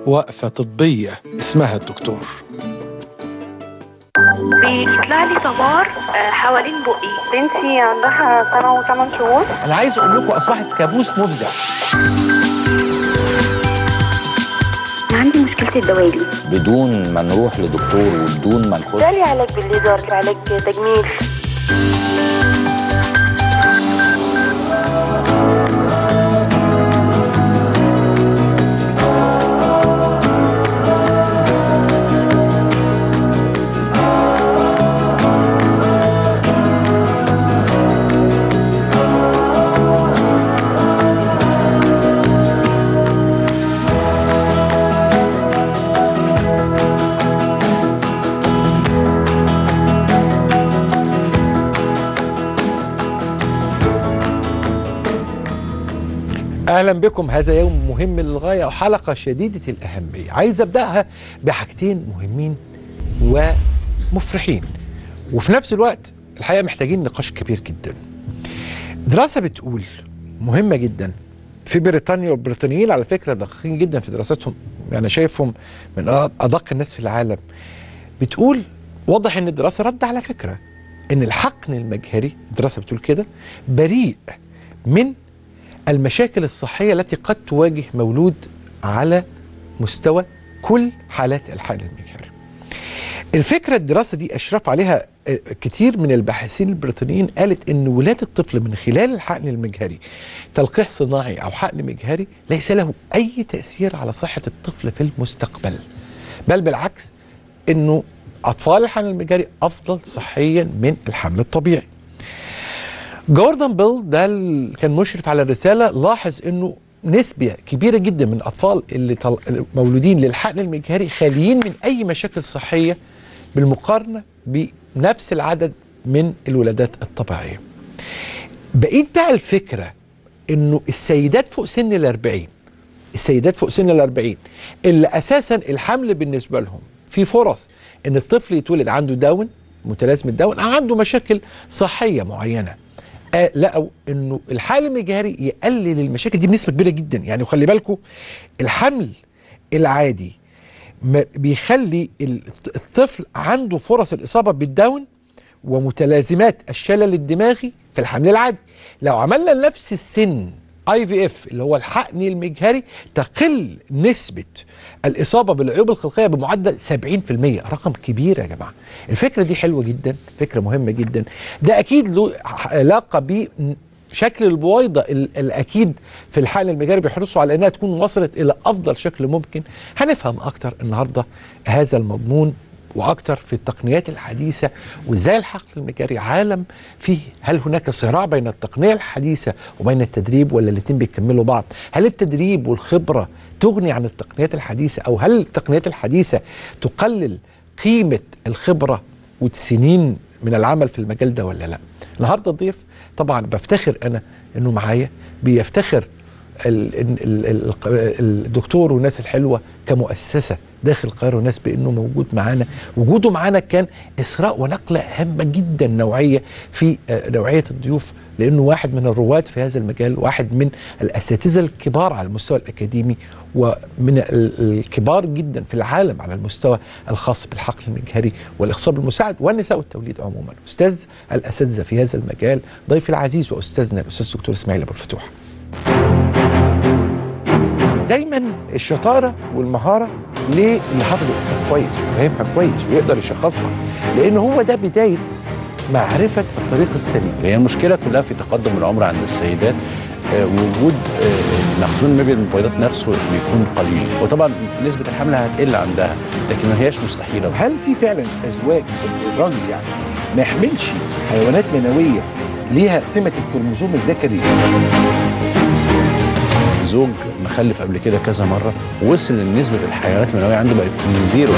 وقفة طبية اسمها الدكتور بيطلع لي صبار آه، حوالين بقي بنتي عندها سنة وثمان شهور انا عايز اقول لكم اصبحت كابوس مفزع عندي مشكلة الدوالي بدون ما نروح لدكتور وبدون ما نخش جالي علاج بالليزر علاج تجميل اهلا بكم هذا يوم مهم للغايه وحلقه شديده الاهميه عايز ابداها بحاجتين مهمين ومفرحين وفي نفس الوقت الحقيقه محتاجين نقاش كبير جدا دراسه بتقول مهمه جدا في بريطانيا والبريطانيين على فكره دقيقين جدا في دراستهم يعني شايفهم من ادق الناس في العالم بتقول واضح ان الدراسه رد على فكره ان الحقن المجهري الدراسه بتقول كده بريء من المشاكل الصحية التي قد تواجه مولود على مستوى كل حالات الحقن المجهري الفكرة الدراسة دي أشرف عليها آه، كتير من الباحثين البريطانيين قالت أن ولادة الطفل من خلال الحقن المجهري تلقيح صناعي أو حقن مجهري ليس له أي تأثير على صحة الطفل في المستقبل بل بالعكس أنه أطفال الحقن المجهري أفضل صحيا من الحمل الطبيعي جوردن بيل ده اللي كان مشرف على الرساله لاحظ انه نسبة كبيرة جدا من الأطفال اللي طل... مولودين للحقن المجهري خاليين من أي مشاكل صحية بالمقارنة بنفس العدد من الولادات الطبيعية. بقيت بقى الفكرة إنه السيدات فوق سن الأربعين السيدات فوق سن الأربعين اللي أساسا الحمل بالنسبة لهم في فرص إن الطفل يتولد عنده داون متلازمة داون أو عنده مشاكل صحية معينة آه لقوا انه الحقن المجهري يقلل المشاكل دي بنسبه كبيره جدا يعني وخلي بالكم الحمل العادي ما بيخلي الطفل عنده فرص الاصابه بالداون ومتلازمات الشلل الدماغي في الحمل العادي لو عملنا لنفس السن اي في اف اللي هو الحقن المجهري تقل نسبه الاصابه بالعيوب الخلقيه بمعدل 70% رقم كبير يا جماعه الفكره دي حلوه جدا فكره مهمه جدا ده اكيد له علاقه ب شكل البويضه ال- الاكيد في الحقن المجاري بيحرصوا على انها تكون وصلت الى افضل شكل ممكن هنفهم اكتر النهارده هذا المضمون واكتر في التقنيات الحديثه وازاي الحقل المجاري عالم فيه هل هناك صراع بين التقنيه الحديثه وبين التدريب ولا الاثنين بيكملوا بعض هل التدريب والخبره تغني عن التقنيات الحديثه او هل التقنيات الحديثه تقلل قيمه الخبره والسنين من العمل في المجال ده ولا لا النهارده الضيف طبعا بفتخر انا انه معايا بيفتخر ال- ال- ال- ال- الدكتور والناس الحلوه كمؤسسه داخل القاهره والناس بانه موجود معانا وجوده معانا كان اثراء ونقله هامه جدا نوعيه في آه، نوعيه الضيوف لانه واحد من الرواد في هذا المجال واحد من الاساتذه الكبار على المستوى الاكاديمي ومن ال- الكبار جدا في العالم على المستوى الخاص بالحقل المجهري والاخصاب المساعد والنساء والتوليد عموما استاذ الاساتذه في هذا المجال ضيفي العزيز واستاذنا الاستاذ الدكتور اسماعيل ابو الفتوح دايما الشطاره والمهاره ليه اللي حافظ الاسم كويس وفاهمها كويس ويقدر يشخصها لان هو ده بدايه معرفه الطريق السليم هي المشكله كلها في تقدم العمر عند السيدات آه، وجود آه، مخزون المبيض من البويضات نفسه بيكون قليل وطبعا نسبه الحمل هتقل عندها لكن ما هياش مستحيله هل في فعلا ازواج الراجل يعني ما يحملش حيوانات منويه ليها سمه الكروموسوم الذكري زوج مخلف قبل كده كذا مره وصل لنسبه الحيوانات المنويه عنده بقت زيرو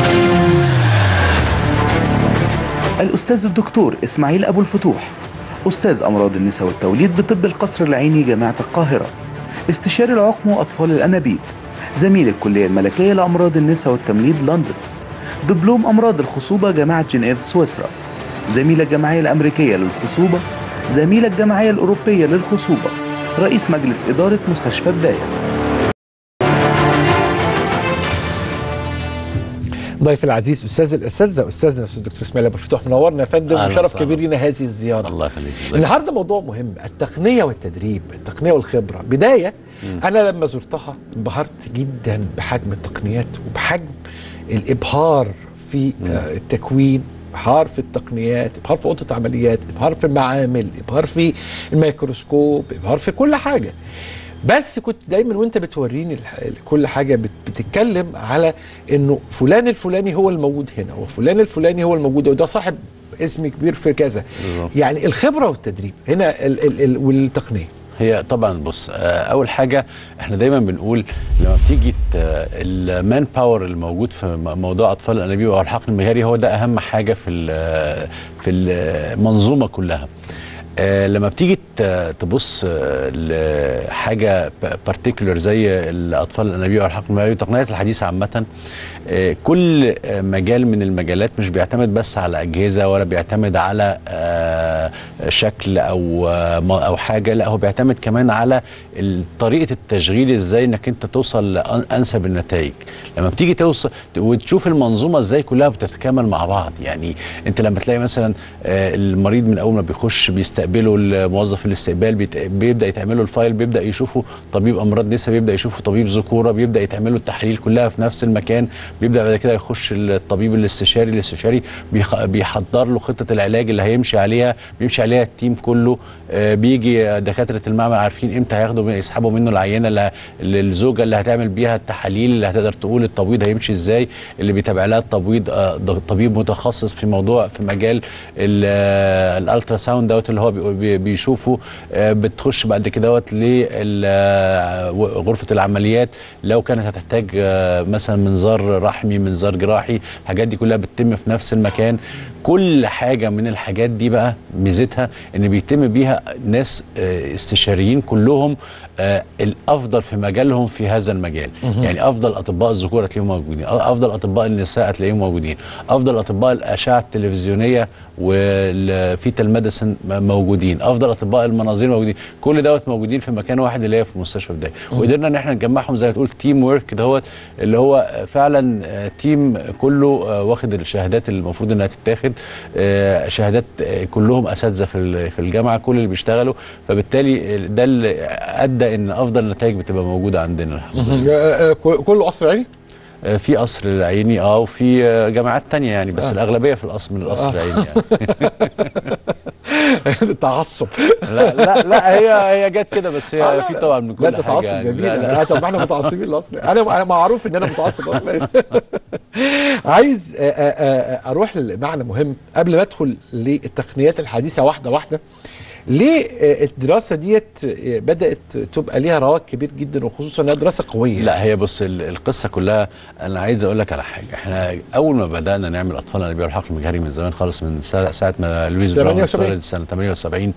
الأستاذ الدكتور إسماعيل أبو الفتوح أستاذ أمراض النساء والتوليد بطب القصر العيني جامعة القاهرة استشاري العقم وأطفال الأنابيب زميل الكلية الملكية لأمراض النساء والتمريض لندن دبلوم أمراض الخصوبة جامعة جنيف سويسرا زميل الجمعية الأمريكية للخصوبة زميل الجمعية الأوروبية للخصوبة رئيس مجلس إدارة مستشفى بداية ضيف العزيز استاذ الاساتذه استاذنا الاستاذ الدكتور اسماعيل ابو الفتوح منورنا يا فندم أهلا وشرف وسهلا. كبير لنا هذه الزياره الله يخليك النهارده موضوع مهم التقنيه والتدريب التقنيه والخبره بدايه انا لما زرتها انبهرت جدا بحجم التقنيات وبحجم الابهار في آه، التكوين ابهار في التقنيات ابهار في اوضه العمليات ابهار في المعامل ابهار في الميكروسكوب ابهار في كل حاجه بس كنت دايما وانت بتوريني الح- كل حاجه بت- بتتكلم على انه فلان الفلاني هو الموجود هنا وفلان الفلاني هو الموجود وده صاحب اسم كبير في كذا بالظبط. يعني الخبره والتدريب هنا ال ال ال والتقنيه هي طبعا بص آه، اول حاجه احنا دايما بنقول لما بتيجي المان باور الموجود في م- موضوع اطفال الانابيب او الحقن المجهري هو ده اهم حاجه في ال- في المنظومه كلها آه، لما بتيجي ت- تبص آه، لحاجه بارتيكولر زي الاطفال الانابيب او الحقن المجهري التقنيات الحديثه عامه آه، كل آه، مجال من المجالات مش بيعتمد بس على اجهزه ولا بيعتمد على آه، شكل او آه، م- او حاجه لا هو بيعتمد كمان على ال- طريقه التشغيل ازاي انك انت توصل لانسب النتائج لما بتيجي توصل وتشوف المنظومه ازاي كلها بتتكامل مع بعض يعني انت لما تلاقي مثلا آه، المريض من اول ما بيخش بيستقبله الموظف الاستقبال بيت- بيبدا يتعمل له الفايل بيبدا يشوفه طبيب امراض نساء بيبدا يشوفه طبيب ذكوره بيبدا يتعمل له التحاليل كلها في نفس المكان بيبدا بعد كده يخش الطبيب الاستشاري الاستشاري بيخ- بيحضر له خطه العلاج اللي هيمشي عليها بيمشي عليها التيم كله آه، بيجي دكاتره المعمل عارفين امتى هياخدوا يسحبوا منه العينه اللي اللي الزوجه اللي هتعمل بيها التحاليل اللي هتقدر تقول التبويض هيمشي ازاي اللي بيتابع لها التبويض آه، ده طبيب متخصص في موضوع في مجال ال- آه، الالترا ساوند دوت اللي هو بي- بي- بيشوفه آه، بتخش بعد كده دوت لغرفه العمليات لو كانت هتحتاج آه، مثلا منظار رحمي منظار جراحي الحاجات دي كلها بتتم في نفس المكان كل حاجه من الحاجات دي بقى ميزتها ان بيتم بيها ناس آه، استشاريين كلهم آه، الافضل في مجالهم في هذا المجال يعني افضل اطباء الذكور هتلاقيهم موجودين افضل اطباء النساء هتلاقيهم موجودين افضل اطباء الاشعه التلفزيونيه والفيتال ميديسن موجودين افضل اطباء المناظير موجودين كل دوت موجودين في مكان واحد اللي هي في مستشفى بدايه وقدرنا ان احنا نجمعهم زي ما تقول تيم ورك دوت اللي هو فعلا آه، تيم كله آه، واخد الشهادات اللي المفروض انها تتاخد آه، شهادات آه، كلهم اساتذه في ال- في الجامعه كل اللي بيشتغلوا فبالتالي ده اللي ادى ان افضل النتائج بتبقى موجوده عندنا الحمد لله آه، آه، كله قصر عيني آه، في قصر العيني اه وفي آه، جامعات تانية يعني بس آه. آه. الاغلبيه في القصر من القصر آه. العيني يعني تعصب لا لا لا هي هي جت كده بس هي آه، لا، في لا. طبعا من كل لا حاجه ده تعصب يعني. جميل لا لا آه، طب ما احنا متعصبين الاصل انا انا معروف ان انا متعصب اصلا عايز آه، آه، آه، اروح لمعنى مهم قبل ما ادخل للتقنيات الحديثه واحده واحده ليه آه، الدراسه ديت آه، بدات تبقى ليها رواج كبير جدا وخصوصا انها دراسه قويه لا هي بص ال- القصه كلها انا عايز اقول لك على حاجه احنا اول ما بدانا نعمل اطفال انابيب والحقل المجهري من زمان خالص من ساعه, ساعة ما لويس براون 78. اتولد سنه 78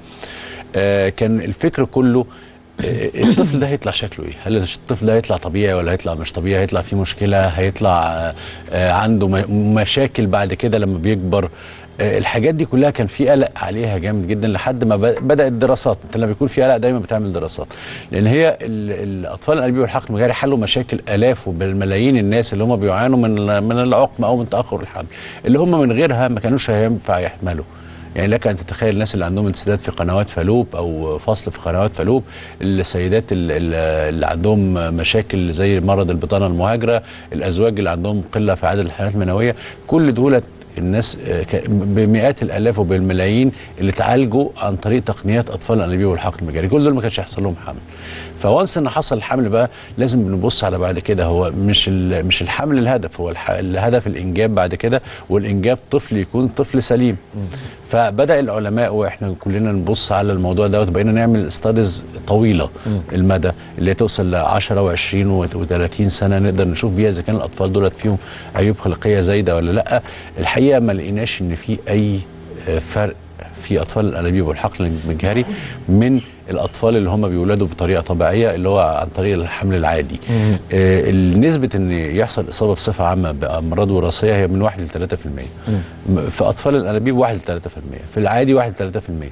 آه كان الفكر كله آه، الطفل ده هيطلع شكله ايه؟ هل الطفل ده هيطلع طبيعي ولا هيطلع مش طبيعي؟ هيطلع فيه مشكله؟ هيطلع آه، آه، عنده م- مشاكل بعد كده لما بيكبر؟ آه، الحاجات دي كلها كان في قلق عليها جامد جدا لحد ما ب- بدات دراسات انت لما بيكون في قلق دايما بتعمل دراسات لان هي ال- الاطفال الانابيب والحقل المجهري حلوا مشاكل الاف وبالملايين الناس اللي هم بيعانوا من من العقم او من تاخر الحمل اللي هم من غيرها ما كانوش هينفع يحملوا يعني لك ان تتخيل الناس اللي عندهم انسداد في قنوات فالوب او فصل في قنوات فالوب السيدات ال- ال- اللي عندهم مشاكل زي مرض البطانه المهاجره الازواج اللي عندهم قله في عدد الحالات المنويه كل دولت الناس آه، ك- بمئات الالاف وبالملايين اللي تعالجوا عن طريق تقنيات اطفال الانابيب والحقن المجاري كل دول ما كانش هيحصل لهم حمل فوانس ان حصل الحمل بقى لازم بنبص على بعد كده هو مش ال- مش الحمل الهدف هو الح- الهدف الانجاب بعد كده والانجاب طفل يكون طفل سليم فبدا العلماء واحنا كلنا نبص على الموضوع دوت بقينا نعمل ستاديز طويله المدى اللي توصل ل 10 و20 و30 سنه نقدر نشوف بيها اذا كان الاطفال دولت فيهم عيوب خلقيه زايده ولا لا الحقيقه ما لقيناش ان في اي آه، فرق في اطفال الانابيب والحقل المجهري من الاطفال اللي هم بيولدوا بطريقه طبيعيه اللي هو عن طريق الحمل العادي آه نسبه ان يحصل اصابه بصفه عامه بامراض وراثيه هي من 1 ل 3% م- في اطفال الانابيب 1 ل 3% في العادي 1 ل 3%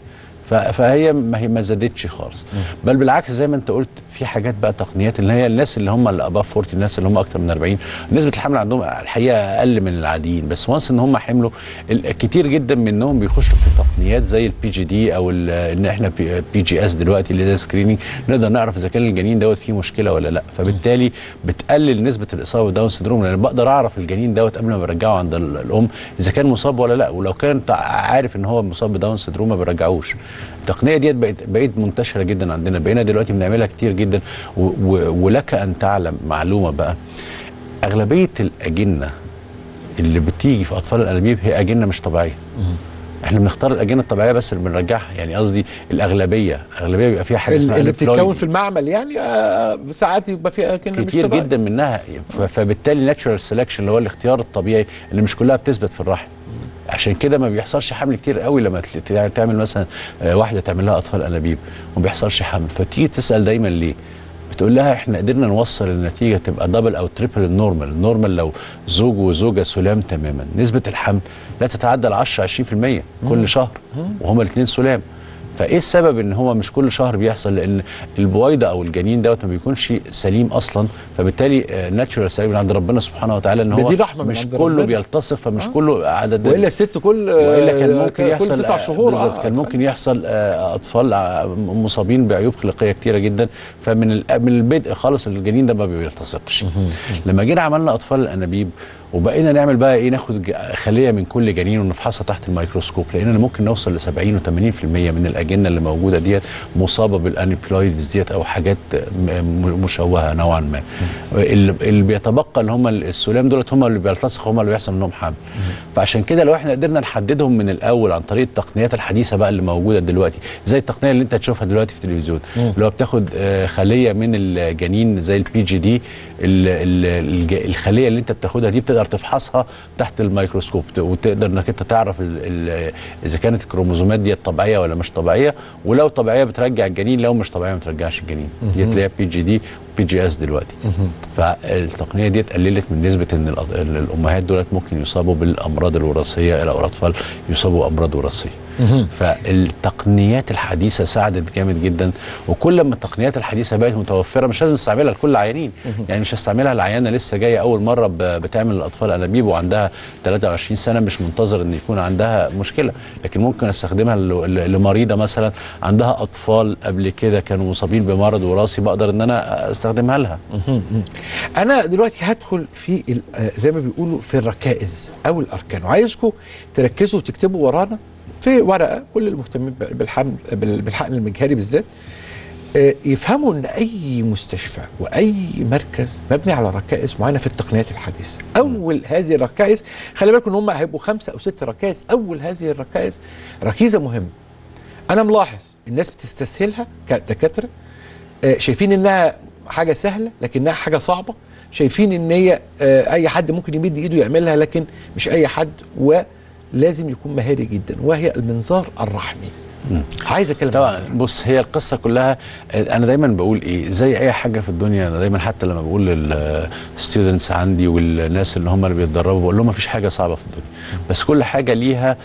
ف- فهي ما هي ما زادتش خالص بل بالعكس زي ما انت قلت في حاجات بقى تقنيات اللي هي الناس اللي هم اللي اباف 40 الناس اللي هم اكتر من 40 نسبه الحمل عندهم الحقيقه اقل من العاديين بس وانس ان هم حملوا ال- كتير جدا منهم بيخشوا في تقنيات زي البي جي دي او ال- ان احنا بي جي اس دلوقتي اللي زي سكريننج نقدر نعرف اذا كان الجنين دوت فيه مشكله ولا لا فبالتالي بتقلل نسبه الاصابه بداون سندروم لان بقدر اعرف الجنين دوت قبل ما برجعه عند ال- الام اذا كان مصاب ولا لا ولو كان تع- عارف ان هو مصاب بداون سندروم ما برجعوش التقنيه ديت بقت بقت منتشره جدا عندنا بقينا دلوقتي بنعملها كتير جدا و و ولك ان تعلم معلومه بقى اغلبيه الاجنه اللي بتيجي في اطفال الانابيب هي اجنه مش طبيعيه احنا بنختار الاجنه الطبيعيه بس اللي بنرجعها يعني قصدي الاغلبيه اغلبيه بيبقى فيها حاجه اسمها اللي بتتكون أنفلويدي. في المعمل يعني آه ساعات يبقى فيها كده مش كتير طبيعي. جدا منها ف- فبالتالي ناتشورال سelection اللي هو الاختيار الطبيعي اللي مش كلها بتثبت في الرحم عشان كده ما بيحصلش حمل كتير قوي لما تل- تع- تعمل مثلا آه، واحده تعمل لها اطفال انابيب وما بيحصلش حمل فتيجي تسال دايما ليه بتقول لها احنا قدرنا نوصل النتيجه تبقى دبل او تريبل النورمال النورمال لو زوج وزوجه سلام تماما نسبه الحمل لا تتعدى ال 10 20% كل شهر وهما الاثنين سلام فايه السبب ان هو مش كل شهر بيحصل لان البويضه او الجنين دوت ما بيكونش سليم اصلا فبالتالي ناتشورال سليم من عند ربنا سبحانه وتعالى ان ده هو دي رحمة من مش عند كله ربنا. بيلتصق فمش كله عدد والا الست كل والا كان ممكن كل يحصل تسع شهور بالظبط آه، كان ممكن يحصل آه، اطفال آه، مصابين بعيوب خلقيه كتيره جدا فمن ال- من البدء خالص الجنين ده ما بيلتصقش لما جينا عملنا اطفال الانابيب وبقينا نعمل بقى ايه ناخد ج- خليه من كل جنين ونفحصها تحت الميكروسكوب لقينا ممكن نوصل ل 70 و80% من الاجنه اللي موجوده ديت مصابه بالانيبلويدز ديت او حاجات م- م- مشوهه نوعا ما اللي اللي بيتبقى اللي هم السلام دولت هم اللي بيلتصقوا هم اللي بيحصل منهم حمل فعشان كده لو احنا قدرنا نحددهم من الاول عن طريق التقنيات الحديثه بقى اللي موجوده دلوقتي زي التقنيه اللي انت تشوفها دلوقتي في التلفزيون اللي هو بتاخد آه، خليه من الجنين زي البي جي دي الخليه اللي انت بتاخدها دي بتقدر تفحصها تحت الميكروسكوب ت- وتقدر انك انت تعرف ال- ال- اذا كانت الكروموزومات دي طبيعيه ولا مش طبيعيه ولو طبيعيه بترجع الجنين لو مش طبيعيه ما بترجعش الجنين دي تلاقيها بي جي دي بي جي اس دلوقتي فالتقنيه دي قللت من نسبه ان الأط- إن الامهات دولت ممكن يصابوا بالامراض الوراثيه او الاطفال يصابوا بامراض وراثيه فالتقنيات الحديثه ساعدت جامد جدا وكل ما التقنيات الحديثه بقت متوفره مش لازم نستعملها لكل العيانين يعني مش هستعملها العيانه لسه جايه اول مره ب- بتعمل الاطفال انابيب وعندها 23 سنه مش منتظر ان يكون عندها مشكله لكن ممكن استخدمها ل- ل- لمريضه مثلا عندها اطفال قبل كده كانوا مصابين بمرض وراثي بقدر ان انا استخدمها لها انا دلوقتي هدخل في ال- آه، زي ما بيقولوا في الركائز او الاركان وعايزكم تركزوا وتكتبوا ورانا في ورقه كل المهتمين ب- بالحمل بال- بالحقن المجهري بالذات آه، يفهموا ان اي مستشفى واي مركز مبني على ركائز معينه في التقنيات الحديثه اول هذه الركائز خلي بالكم ان هم هيبقوا خمسه او ست ركائز اول هذه الركائز ركيزه مهمه انا ملاحظ الناس بتستسهلها كدكاتره آه، شايفين انها حاجه سهله لكنها حاجه صعبه شايفين ان هي آه، اي حد ممكن يمد ايده يعملها لكن مش اي حد ولازم يكون مهاري جدا وهي المنظار الرحمي عايز اتكلم عن طبعا المنظار. بص هي القصه كلها آه، انا دايما بقول ايه زي اي حاجه في الدنيا انا دايما حتى لما بقول للستودنتس عندي والناس اللي هم اللي بيتدربوا بقول لهم مفيش حاجه صعبه في الدنيا بس كل حاجه ليها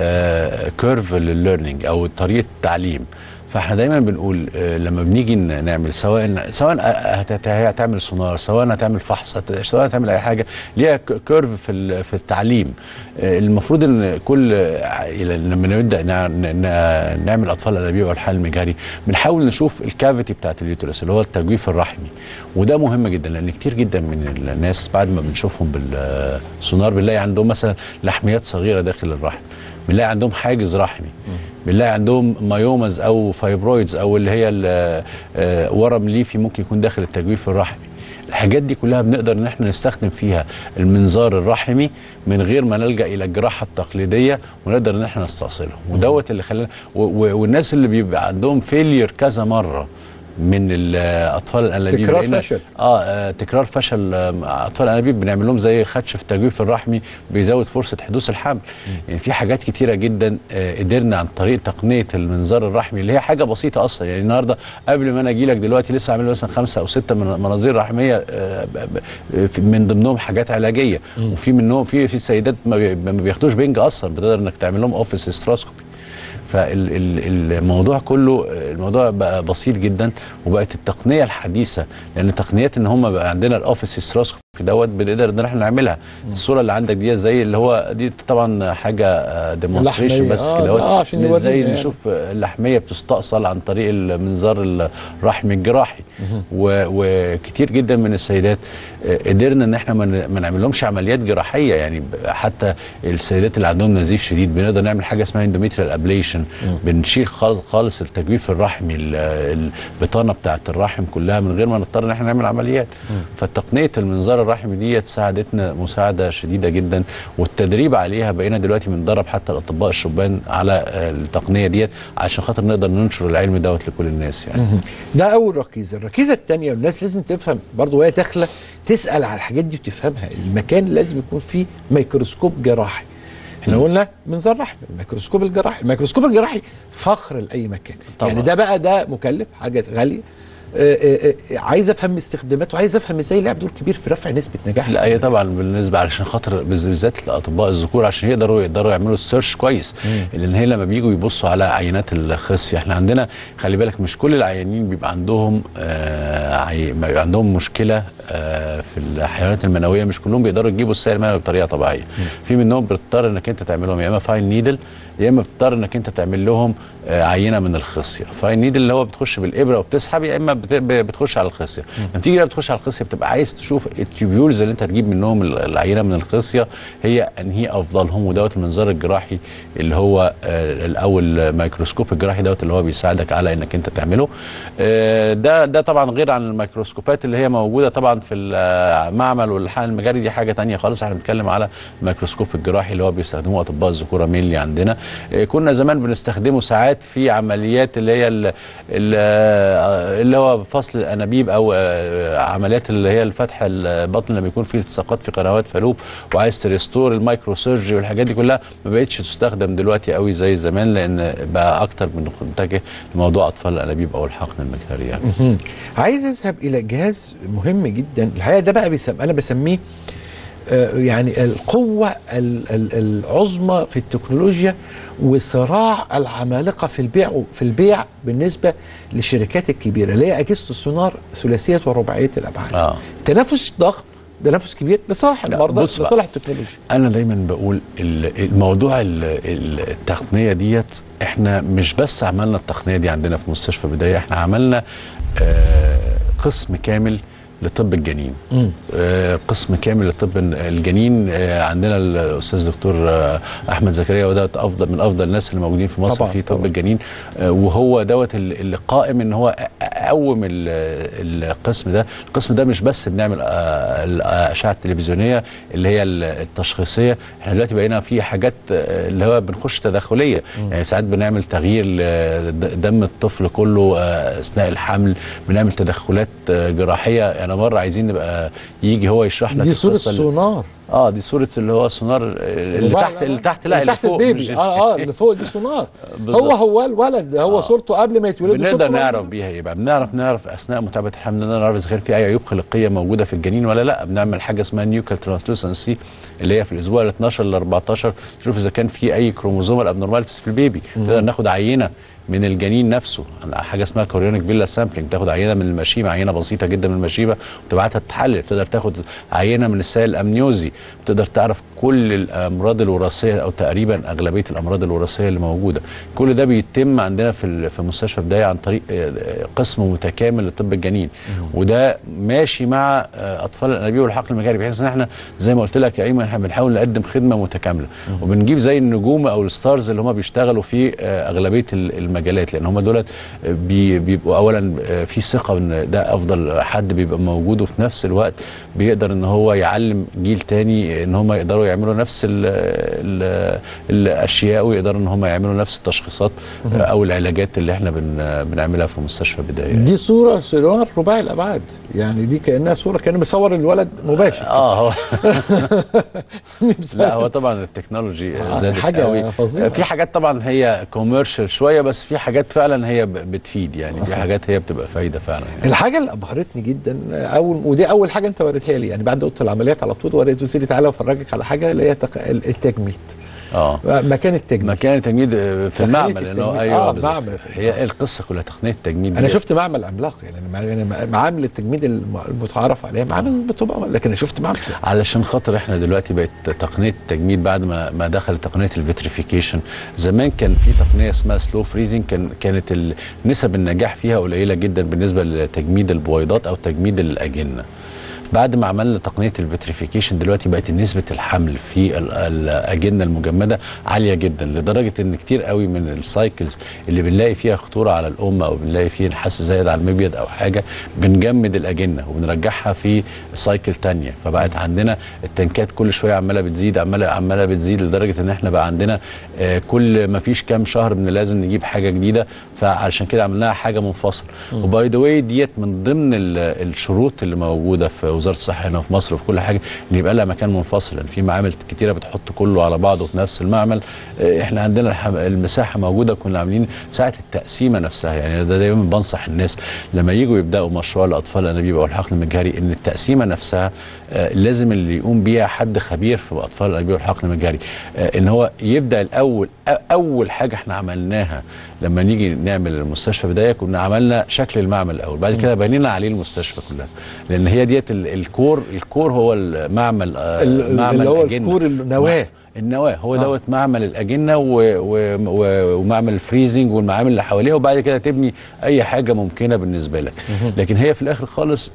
كيرف للليرنينج او طريقه تعليم فاحنا دايما بنقول آه، لما بنيجي ن- نعمل سواء سواء هت- هتعمل سونار سواء هتعمل فحص هت- سواء هتعمل اي حاجه ليها ك- كيرف في ال- في التعليم آه، المفروض ان كل ع- لما نبدا نع- ن- ن- نعمل اطفال انابيب والحال المجهري بنحاول نشوف الكافيتي بتاعت اليوترس اللي هو التجويف الرحمي وده مهم جدا لان كتير جدا من الناس بعد ما بنشوفهم بالسونار بنلاقي عندهم مثلا لحميات صغيره داخل الرحم بنلاقي عندهم حاجز رحمي بنلاقي عندهم مايومز او فايبرويدز او اللي هي ال- آه، ورم ليفي ممكن يكون داخل التجويف الرحمي الحاجات دي كلها بنقدر ان احنا نستخدم فيها المنظار الرحمي من غير ما نلجا الى الجراحه التقليديه ونقدر ان احنا نستأصلهم ودوت اللي خلانا و- و- والناس اللي بيبقى عندهم فيلير كذا مره من الاطفال الانابيب تكرار لقينا- فشل. اه آه، تكرار فشل آه، مع اطفال الانابيب بنعمل لهم زي خدش في التجويف الرحمي بيزود فرصه حدوث الحمل يعني في حاجات كتيره جدا آه، قدرنا عن طريق تقنيه المنظار الرحمي اللي هي حاجه بسيطه اصلا يعني النهارده قبل ما انا اجي لك دلوقتي لسه عامل مثلا خمسه او سته من مناظير رحميه آه، ب- ب- في- من ضمنهم حاجات علاجيه وفي منهم في في سيدات ما بي- ما بياخدوش بنج اصلا بتقدر انك تعمل لهم اوفيس استراسكوبي فالموضوع كله الموضوع بقى بسيط جدا وبقت التقنيه الحديثه لان تقنيات ان هم بقى عندنا الاوفيس هيستروسكوبي دوت بنقدر ان احنا نعملها الصوره اللي عندك دي زي اللي هو دي طبعا حاجه ديمونستريشن اللحمية. بس آه، كده ده آه، عشان إن ازاي يورينا يعني. نشوف اللحميه بتستأصل عن طريق المنظار الرحمي الجراحي و- وكتير جدا من السيدات آه، قدرنا ان احنا ما ن- ما نعملهمش عمليات جراحيه يعني ب- حتى السيدات اللي عندهم نزيف شديد بنقدر نعمل حاجه اسمها اندوميتريال ابليشن بنشيل خالص خالص التجويف الرحمي ال- البطانه بتاعه الرحم كلها من غير ما نضطر ان احنا نعمل عمليات فتقنيه المنظار الرحمي ديت ساعدتنا مساعده شديده جدا والتدريب عليها بقينا دلوقتي بندرب حتى الاطباء الشبان على آه، التقنيه ديت عشان خاطر نقدر ننشر العلم دوت لكل الناس يعني ده اول ركيزه الركيزه الثانيه والناس لازم تفهم برضو وهي داخله تسال على الحاجات دي وتفهمها المكان لازم يكون فيه ميكروسكوب جراحي احنا قلنا منظار رحم الميكروسكوب الجراحي الميكروسكوب الجراحي فخر لاي مكان طبعا. يعني ده بقى ده مكلف حاجه غاليه آه، آه، آه، عايز افهم استخداماته عايز افهم ازاي لعب دور كبير في رفع نسبه نجاح لا هي طبعا بالنسبه علشان خاطر بالز- بالذات الاطباء الذكور عشان يقدروا يقدروا يعملوا السيرش كويس لان هي لما بييجوا يبصوا على عينات الخصيه احنا عندنا خلي بالك مش كل العيانين بيبقى عندهم آه عي... بيبقى عندهم مشكله آه في الحيوانات المنويه مش كلهم بيقدروا يجيبوا السائل المنوي بطريقه طبيعيه في منهم بتضطر انك انت تعملهم يا اما فاين نيدل يا اما بتضطر انك انت تعمل لهم آه، عينه من الخصيه فاين نيدل اللي هو بتخش بالابره وبتسحب يا اما بت- ب- بتخش على الخصيه لما تيجي بقى بتخش على الخصيه بتبقى عايز تشوف التيوبيولز اللي انت هتجيب منهم ال- العينه من الخصيه هي انهي افضلهم ودوت المنظار الجراحي اللي هو آه، الاول الميكروسكوب الجراحي دوت اللي هو بيساعدك على انك انت تعمله آه، ده ده طبعا غير عن الميكروسكوبات اللي هي موجوده طبعا في المعمل والحقن المجاري دي حاجه تانية خالص احنا بنتكلم على الميكروسكوب الجراحي اللي هو بيستخدموه اطباء الذكوره مينلي عندنا آه، كنا زمان بنستخدمه ساعات في عمليات اللي هي ال- ال- آه، اللي هو فصل الانابيب او آه، عمليات اللي هي الفتح البطن لما يكون فيه التصاقات في قنوات فالوب وعايز تريستور المايكرو سيرجري والحاجات دي كلها ما بقتش تستخدم دلوقتي قوي زي زمان لان بقى اكتر من متجه لموضوع اطفال الانابيب او الحقن المجهري يعني مم. عايز اذهب الى جهاز مهم جدا الحقيقه ده بقى بيسم... انا بسميه آه، يعني القوة ال- ال- العظمى في التكنولوجيا وصراع العمالقة في البيع في البيع بالنسبة للشركات الكبيرة اللي هي أجهزة السونار ثلاثية ورباعية الأبعاد. اه تنافس ضخم تنافس كبير لصالح لا، المرضى بص بقى. لصالح التكنولوجيا. انا دايما بقول ال- الموضوع ال- ال- التقنيه ديت احنا مش بس عملنا التقنيه دي عندنا في مستشفى بدايه احنا عملنا آه، قسم كامل لطب الجنين مم. آه، قسم كامل لطب الجنين آه، عندنا الاستاذ دكتور آه، احمد زكريا وده افضل من افضل الناس اللي موجودين في مصر طبعاً، في طب طبعاً. الجنين آه، وهو دوت ال- اللي قائم ان هو اقوم ال- القسم ده القسم ده مش بس بنعمل آه، الاشعه التلفزيونيه اللي هي ال- التشخيصيه احنا دلوقتي بقينا في حاجات آه، اللي هو بنخش تداخليه يعني ساعات بنعمل تغيير لدم الطفل كله آه، اثناء الحمل بنعمل تدخلات آه، جراحيه يعني مره عايزين نبقى يجي هو يشرح لك دي صورة القصة اللي- سونار اه دي صوره اللي هو السونار اللي لا، تحت لا، اللي تحت لا اللي اللي تحت فوق البيبي مش- اه اه اللي فوق دي سونار بالظبط. هو هو الولد هو آه. صورته قبل ما يتولد بنقدر وصورته نعرف بعد. بيها يبقى بنعرف نعرف اثناء متابعه الحمل نقدر نعرف اذا كان في اي عيوب خلقيه موجوده في الجنين ولا لا بنعمل حاجه اسمها نيوكال ترانسلوسنسي اللي هي في الاسبوع ال 12 ل 14 نشوف اذا كان في اي كروموزومال ابنورماليتيز في البيبي نقدر ناخد عينه من الجنين نفسه حاجه اسمها كوريونيك فيلا سامبلينج تاخد عينه من المشيمه عينه بسيطه جدا من المشيمه وتبعتها تتحلل تقدر تاخد عينه من السائل الامنيوزي تقدر تعرف كل الامراض الوراثيه او تقريبا اغلبيه الامراض الوراثيه اللي موجوده كل ده بيتم عندنا في ال- في مستشفى بدايه عن طريق آه، آه، قسم متكامل لطب الجنين وده ماشي مع آه، اطفال الانابيب والحقل المجاري بحيث ان احنا زي ما قلت لك يا ايمن احنا بنحاول نقدم خدمه متكامله وبنجيب زي النجوم او الستارز اللي هم بيشتغلوا في آه، اغلبيه ال- المجالات لان هم دولت آه، بي- بيبقوا اولا آه، في ثقه ان ده افضل حد بيبقى موجود وفي نفس الوقت بيقدر ان هو يعلم جيل تاني ان هم يقدروا يعملوا نفس ال ال الاشياء ويقدروا ان هم يعملوا نفس التشخيصات آه، او العلاجات اللي احنا بن بنعملها في مستشفى بدايه دي صورة سونار رباعي الأبعاد يعني دي كأنها صورة كأنه بيصور الولد مباشر اه هو بس- لا هو طبعا التكنولوجي آه، زادت حاجة قوي فظيعة. في حاجات طبعا هي كوميرشال شويه بس في حاجات فعلا هي ب- بتفيد يعني في حاجات هي بتبقى فايده فعلا يعني. الحاجة اللي أبهرتني جدا أول ودي أول حاجة أنت وريتها لي يعني بعد أوضة العمليات على طول وريت قلت لي تعالى أفرجك على حاجة اللي هي تق- التجميد اه مكان التجميل مكان التجميد آه، في تقنية المعمل لانه التجميد. ايوه آه، بالظبط. معمل. هي القصه كلها تقنيه التجميد انا دي. شفت معمل عملاق يعني أنا مع- يعني معامل التجميد الم- المتعارف عليها معامل بتبقى لكن انا شفت معمل علشان خاطر احنا دلوقتي بقت تقنيه التجميد بعد ما ما دخل تقنيه الفيتريفيكيشن زمان كان في تقنيه اسمها سلو فريزنج كان كانت ال- نسب النجاح فيها قليله جدا بالنسبه لتجميد البويضات او تجميد الاجنه بعد ما عملنا تقنيه الفيتريفيكيشن دلوقتي بقت نسبه الحمل في ال- الاجنه المجمده عاليه جدا لدرجه ان كتير قوي من السايكلز اللي بنلاقي فيها خطوره على الام او بنلاقي فيه نحاس زايد على المبيض او حاجه بنجمد الاجنه وبنرجعها في سايكل تانية فبقت عندنا التنكات كل شويه عماله بتزيد عماله عماله بتزيد لدرجه ان احنا بقى عندنا آه، كل ما فيش كام شهر من لازم نجيب حاجه جديده فعشان كده عملناها حاجه منفصله وباي ذا واي ديت من ضمن ال- الشروط اللي موجوده في وزاره الصحه هنا في مصر وفي كل حاجه ان يبقى لها مكان منفصل لان في معامل كتيره بتحط كله على بعضه في نفس المعمل آه، احنا عندنا الح- المساحه موجوده كنا عاملين ساعه التقسيمه نفسها يعني ده دايما بنصح الناس لما يجوا يبداوا مشروع الاطفال الانابيب او الحقن المجهري ان التقسيمه نفسها آه، لازم اللي يقوم بيها حد خبير في اطفال الانابيب والحقن المجهري آه، ان هو يبدا الاول أ- اول حاجه احنا عملناها لما نيجي نعمل المستشفى بدايه كنا عملنا شكل المعمل الاول بعد كده بنينا عليه المستشفى كلها لان هي ديت ال- الكور الكور هو المعمل آه، ال- معمل اللي هو الأجنة. الكور النواه النواه هو آه. دوت معمل الاجنه و... و... و... ومعمل الفريزنج والمعامل اللي حواليها وبعد كده تبني اي حاجه ممكنه بالنسبه لك لكن هي في الاخر خالص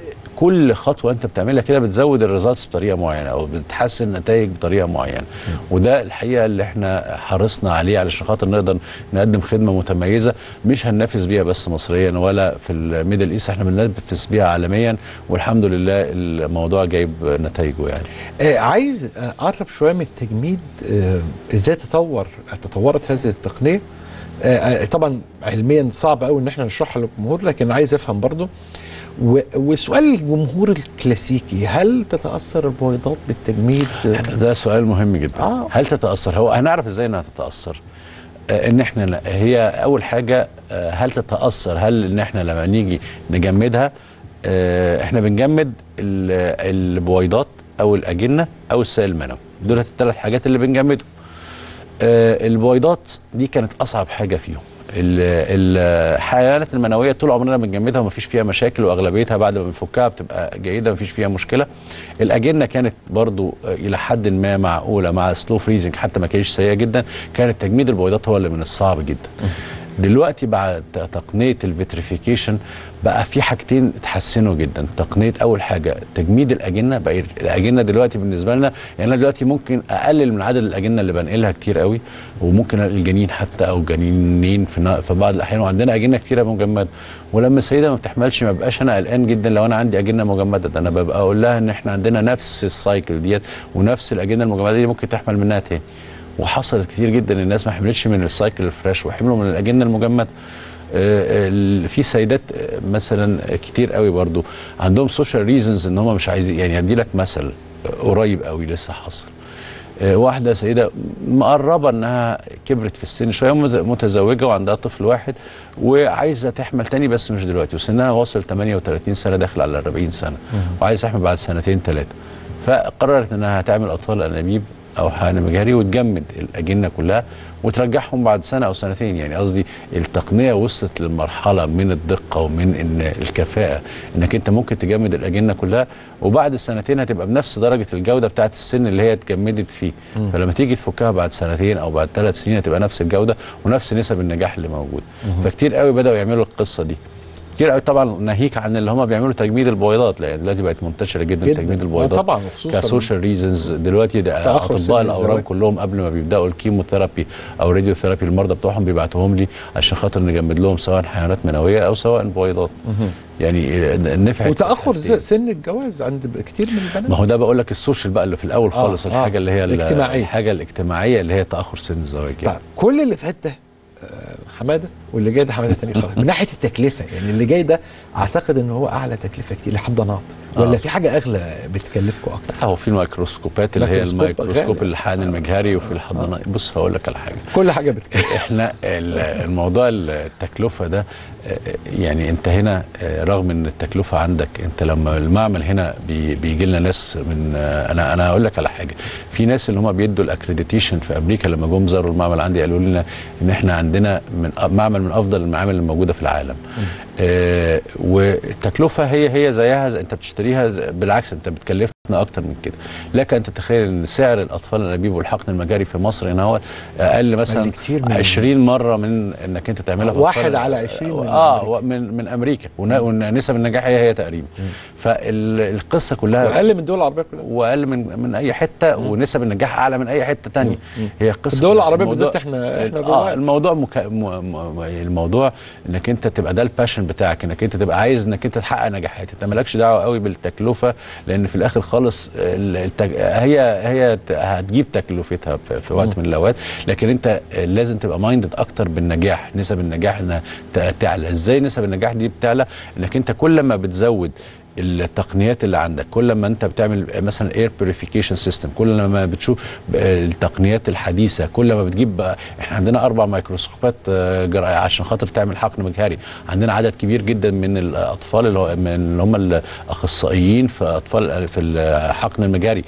كل خطوه انت بتعملها كده بتزود الريزلتس بطريقه معينه او بتحسن النتائج بطريقه معينه وده الحقيقه اللي احنا حرصنا عليه علشان خاطر نقدر نقدم خدمه متميزه مش هننافس بيها بس مصريا ولا في الميدل ايست احنا بننافس بيها عالميا والحمد لله الموضوع جايب نتائجه يعني آه عايز آه، اقرب شويه من التجميد آه ازاي تطور تطورت هذه التقنيه آه آه، طبعا علميا صعب قوي ان احنا نشرحها للجمهور لكن عايز افهم برضو و- وسؤال الجمهور الكلاسيكي هل تتاثر البويضات بالتجميد آه، ده سؤال مهم جدا آه. آه. هل تتاثر هو هنعرف ازاي انها تتاثر آه ان احنا لا- هي اول حاجه آه هل تتاثر هل ان احنا لما نيجي نجمدها آه احنا بنجمد ال- البويضات او الاجنه او السائل المنوي دول الثلاث حاجات اللي بنجمدهم آه البويضات دي كانت اصعب حاجه فيهم ال- الحيوانات المنويه طول عمرنا بنجمدها ومفيش فيها مشاكل واغلبيتها بعد ما بنفكها بتبقى جيده مفيش فيها مشكله الاجنه كانت برضو آه، الى حد ما معقوله مع سلو فريزنج حتى ما كانتش سيئه جدا كانت تجميد البويضات هو اللي من الصعب جدا دلوقتي بعد تقنيه الفيتريفيكيشن بقى في حاجتين اتحسنوا جدا تقنيه اول حاجه تجميد الاجنه بقى الاجنه دلوقتي بالنسبه لنا يعني انا دلوقتي ممكن اقلل من عدد الاجنه اللي بنقلها كتير قوي وممكن الجنين حتى او جنينين في نا- في بعض الاحيان وعندنا اجنه كتيره مجمده ولما السيده ما بتحملش ما بقاش انا قلقان جدا لو انا عندي اجنه مجمده ده انا ببقى اقول لها ان احنا عندنا نفس السايكل ديت ونفس الاجنه المجمده دي ممكن تحمل منها تاني وحصلت كتير جدا الناس ما حملتش من السايكل الفريش وحملوا من الاجنه المجمده آه، ال- في سيدات آه، مثلا كتير قوي برضو عندهم سوشيال ريزونز ان هم مش عايزين يعني ادي لك مثل آه، قريب قوي لسه حصل آه، واحده سيده مقربه انها كبرت في السن شويه مت- متزوجه وعندها طفل واحد وعايزه تحمل تاني بس مش دلوقتي وسنها واصل 38 سنه داخل على 40 سنه وعايزه تحمل بعد سنتين ثلاثه فقررت انها هتعمل اطفال انابيب او حقن مجهري وتجمد الاجنه كلها وترجعهم بعد سنه او سنتين يعني قصدي التقنيه وصلت للمرحله من الدقه ومن ان الكفاءه انك انت ممكن تجمد الاجنه كلها وبعد السنتين هتبقى بنفس درجه الجوده بتاعت السن اللي هي اتجمدت فيه فلما تيجي تفكها بعد سنتين او بعد ثلاث سنين هتبقى نفس الجوده ونفس نسب النجاح اللي موجوده فكتير قوي بداوا يعملوا القصه دي كتير قوي طبعا ناهيك عن اللي هم بيعملوا تجميد البويضات لان دلوقتي بقت منتشره جدا, جداً. تجميد آه البويضات طبعا وخصوصاً كسوشيال ريزونز دلوقتي ده تأخر سن اطباء الاورام الزواج. كلهم قبل ما بيبداوا الكيموثيرابي او راديو ثيرابي المرضى بتوعهم بيبعتوهم لي عشان خاطر نجمد لهم سواء حيوانات منويه او سواء بويضات يعني نفع وتاخر ز- سن الجواز عند ب- كتير من البنات ما هو ده بقول لك السوشيال بقى اللي في الاول آه، خالص آه. الحاجه اللي هي ال- الاجتماعية. الحاجه الاجتماعيه اللي هي تاخر سن الزواج يعني. طيب كل اللي فات ده آه، حماده واللي جاي ده حماده تاني خالص من ناحيه التكلفه يعني اللي جاي ده اعتقد ان هو اعلى تكلفه كتير الحضانات ولا آه. في حاجه اغلى بتكلفكم اكتر هو في الميكروسكوبات اللي هي ميكروسكوب الميكروسكوب غالي. اللحان المجهري وفي الحضانات بص هقول لك على حاجه كل حاجه بتكلف احنا ال- الموضوع التكلفه ده آه، يعني انت هنا آه، رغم ان التكلفه عندك انت لما المعمل هنا بي- بيجي لنا ناس من آه، انا انا هقول لك على حاجه في ناس اللي هم بيدوا الاكريديتيشن في امريكا لما جم زاروا المعمل عندي قالوا لنا ان احنا عندنا من أ- معمل من افضل المعامل الموجوده في العالم آه والتكلفه هي هي زيها زي انت بتشتريها زي- بالعكس انت بتكلفنا اكتر من كده لك ان تتخيل ان سعر الاطفال الانابيب والحقن المجاري في مصر هنا هو اقل مثلا كتير من- 20 مره من انك انت تعملها في واحد أطفال- على 20 من اه أمريكا. و- من من امريكا ون- ونسب النجاح هي هي تقريبا فالقصه كلها واقل من الدول العربيه كلها واقل من من اي حته ونسب النجاح اعلى من اي حته تانية هي قصه الدول العربيه الموضوع- بالذات احنا احنا اه الرواية. الموضوع مكا... م... م... الموضوع انك انت تبقى ده الباشن بتاعك انك انت تبقى عايز انك انت تحقق نجاحات انت مالكش دعوه قوي بالتكلفه لان في الاخر خالص ال- التج... هي هي ت- هتجيب تكلفتها في, في وقت من الاوقات لكن انت لازم تبقى مايندد اكتر بالنجاح نسب النجاح انها ت- تعلى ازاي نسب النجاح دي بتعلى انك انت كل ما بتزود التقنيات اللي عندك كل ما انت بتعمل مثلا اير بيوريفيكيشن سيستم كل ما بتشوف التقنيات الحديثه كل ما بتجيب بقى احنا عندنا اربع ميكروسكوبات آه، جر- عشان خاطر تعمل حقن مجهري عندنا عدد كبير جدا من الاطفال اللي هو- من اللي هم الاخصائيين في اطفال في الحقن المجهري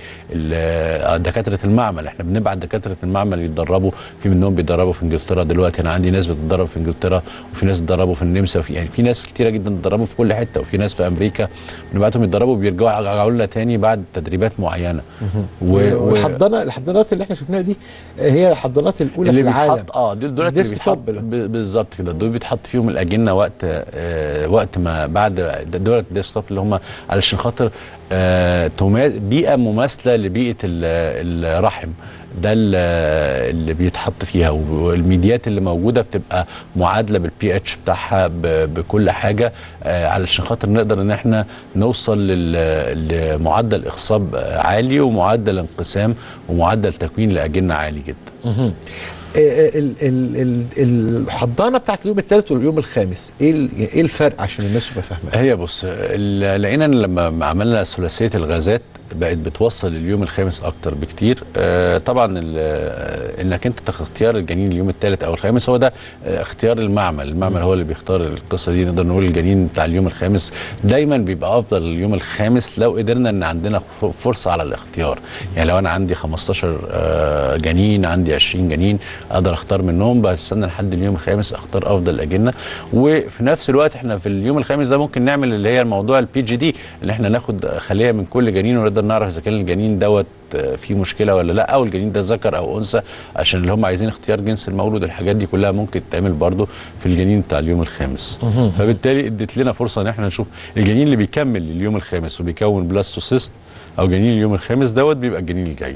ال- دكاتره المعمل احنا بنبعت دكاتره المعمل يتدربوا في منهم بيتدربوا في انجلترا دلوقتي انا عندي ناس بتتدرب في انجلترا وفي ناس بتتدربوا في النمسا وفي يعني في ناس كتيره جدا بتتدربوا في كل حته وفي ناس في امريكا بنبعتهم يتدربوا بيرجعوا يرجعوا لنا تاني بعد تدريبات معينه و- و- والحضانه الحضانات اللي احنا شفناها دي هي الحضانات الاولى اللي في العالم بيتحط اه دول دول اللي الديسك بيتحط توب ده. ب- بالظبط كده دول بيتحط فيهم الاجنه وقت آه وقت ما بعد دول الديسكتوب اللي هم علشان خاطر آه تما- بيئه مماثله لبيئه ال- الرحم ده ال- اللي بيتحط فيها والميديات اللي موجوده بتبقى معادله بالبي اتش بتاعها ب- بكل حاجه آه علشان خاطر نقدر ان احنا نوصل لل- لمعدل اخصاب عالي ومعدل انقسام ومعدل تكوين لاجنه عالي جدا مهم. آه، آه، ال- ال- ال- الحضانه بتاعت اليوم الثالث واليوم الخامس ايه ال- ايه الفرق عشان الناس تبقى فاهمه هي بص ال- لقينا ان لما عملنا ثلاثيه الغازات بقت بتوصل اليوم الخامس اكتر بكتير آه طبعا ال- آه، انك انت تاخد اختيار الجنين اليوم الثالث او الخامس هو ده آه، اختيار المعمل المعمل هو اللي بيختار القصه دي نقدر نقول الجنين بتاع اليوم الخامس دايما بيبقى افضل اليوم الخامس لو قدرنا ان عندنا ف- فرصه على الاختيار يعني لو انا عندي 15 آه، جنين عندي 20 جنين اقدر اختار منهم بستنى لحد اليوم الخامس اختار افضل اجنه وفي نفس الوقت احنا في اليوم الخامس ده ممكن نعمل اللي هي الموضوع البي جي دي اللي احنا ناخد خليه من كل جنين ونقدر نعرف اذا كان الجنين دوت آه، فيه مشكله ولا لا او الجنين ده ذكر او انثى عشان اللي هم عايزين اختيار جنس المولود الحاجات دي كلها ممكن تتعمل برضو في الجنين بتاع اليوم الخامس فبالتالي ادت لنا فرصه ان احنا نشوف الجنين اللي بيكمل اليوم الخامس وبيكون بلاستوسيست او جنين اليوم الخامس دوت بيبقى الجنين الجيد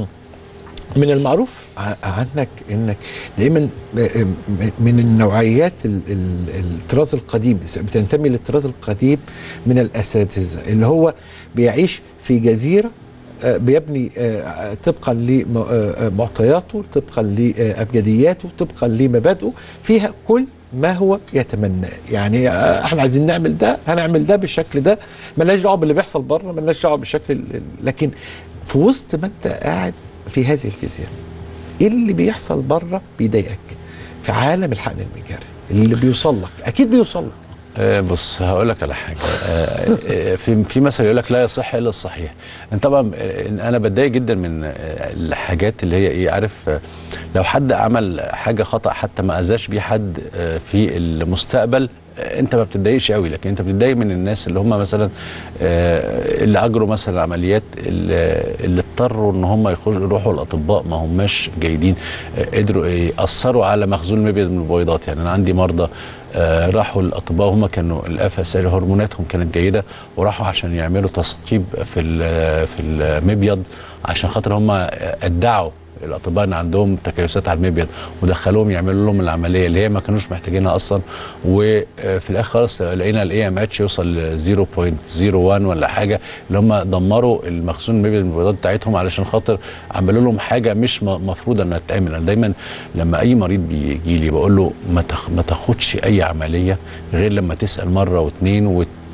من المعروف ع- عنك انك دايما من النوعيات ال- ال- الطراز القديم بتنتمي للطراز القديم من الاساتذه اللي هو بيعيش في جزيره آه، بيبني آه، طبقا لمعطياته طبقا لابجدياته طبقا لمبادئه فيها كل ما هو يتمناه يعني آه، احنا عايزين نعمل ده هنعمل ده بالشكل ده ملناش دعوه باللي بيحصل بره ملناش دعوه بالشكل ال- لكن في وسط ما انت قاعد في هذه الجزيره ايه اللي بيحصل بره بيضايقك في عالم الحقن المجاري اللي بيوصل لك اكيد بيوصل لك آه، بص هقول لك على حاجه آه، آه، في في مثل يقول لك لا يصح الا الصحيح انت طبعا آه، انا بتضايق جدا من آه، الحاجات اللي هي ايه عارف آه، لو حد عمل حاجه خطا حتى ما اذاش بيه حد آه، في المستقبل آه، انت ما بتتضايقش قوي لكن انت بتتضايق من الناس اللي هم مثلا آه، اللي اجروا مثلا عمليات اللي اللي اضطروا ان هم يخرجوا يروحوا الاطباء ما هماش جيدين آه، قدروا ياثروا على مخزون المبيض من البويضات يعني انا عندي مرضى آه، راحوا الاطباء هم كانوا الاف اس هرموناتهم كانت جيده وراحوا عشان يعملوا تثقيب في ال- في المبيض عشان خاطر هم ادعوا الاطباء ان عندهم تكيسات على المبيض ودخلوهم يعملوا لهم العمليه اللي هي ما كانوش محتاجينها اصلا وفي الاخر خالص لقينا الاي ام اتش يوصل ل 0.01 ولا حاجه اللي هم دمروا المخزون المبيض المبيضات بتاعتهم علشان خاطر عملوا لهم حاجه مش م- مفروض انها تتعمل انا دايما لما اي مريض بيجي لي بقول له ما تاخ- ما تاخدش اي عمليه غير لما تسال مره واثنين وت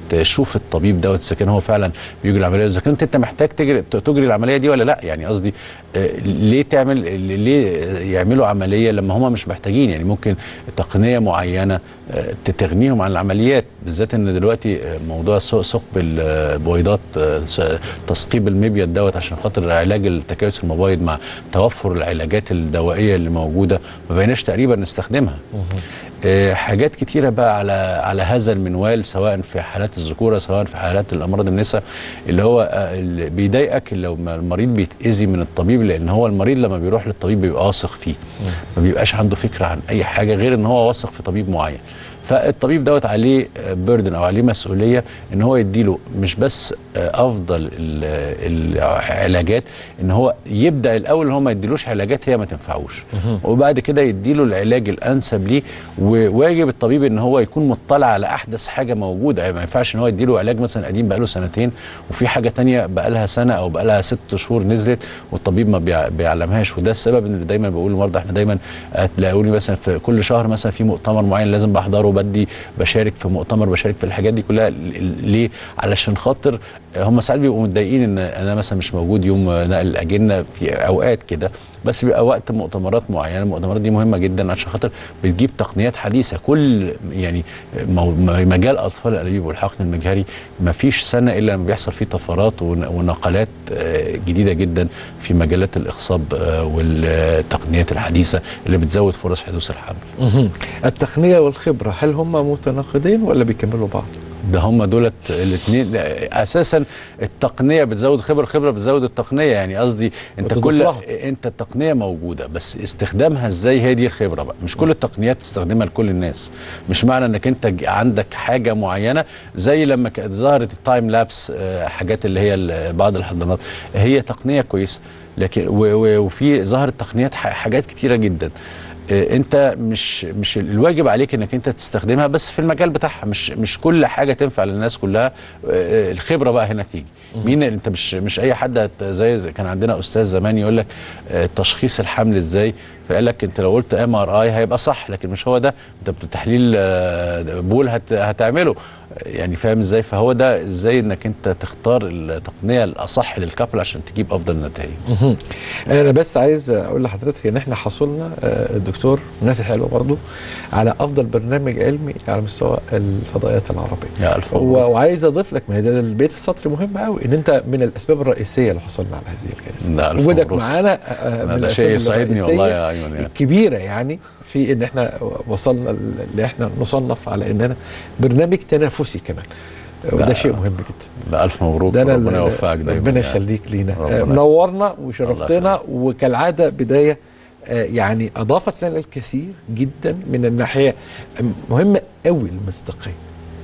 تشوف الطبيب دوت اذا كان هو فعلا بيجري العمليه اذا كنت انت محتاج تجري تجري العمليه دي ولا لا يعني قصدي آه، ليه تعمل ليه يعملوا عمليه لما هم مش محتاجين يعني ممكن تقنيه معينه آه، تغنيهم عن العمليات بالذات ان دلوقتي آه، موضوع ث- ثقب البويضات آه، س- تثقيب المبيض دوت عشان خاطر علاج التكيس المبيض مع توفر العلاجات الدوائيه اللي موجوده ما بقيناش تقريبا نستخدمها آه، حاجات كتيرة بقى على على هذا المنوال سواء في حالات الذكورة سواء في حالات الأمراض النساء اللي هو آه، اللي بيضايقك لو ما المريض بيتأذي من الطبيب لأن هو المريض لما بيروح للطبيب بيبقى واثق فيه ما بيبقاش عنده فكرة عن أي حاجة غير إن هو واثق في طبيب معين فالطبيب دوت عليه بيردن او عليه مسؤوليه ان هو يديله مش بس آه، افضل ال- العلاجات ان هو يبدا الاول ان هو ما يديلوش علاجات هي ما تنفعوش وبعد كده يديله العلاج الانسب ليه وواجب الطبيب ان هو يكون مطلع على احدث حاجه موجوده يعني ما ينفعش ان هو يديله علاج مثلا قديم بقاله سنتين وفي حاجه تانية بقالها سنه او بقالها ست شهور نزلت والطبيب ما بيع- بيعلمهاش وده السبب ان دايما بقول للمرضى احنا دايما تلاقوني مثلا في كل شهر مثلا في مؤتمر معين لازم بحضره بدي بشارك في مؤتمر بشارك في الحاجات دي كلها ل- ل- ليه علشان خاطر هم ساعات بيبقوا متضايقين ان انا مثلا مش موجود يوم نقل الاجنه في اوقات كده بس بيبقى وقت مؤتمرات معينه المؤتمرات دي مهمه جدا عشان خاطر بتجيب تقنيات حديثه كل يعني مو- مجال اطفال الانابيب والحقن المجهري ما فيش سنه الا لما بيحصل فيه طفرات ون- ونقلات آه، جديده جدا في مجالات الاخصاب آه، والتقنيات الحديثه اللي بتزود فرص حدوث الحمل مهم. التقنيه والخبره هل هم متناقضين ولا بيكملوا بعض؟ ده هم دولت الاثنين اساسا التقنيه بتزود خبره خبره بتزود التقنيه يعني قصدي انت وتضيف كل لها. انت التقنيه موجوده بس استخدامها ازاي هي دي الخبره بقى مش كل التقنيات تستخدمها لكل الناس مش معنى انك انت ج- عندك حاجه معينه زي لما كانت ظهرت التايم لابس آه، حاجات اللي هي ال- بعض الحضانات هي تقنيه كويسه لكن و- و- وفي ظهرت تقنيات ح- حاجات كتيره جدا آه، انت مش مش الواجب عليك انك انت تستخدمها بس في المجال بتاعها مش مش كل حاجه تنفع للناس كلها آه، الخبره بقى هنا تيجي مين انت مش مش اي حد هت- زي زي كان عندنا استاذ زمان يقول لك آه، تشخيص الحمل ازاي فقال لك انت لو قلت ام ار اي هيبقى صح لكن مش هو ده انت بتحليل آه، بول هت هتعمله يعني فاهم ازاي فهو ده ازاي انك انت تختار التقنيه الاصح للكابل عشان تجيب افضل نتائج مهم. انا بس عايز اقول لحضرتك ان احنا حصلنا آه، الدكتور ناس حلوه برضو على افضل برنامج علمي على مستوى الفضائيات العربيه يا الف و- مبروك. وعايز اضيف لك ما هي ده البيت السطري مهم قوي ان انت من الاسباب الرئيسيه اللي حصلنا على هذه الجائزه ده ألف وجودك مبروك. معانا آه، ده من شيء الأسباب يسعدني الرئيسية والله يا ايمن يعني. الكبيره يعني في ان احنا وصلنا اللي احنا نصنف على اننا برنامج تنافسي كمان وده ده- شيء مهم جدا لا الف مبروك ده أنا ربنا ال- يوفقك دايما ربنا يعني. يخليك لينا ربنا آه، منورنا الله وشرفتنا يخليك. وكالعاده بدايه آه، يعني اضافت لنا الكثير جدا من الناحيه مهمه قوي المصداقيه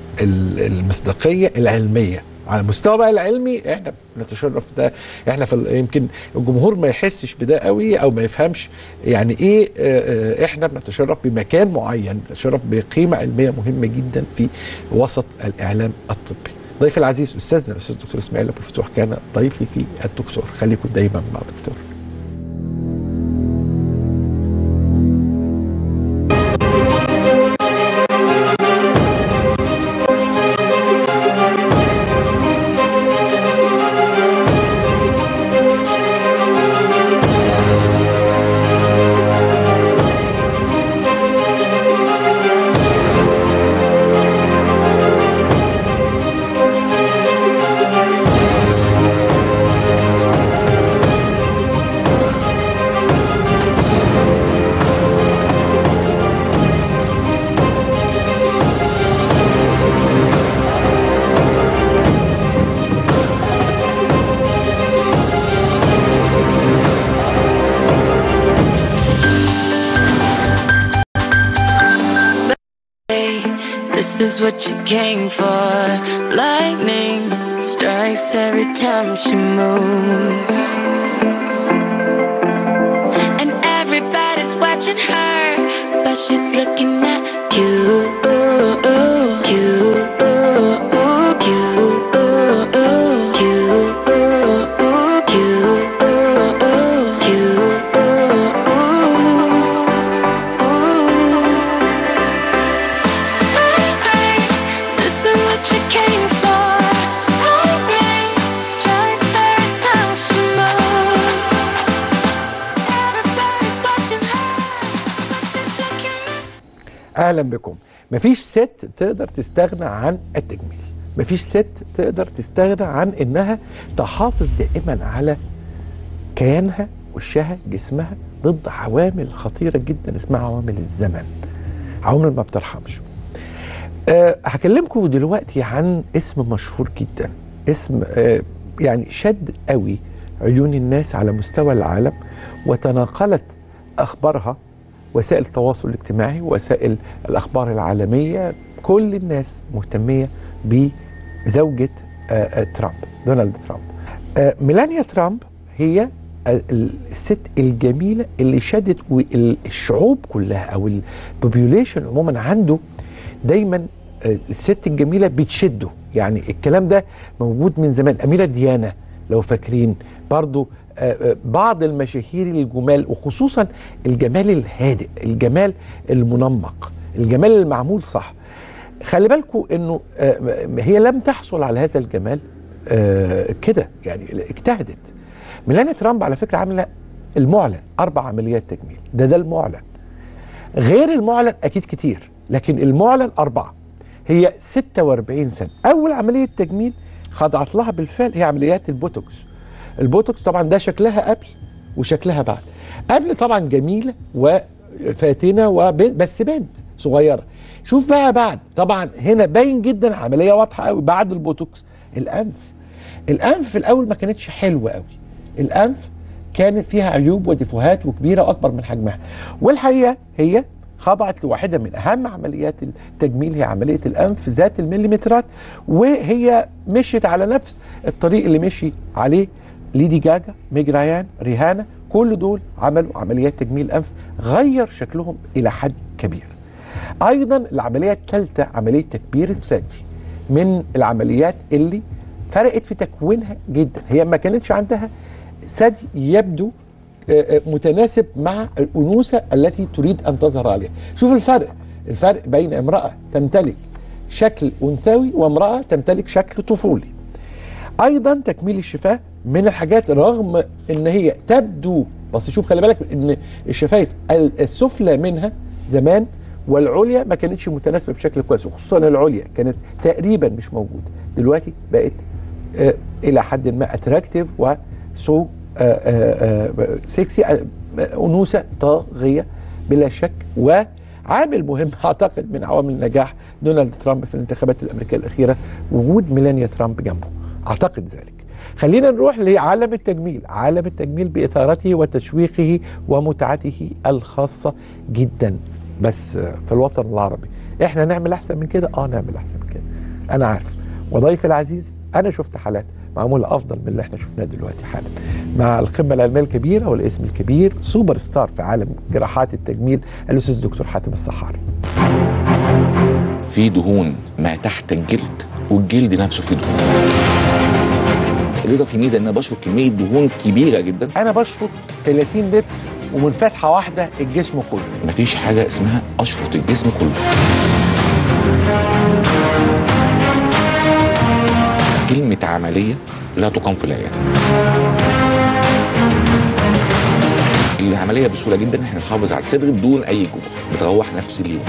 ال- المصداقيه العلميه على المستوى بقى العلمي احنا بنتشرف ده احنا في ال- يمكن الجمهور ما يحسش بده قوي او ما يفهمش يعني ايه آه، آه، احنا بنتشرف بمكان معين بنتشرف بقيمه علميه مهمه جدا في وسط الاعلام الطبي ضيفي العزيز استاذنا الاستاذ الدكتور اسماعيل ابو الفتوح كان ضيفي في الدكتور خليكم دايما مع الدكتور This is what you came for. Lightning strikes every time she moves. And everybody's watching her, but she's looking at you. You. This is what you came اهلا بكم مفيش ست تقدر تستغنى عن التجميل مفيش ست تقدر تستغنى عن انها تحافظ دائما على كيانها وشها جسمها ضد عوامل خطيره جدا اسمها عوامل الزمن عوامل ما بترحمش أه هكلمكم دلوقتي عن اسم مشهور جدا اسم أه يعني شد قوي عيون الناس على مستوى العالم وتناقلت اخبارها وسائل التواصل الاجتماعي وسائل الاخبار العالميه كل الناس مهتميه بزوجه آه، آه، ترامب دونالد ترامب آه، ميلانيا ترامب هي ال- الست الجميله اللي شدت وال- الشعوب كلها او البوبيوليشن عموما عنده دايما آه، الست الجميله بتشده يعني الكلام ده موجود من زمان اميره ديانا لو فاكرين برضو آه، آه، بعض المشاهير الجمال وخصوصا الجمال الهادئ الجمال المنمق الجمال المعمول صح خلي بالكم انه آه، م- هي لم تحصل على هذا الجمال آه، كده يعني اجتهدت ميلانيا ترامب على فكره عامله المعلن اربع عمليات تجميل ده ده المعلن غير المعلن اكيد كتير لكن المعلن اربعه هي 46 سنه اول عمليه تجميل خضعت لها بالفعل هي عمليات البوتوكس البوتوكس طبعا ده شكلها قبل وشكلها بعد قبل طبعا جميله وفاتنه وبنت بس بنت صغيره شوف بقى بعد طبعا هنا باين جدا عمليه واضحه قوي بعد البوتوكس الانف الانف في الاول ما كانتش حلوه قوي الانف كانت فيها عيوب وديفوهات وكبيره واكبر من حجمها والحقيقه هي خضعت لواحده من اهم عمليات التجميل هي عمليه الانف ذات المليمترات وهي مشيت على نفس الطريق اللي مشي عليه ليدي جاجا ميج رايان ريهانا كل دول عملوا عمليات تجميل انف غير شكلهم الى حد كبير ايضا العمليه الثالثه عمليه تكبير الثدي من العمليات اللي فرقت في تكوينها جدا هي ما كانتش عندها ثدي يبدو آه، آه، متناسب مع الانوثه التي تريد ان تظهر عليها شوف الفرق الفرق بين امراه تمتلك شكل انثوي وامراه تمتلك شكل طفولي ايضا تكميل الشفاه من الحاجات رغم ان هي تبدو بس شوف خلي بالك ان الشفايف ال- السفلى منها زمان والعليا ما كانتش متناسبه بشكل كويس وخصوصا العليا كانت تقريبا مش موجوده دلوقتي بقت آه الى حد ما اتراكتيف وسو سكسي آه انوثه طاغيه بلا شك وعامل مهم اعتقد من عوامل نجاح دونالد ترامب في الانتخابات الامريكيه الاخيره وجود ميلانيا ترامب جنبه اعتقد ذلك خلينا نروح لعالم التجميل عالم التجميل باثارته وتشويقه ومتعته الخاصه جدا بس آه، في الوطن العربي احنا نعمل احسن من كده اه نعمل احسن من كده انا عارف وضيفي العزيز انا شفت حالات معموله افضل من اللي احنا شفناه دلوقتي حالا مع القمه العلميه الكبيره والاسم الكبير سوبر ستار في عالم جراحات التجميل الاستاذ الدكتور حاتم السحاري في دهون ما تحت الجلد والجلد نفسه فيه دهون الليزر في ميزه ان انا بشفط كميه دهون كبيره جدا انا بشفط 30 لتر ومن فتحه واحده الجسم كله مفيش حاجه اسمها اشفط الجسم كله كلمه عمليه لا تقام في العياده العمليه بسهوله جدا احنا نحافظ على الصدر بدون اي جروح بتروح نفس اليوم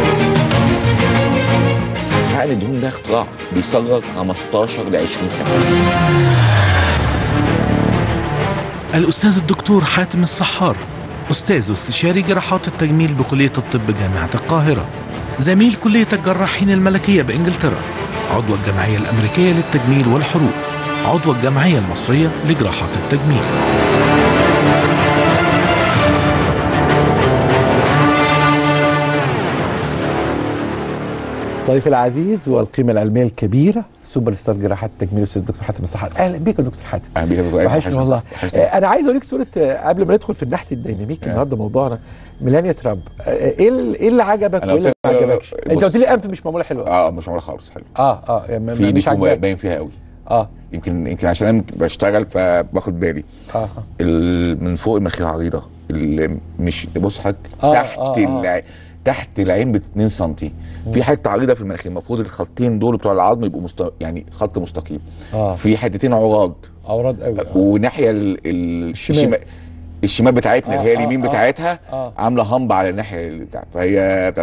حقن الدهون ده اختراع بيصغر 15 ل 20 سنه الأستاذ الدكتور حاتم السحار أستاذ واستشاري جراحات التجميل بكلية الطب جامعة القاهرة زميل كلية الجراحين الملكية بإنجلترا عضو الجمعية الأمريكية للتجميل والحروق عضو الجمعية المصرية لجراحات التجميل ضيفي العزيز والقيمه العلميه الكبيره سوبر ستار جراحات التجميل الاستاذ الدكتور حاتم السحاري اهلا بيك يا دكتور حاتم اهلا بيك يا دكتور أيمن. وحشني وحشني. والله وحشني. آه، انا عايز اوريك صوره آه، قبل ما ندخل في النحس الديناميكي آه. النهارده موضوعنا ميلانيا ترامب آه، ايه ال- ايه اللي عجبك أنا وايه اللي قلت ما لك- عجبكش انت بص. قلت لي انف مش معموله حلوه اه مش معموله خالص حلو اه اه يعني ما- في مش ديفو عاجباك باين فيها قوي اه يمكن يمكن عشان انا بشتغل فباخد بالي اه آه. ال- من فوق المناخير عريضه اللي مش بص حضرتك آه، تحت آه، آه. الع... تحت العين ب 2 سم في حته عريضه في المناخير المفروض الخطين دول بتوع العظم يبقوا مست... يعني خط مستقيم اه في حتتين عراض اوراد قوي آه. وناحيه ال... ال... الشمال. الشمال الشمال بتاعتنا آه، اللي هي آه، اليمين آه. بتاعتها اه عامله همب على الناحيه اللي بتاع فهي بتاع ده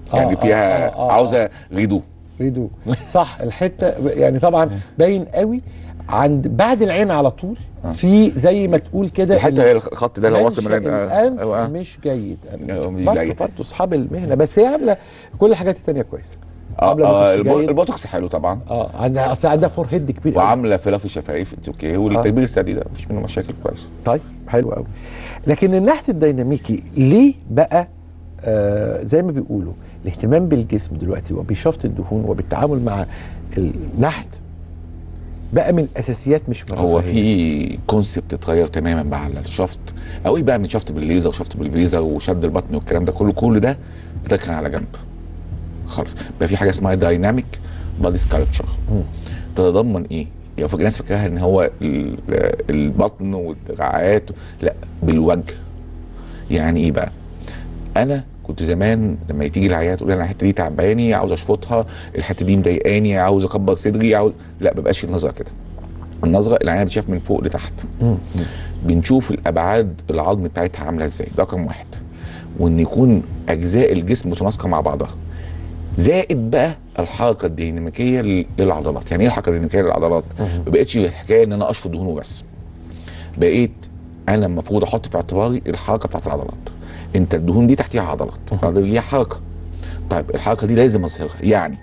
يعني آه، فيها آه، آه، آه. عاوزه ريدو ريدو صح الحته يعني طبعا باين قوي عند بعد العين على طول في زي ما تقول كده الحته هي الخط ده لو وصل منشأ من العين- الانف أيوة. مش جيد آه، مش برضه جيد. برضه اصحاب المهنه بس هي عامله كل الحاجات التانيه كويسه اه عاملة آه، بوتوكس البو- جيد. البوتوكس حلو طبعا اه عندها اصل عندها فور هيد كبير قوي. وعامله فلافي شفايف اتس اوكي والتكبير السدي ده مفيش منه مشاكل كويس طيب حلو قوي لكن النحت الديناميكي ليه بقى آه زي ما بيقولوا الاهتمام بالجسم دلوقتي وبشفط الدهون وبالتعامل مع النحت بقى من اساسيات مش من هو الرفاهية. في كونسبت اتغير تماما بقى على الشفط او ايه بقى من شفط بالليزر وشفط بالفيزر وشد البطن والكلام ده كله كل ده ده كان على جنب خالص بقى في حاجه اسمها دايناميك بادي سكالبتشر تتضمن ايه؟ يعني فاكر الناس فاكراها ان هو ال- البطن والدراعات لا بالوجه يعني ايه بقى؟ انا كنت زمان لما تيجي العيادة تقول لي انا الحته دي تعباني عاوز اشفطها الحته دي مضايقاني عاوز اكبر صدري عاوز لا ما بقاش النظره كده النظره العينه بتشاف من فوق لتحت بنشوف الابعاد العظم بتاعتها عامله ازاي ده رقم واحد وان يكون اجزاء الجسم متناسقه مع بعضها زائد بقى الحركه الديناميكيه لل- للعضلات يعني ايه الحركه الديناميكيه للعضلات ما بقتش الحكايه ان انا اشفط دهون وبس بقيت انا المفروض احط في اعتباري الحركه بتاعت العضلات انت الدهون دي تحتيها عضلات العضلات دي ليها حركه طيب الحركه دي لازم اظهرها يعني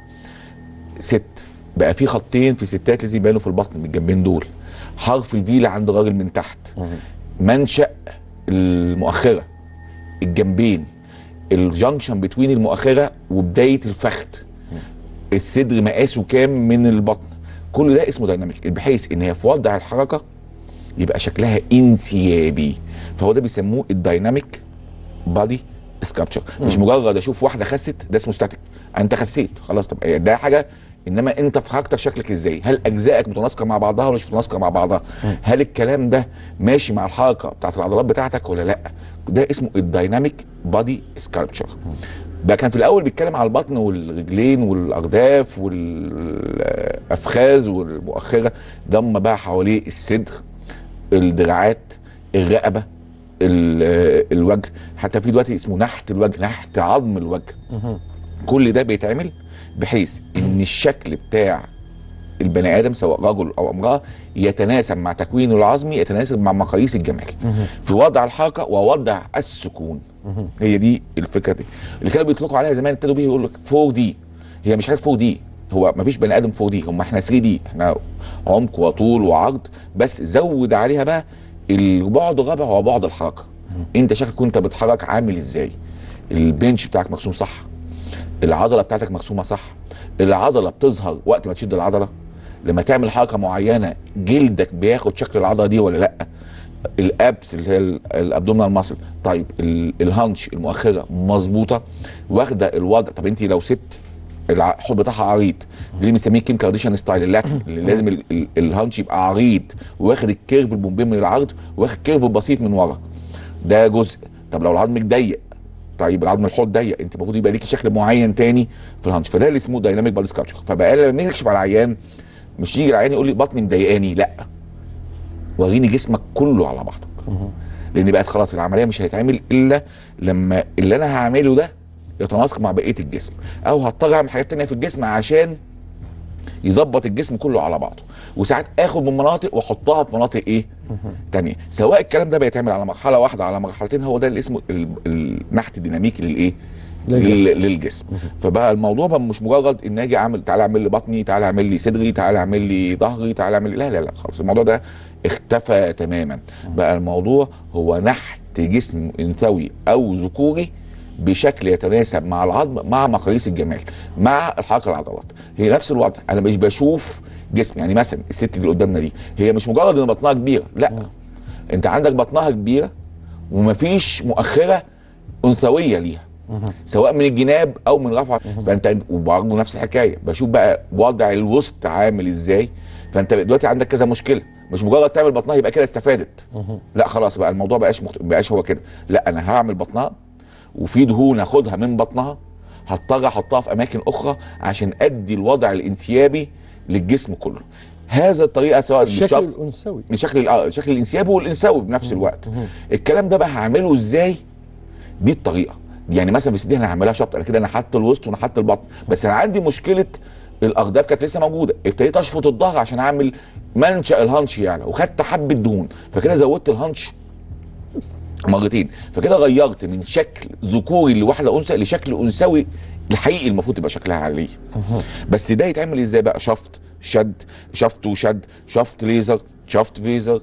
ست بقى في خطين في ستات لازم يبانوا في البطن من الجنبين دول حرف الفي اللي عند الراجل من تحت منشأ المؤخره الجنبين الجنكشن بتوين المؤخره وبدايه الفخذ الصدر مقاسه كام من البطن كل ده اسمه دايناميك بحيث ان هي في وضع الحركه يبقى شكلها انسيابي فهو ده بيسموه الدايناميك بادي سكابتشر مش مجرد اشوف واحده خست ده اسمه ستاتيك انت خسيت خلاص طب ده حاجه انما انت في حركتك شكلك ازاي هل اجزائك متناسقه مع بعضها ولا مش متناسقه مع بعضها هل الكلام ده ماشي مع الحركه بتاعت العضلات بتاعتك ولا لا ده اسمه الدايناميك بادي سكالبتشر ده كان في الاول بيتكلم على البطن والرجلين والارداف والافخاذ والمؤخره ضم بقى حواليه الصدر الدراعات الرقبه ال- الوجه حتى في دلوقتي اسمه نحت الوجه نحت عظم الوجه كل ده بيتعمل بحيث ان الشكل بتاع البني ادم سواء رجل او امراه يتناسب مع تكوينه العظمي يتناسب مع مقاييس الجمال في وضع الحركه ووضع السكون هي دي الفكره دي اللي كانوا بيطلقوا عليها زمان ابتدوا بيه يقول لك 4 دي هي مش حاجه 4 دي هو مفيش بني ادم 4 دي هم احنا 3 دي احنا عمق وطول وعرض بس زود عليها بقى البعد الرابع هو بعد الحركه انت شكلك وانت بتتحرك عامل ازاي البنش بتاعك مرسوم صح العضله بتاعتك مرسومه صح العضله بتظهر وقت ما تشد العضله لما تعمل حركه معينه جلدك بياخد شكل العضله دي ولا لا الابس اللي هي ال- الابدومينال ماسل طيب ال- الهانش المؤخره مظبوطه واخده الوضع طب انت لو ست الع- الحوض بتاعها عريض دي اللي بنسميه كيم كارديشان ستايل اللاتين اللي لازم ال- ال- الهانش يبقى عريض واخد الكيرف البومبين من العرض واخد كيرف بسيط من ورا ده جزء طب لو العظم ضيق طيب العظم الحوض ضيق انت المفروض يبقى ليكي شكل معين تاني في الهانش فده اللي اسمه دايناميك بادي سكالبتشر فبقى لما نكشف على العيان مش يجي العيان يقول لي بطني مضايقاني لا وريني جسمك كله على بعضك لان بقت خلاص العمليه مش هيتعمل الا لما اللي انا هعمله ده يتناسق مع بقيه الجسم او هضطر اعمل حاجات تانية في الجسم عشان يظبط الجسم كله على بعضه وساعات اخد من مناطق واحطها في مناطق ايه تانية سواء الكلام ده بيتعمل على مرحله واحده على مرحلتين هو ده اللي اسمه ال- النحت الديناميكي للايه للجسم. لل- للجسم فبقى الموضوع بقى مش مجرد ان اجي اعمل تعالى اعمل لي بطني تعالى اعمل لي صدري تعالى اعمل لي ظهري تعالى اعمل لي لا لا لا خلاص الموضوع ده اختفى تماما بقى الموضوع هو نحت جسم انثوي او ذكوري بشكل يتناسب مع العظم مع مقاييس الجمال مع الحركه العضلات هي نفس الوضع انا مش بشوف جسم يعني مثلا الست اللي قدامنا دي هي مش مجرد ان بطنها كبيره لا انت عندك بطنها كبيره ومفيش مؤخره انثويه ليها سواء من الجناب او من رفع فانت وبرضه نفس الحكايه بشوف بقى وضع الوسط عامل ازاي فانت دلوقتي عندك كذا مشكله مش مجرد تعمل بطنها يبقى كده استفادت لا خلاص بقى الموضوع بقاش مخت... بقاش هو كده لا انا هعمل بطنها وفي دهون هاخدها من بطنها هضطر احطها في اماكن اخرى عشان ادي الوضع الانسيابي للجسم كله هذا الطريقه سواء الشكل بالشفط الانثوي الشكل الأ- الشكل الانسيابي والانثوي بنفس الوقت الكلام ده بقى هعمله ازاي دي الطريقه يعني مثلا في سيدي انا هعملها شفط انا كده انا حاطط الوسط وانا حاطط البطن بس انا عندي مشكله الارداف كانت لسه موجوده ابتديت اشفط الظهر عشان اعمل منشا الهانش يعني وخدت حبه دهون فكده زودت الهانش مرتين فكده غيرت من شكل ذكوري لواحده انثى لشكل انثوي الحقيقي المفروض تبقى شكلها عليه بس ده يتعمل ازاي بقى شفط شد شفط وشد شفط ليزر شفط فيزر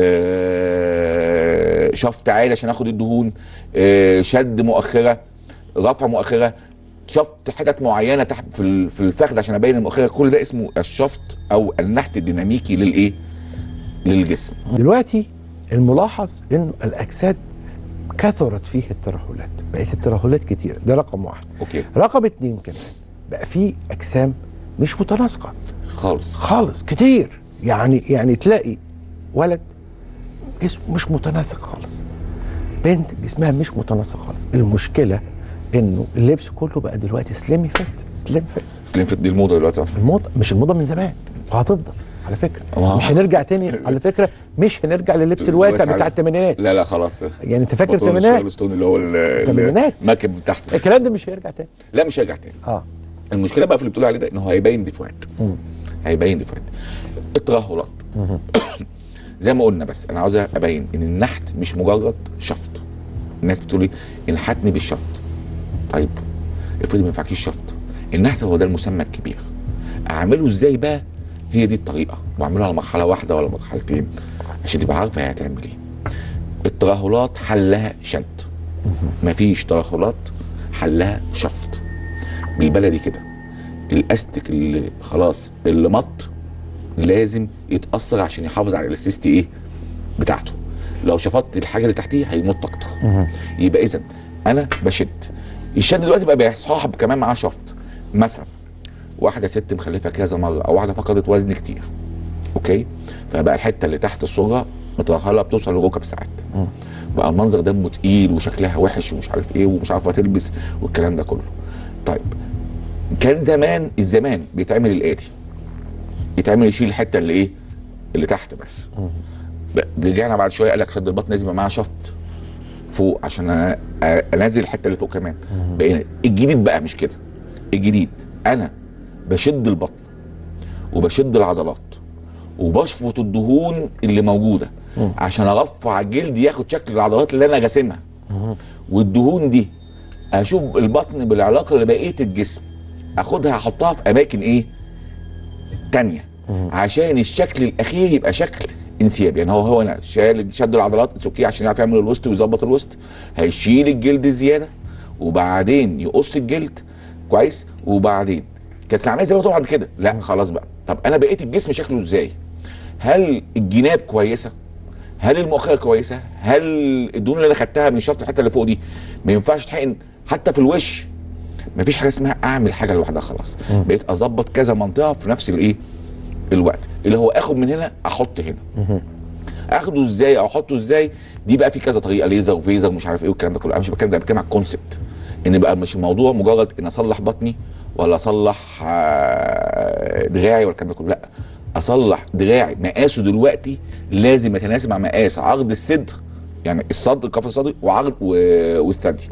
آه، شفط عالي عشان اخد الدهون آه، شد مؤخره رفع مؤخره شفط حتت معينه تحت في ال- في الفخذ عشان ابين المؤخره كل ده اسمه الشفط او النحت الديناميكي للايه للجسم دلوقتي الملاحظ انه الاجساد كثرت فيه الترهلات بقت الترهلات كتير ده رقم واحد اوكي رقم اتنين كمان بقى في اجسام مش متناسقه خالص خالص كتير يعني يعني تلاقي ولد جسمه مش متناسق خالص بنت جسمها مش متناسق خالص المشكله انه اللبس كله بقى دلوقتي سليم فيت سليم فيت سليم فيت دي الموضه دلوقتي الموضه مش الموضه من زمان وهتفضل على فكره آه. مش هنرجع تاني على فكره مش هنرجع لللبس الواسع بتاع الثمانينات لا لا خلاص يعني انت فاكر بطول الثمانينات الشارلستون اللي هو ال- ال- الثمانينات. الماكب من تحت الكلام ده مش هيرجع تاني لا مش هيرجع تاني اه المشكله بقى في اللي بتقول عليه ده انه هيبين ديفوهات مم. هيبين ديفوهات الترهلات زي ما قلنا بس انا عاوز ابين ان النحت مش مجرد شفط الناس بتقول ايه انحتني بالشفط طيب افرض ما ينفعكيش شفط النحت هو ده المسمى الكبير اعمله ازاي بقى هي دي الطريقه واعمله على مرحله واحده ولا مرحلتين عشان تبقى عارفه هي هتعمل ايه الترهلات حلها شد مفيش ترهلات حلها شفط بالبلدي كده الاستك اللي خلاص اللي مط لازم يتاثر عشان يحافظ على الاستيستي ايه بتاعته لو شفطت الحاجه اللي تحتيه هيمط اكتر يبقى اذا انا بشد الشد دلوقتي بقى بيصاحب كمان معاه شفط مثلا واحده ست مخلفه كذا مره او واحده فقدت وزن كتير اوكي فبقى الحته اللي تحت الصوره مترهله بتوصل لركب ساعات بقى المنظر دمه تقيل وشكلها وحش ومش عارف ايه ومش عارفه تلبس والكلام ده كله طيب كان زمان الزمان بيتعمل الاتي يتعمل يشيل الحته اللي ايه اللي تحت بس ب- رجعنا بعد شويه قال لك شد البطن لازم يبقى معاه شفط فوق عشان أ- أ- انزل الحته اللي فوق كمان بقينا الجديد بقى مش كده الجديد انا بشد البطن وبشد العضلات وبشفط الدهون اللي موجوده عشان ارفع الجلد ياخد شكل العضلات اللي انا جاسمها والدهون دي اشوف البطن بالعلاقه لبقيه الجسم اخدها احطها في اماكن ايه تانية عشان الشكل الاخير يبقى شكل انسياب يعني هو هو انا شال شد العضلات اتس عشان يعرف يعمل الوسط ويظبط الوسط هيشيل الجلد زياده وبعدين يقص الجلد كويس وبعدين كانت العمليه زي ما طبعا كده لا خلاص بقى طب انا بقيت الجسم شكله ازاي هل الجناب كويسه هل المؤخره كويسه هل الدهون اللي انا خدتها من شفط الحته اللي فوق دي ما ينفعش تحقن حتى في الوش ما فيش حاجه اسمها اعمل حاجه لوحدها خلاص بقيت اظبط كذا منطقه في نفس الايه الوقت اللي هو اخد من هنا احط هنا اخده ازاي او احطه ازاي دي بقى في كذا طريقه ليزر وفيزر ومش عارف ايه والكلام ده كله انا مش بتكلم ده بتكلم على الكونسبت ان بقى مش الموضوع مجرد ان اصلح بطني ولا اصلح آه، دراعي ولا الكلام ده كله لا اصلح دراعي مقاسه دلوقتي لازم يتناسب مع مقاس عرض الصدر يعني الصدر قفص الصدري وعرض و- والثدي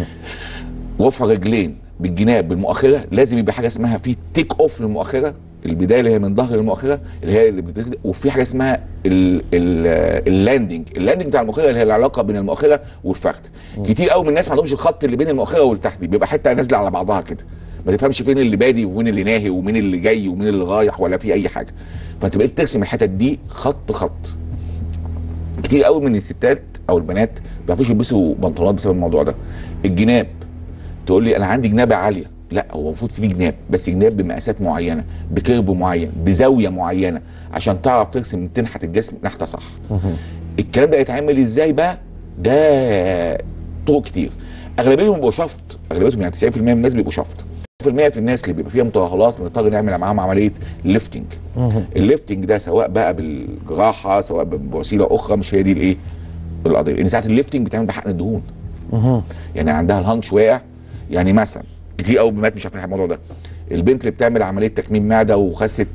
وفر رجلين بالجناب بالمؤخره لازم يبقى حاجه اسمها في تيك اوف للمؤخره البدايه اللي هي من ظهر المؤخره اللي هي اللي بتتنزل وفي حاجه اسمها ال- ال- اللاندنج اللاندنج بتاع المؤخره اللي هي العلاقه بين المؤخره والفخذ كتير قوي من الناس ما عندهمش الخط اللي بين المؤخره والتحت دي بيبقى حته نازله على بعضها كده ما تفهمش فين اللي بادي وفين اللي ناهي ومين اللي جاي ومين اللي رايح ولا في اي حاجه فانت بقيت ترسم الحتت دي خط خط كتير قوي من الستات او البنات ما بيعرفوش يلبسوا بنطلونات بسبب الموضوع ده الجناب تقول لي انا عندي جنابه عاليه لا هو المفروض في جناب بس جناب بمقاسات معينه بكيرف معين بزاويه معينه عشان تعرف ترسم تنحت الجسم نحته صح الكلام ده يتعمل ازاي بقى ده طرق كتير اغلبيتهم بيبقوا شفط اغلبيتهم يعني 90% من الناس بيبقوا شفط 10% في الناس اللي بيبقى فيها مترهلات بنضطر نعمل معاهم عمليه ليفتنج الليفتنج ده سواء بقى بالجراحه سواء بوسيله اخرى مش هي دي الايه القضيه لان ساعه الليفتنج بتعمل بحقن الدهون يعني عندها الهانش واقع يعني مثلا كتير قوي بنات مش عارفين الموضوع ده البنت اللي بتعمل عمليه تكميم معده وخست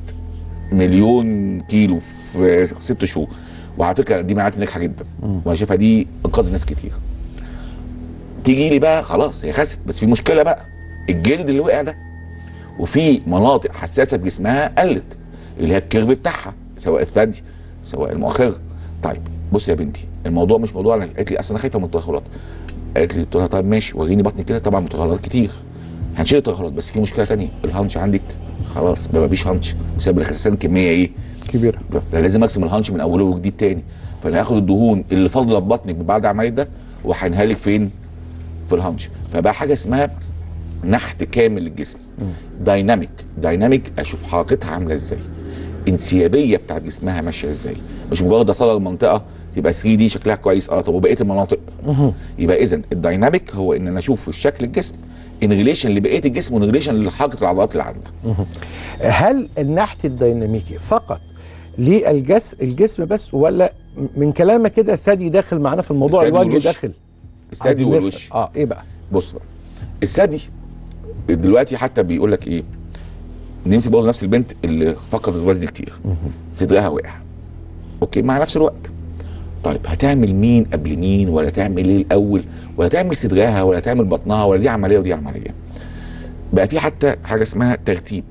مليون كيلو في ست شهور وعلى فكره دي معادي ناجحه جدا وانا شايفها دي انقاذ ناس كتير تيجي لي بقى خلاص هي خست بس في مشكله بقى الجلد اللي وقع ده وفي مناطق حساسه في جسمها قلت اللي هي الكيرف بتاعها سواء الثدي سواء المؤخره طيب بص يا بنتي الموضوع مش موضوع أنا- قالت لي اصل انا خايفه من التدخلات قالت لي قلت لها طيب ماشي وريني بطني كده طبعا متغيرات كتير هنشيل التدخلات بس في مشكله تانية الهانش عندك خلاص ما فيش هانش بسبب الخسسان كميه ايه كبيره ده لازم ارسم الهانش من اوله وجديد تاني فانا هاخد الدهون اللي فاضله في بطنك بعد العمليه ده وهحقنها لك فين في الهانش فبقى حاجه اسمها نحت كامل للجسم دايناميك دايناميك اشوف حركتها عامله ازاي انسيابيه بتاعت جسمها ماشيه ازاي مش مجرد اصغر منطقه تبقى 3 دي شكلها كويس اه طب وبقيه المناطق يبقى اذا الدايناميك هو ان انا اشوف في شكل الجسم ان ريليشن لبقيه الجسم وان ريليشن لحركه العضلات اللي عندها هل النحت الديناميكي فقط للجسم الجسم بس ولا من كلامك كده ثدي داخل معانا في الموضوع الثدي الوجه والوش. داخل الثدي عايزين نفهم. والوش اه ايه بقى بص بقى الثدي دلوقتي حتى بيقول لك ايه نمسك برضه نفس البنت اللي فقدت وزن كتير صدرها وقع اوكي مع نفس الوقت طيب هتعمل مين قبل مين ولا تعمل ايه الاول ولا تعمل صدرها ولا تعمل بطنها ولا دي عمليه ودي عمليه بقى في حتى حاجه اسمها ترتيب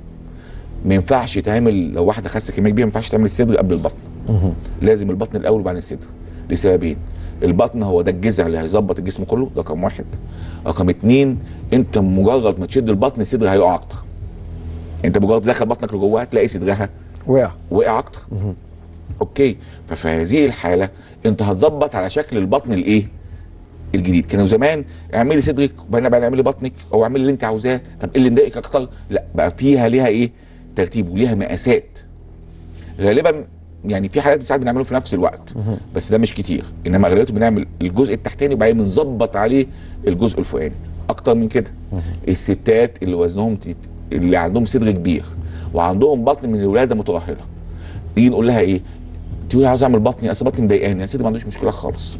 ما ينفعش تعمل لو واحده خاسه كميه كبيره ما ينفعش تعمل الصدر قبل البطن لازم البطن الاول وبعدين الصدر لسببين البطن هو ده الجذع اللي هيظبط الجسم كله ده رقم واحد رقم اتنين انت مجرد ما تشد البطن الصدر هيقع اكتر انت مجرد تدخل بطنك لجوه تلاقي صدرها وقع وقع اكتر اوكي ففي هذه الحاله انت هتظبط على شكل البطن الايه الجديد كانوا زمان اعملي صدرك وبعدين بقى اعملي بطنك او اعملي اللي انت عاوزاه طب ايه اللي مضايقك اكتر لا بقى فيها ليها ايه ترتيب وليها مقاسات غالبا يعني في حالات ساعات بنعمله في نفس الوقت بس ده مش كتير انما اغلبيته بنعمل الجزء التحتاني وبعدين بنظبط عليه الجزء الفوقاني اكتر من كده الستات اللي وزنهم تيت- اللي عندهم صدر كبير وعندهم بطن من الولاده مترهله تيجي نقول لها ايه تقول عاوز اعمل بطني اصل بطني مضايقاني يا ستي ما عندوش مشكله خالص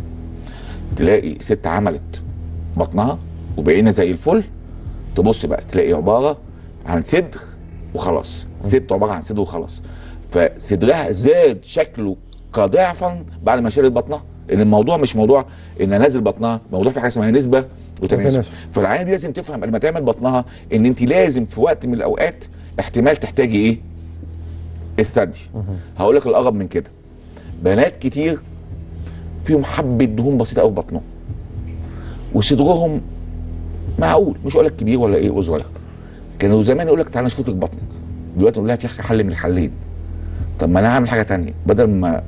تلاقي ست عملت بطنها وبقينا زي الفل تبص بقى تلاقي عباره عن صدر وخلاص ست عباره عن صدر وخلاص فصدرها زاد شكله كضعفا بعد ما شالت بطنها ان الموضوع مش موضوع ان انزل بطنها موضوع في حاجه اسمها نسبه وتناسب وتناسب. فالعينه دي لازم تفهم قبل ما تعمل بطنها ان انت لازم في وقت من الاوقات احتمال تحتاجي ايه الثدي هقول لك الاقرب من كده بنات كتير فيهم حبه دهون بسيطه قوي في بطنهم وصدرهم معقول مش هقول لك كبير ولا ايه وصغير كانوا زمان يقول لك تعالى نشوف لك بطنك دلوقتي نقول لها في حل من الحلين طب ما انا هعمل حاجه تانية بدل ما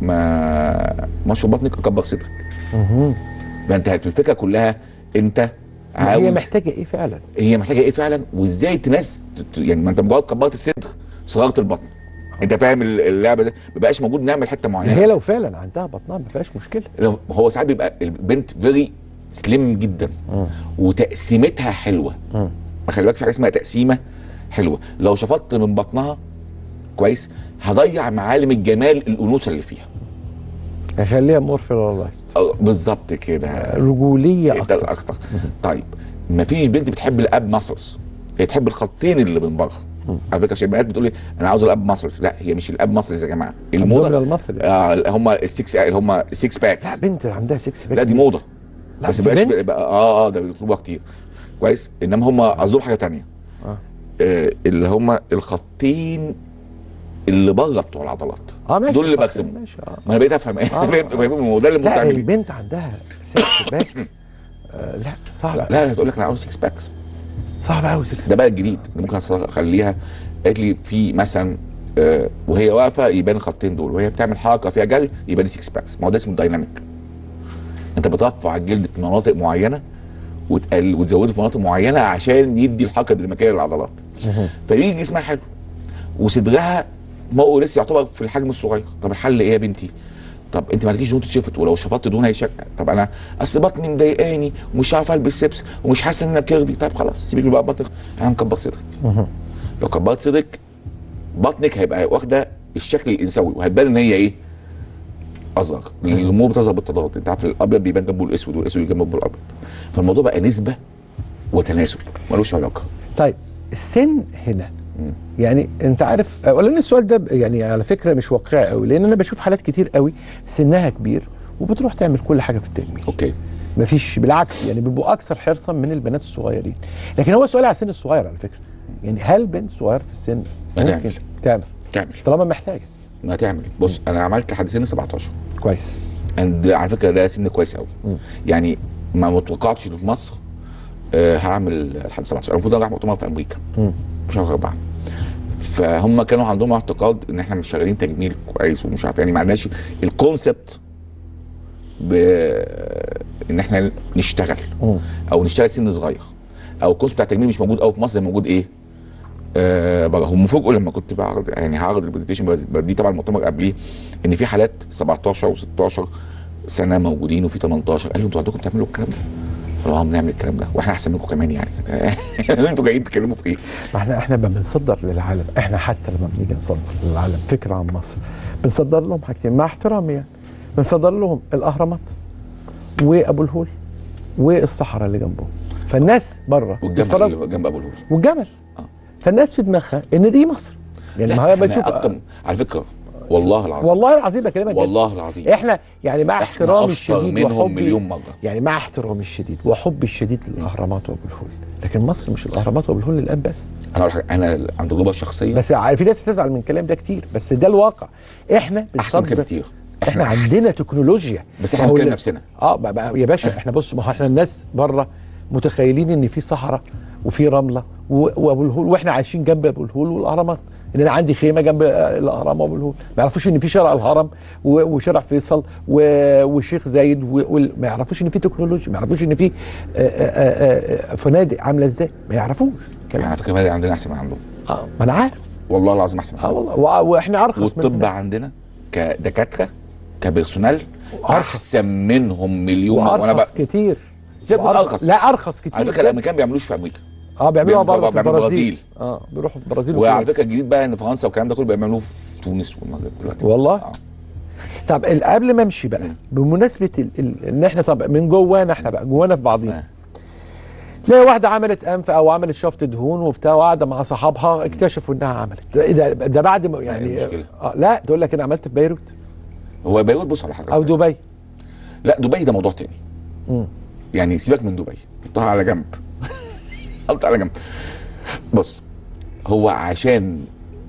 ما ما اشرب بطنك اكبر صدرك ما انت الفكره كلها انت عاوز هي محتاجه ايه فعلا هي محتاجه ايه فعلا وازاي تناس ت- يعني ما انت مجرد كبرت الصدر صغرت البطن انت فاهم ال- اللعبه ده ما بقاش موجود نعمل حته معينه هي لو فعلا عندها بطنها ما فيهاش مشكله لو- هو ساعات بيبقى البنت فيري سليم جدا وتقسيمتها حلوه ما خلي بالك في حاجه اسمها تقسيمه حلوه لو شفطت من بطنها كويس هضيع معالم الجمال الانوثه اللي فيها هخليها مور فيرالايزد أه، بالظبط كده رجوليه ده اكتر اكتر طيب ما فيش بنت بتحب الاب ماسلز هي تحب الخطين اللي من بره على فكره عشان البنات بتقول لي انا عاوز الاب ماسلز لا هي مش الاب ماسلز يا جماعه الموضه الموضه المصري آه هم السكس اللي هم السكس باكس لا بنت عندها سكس باك لا دي موضه لا، بس في بقاش بنت؟ بقى اه اه ده بيطلبوها كتير كويس انما هم قصدهم حاجه تانية آه. آه اللي هم الخطين اللي بره بتوع العضلات اه ماشي دول اللي خلاص، بكسبهم ماشي اه ما انا بقيت افهم ايه آه. بقيت بقيت هو ده اللي لا بتعمل البنت عندها سكس باك آه لا صعب لا لا تقول لك انا عاوز سكس باكس صعب قوي سكس ده بقى الجديد اللي ممكن اخليها قالت لي في مثلا آه وهي واقفه يبان الخطين دول وهي بتعمل حركه فيها جري يبان سكس باكس ما هو ده اسمه دايناميك انت بترفع الجلد في مناطق معينه وتقل وتزوده في مناطق معينه عشان يدي الحركه الديناميكيه للعضلات فيجي جسمها حلو وصدرها ما هو لسه يعتبر في الحجم الصغير طب الحل ايه يا بنتي طب انت ما لكيش دهون تتشفط ولو شفطت دهون هيشق طب انا اصل بطني مضايقاني ومش عارف البس لبس ومش حاسه ان انا كيرفي طيب خلاص سيبك بقى بطنك انا هنكبر صدرك لو كبرت صدرك بطنك هيبقى واخده الشكل الانثوي وهتبان ان هي ايه اصغر لان الامور بتظهر بالتضاد انت عارف الابيض بيبان جنبه الاسود والاسود جنبه الابيض فالموضوع بقى نسبه وتناسب ملوش علاقه طيب السن هنا يعني انت عارف اولا السؤال ده ب- يعني على فكره مش واقعي قوي لان انا بشوف حالات كتير قوي سنها كبير وبتروح تعمل كل حاجه في التجميل اوكي مفيش بالعكس يعني بيبقوا اكثر حرصا من البنات الصغيرين لكن هو السؤال على السن الصغير على فكره يعني هل بنت صغير في السن ما ممكن تعمل. تعمل تعمل طالما محتاجه ما تعمل بص انا عملت لحد سن 17 كويس and على فكره ده سن كويس قوي يعني ما متوقعتش إن في مصر آه هعمل لحد 17 المفروض انا رايح مؤتمر في امريكا مم. في شهر اربعه فهم كانوا عندهم اعتقاد ان احنا مش شغالين تجميل كويس ومش عارف يعني ما عندناش الكونسبت ب ان احنا نشتغل مم. او نشتغل سن صغير او الكونسبت بتاع التجميل مش موجود قوي في مصر زي موجود ايه آه بره هم فوجئوا لما كنت بعرض يعني هعرض البرزنتيشن بس دي طبعا المؤتمر قبليه ان في حالات 17 و16 سنه موجودين وفي 18 قالوا انتوا عندكم تعملوا الكلام ده فقالوا اه بنعمل الكلام ده واحنا احسن منكم كمان يعني انتوا جايين تتكلموا في ايه؟ ما احنا احنا لما بنصدر للعالم احنا حتى لما بنيجي نصدر للعالم فكره عن مصر بنصدر لهم حاجتين مع احترامي يعني بنصدر لهم الاهرامات وابو الهول والصحراء اللي جنبهم فالناس بره والجبل اللي جنب ابو الهول والجبل فالناس في دماغها ان دي مصر يعني ما هي احنا بتشوف أكتر على فكره والله العظيم والله العظيم بكلمك جد. والله العظيم احنا يعني مع احنا احترامي اشطر الشديد منهم وحبي مليون مره يعني مع احترامي الشديد وحبي الشديد للاهرامات وابو الهول لكن مصر مش الاهرامات وابو الهول الان بس انا أقول حاجة، انا عن تجربه شخصيه بس في ناس هتزعل من الكلام ده كتير بس ده الواقع احنا احسن بنصدر- كده كتير احنا أحسن. عندنا تكنولوجيا بس احنا ما هو بنتكلم اللي- نفسنا اه بقى بقى يا باشا احنا بص ما هو احنا الناس بره متخيلين ان في صحراء وفي رمله و- وابو الهول واحنا عايشين جنب ابو الهول والاهرامات ان انا عندي خيمه جنب آه، الاهرام وابو الهول ما يعرفوش ان في شارع الهرم و- وشارع فيصل و- وشيخ زايد و- وال- ما يعرفوش ان في تكنولوجيا ما يعرفوش ان في آه، آه، آه، فنادق عامله ازاي ما يعرفوش يعني على فكره المادة عندنا احسن من عندهم اه ما انا عارف والله العظيم احسن من اه والله وع- واحنا ارخص والطب منهم. عندنا كدكاتره كبيرسونال احسن منهم مليون مرة. وانا وارخص بقى كتير سيبك من وأرخص- ارخص لا ارخص كتير على فكره الامريكان ما بيعملوش في امريكا اه بيعملوها بيعملوا بره في بيعملوا البرازيل اه بيروحوا في البرازيل وعلى وكده. فكره الجديد بقى ان فرنسا والكلام ده كله بيعملوه في تونس والمغرب دلوقتي والله آه. طب ال- قبل ما امشي بقى بمناسبه ال... ال... ان احنا طب من جوانا احنا بقى جوانا في بعضينا تلاقي واحده عملت انف او عملت شفط دهون وبتاع وقاعده مع صحابها اكتشفوا انها عملت ده, ده, ده بعد ما يعني مشكلة. آه لا تقول لك انا عملت في بيروت هو بيروت بص على حاجه او دبي لا دبي ده موضوع تاني مم. يعني سيبك من دبي حطها على جنب حطها على جنب بص هو عشان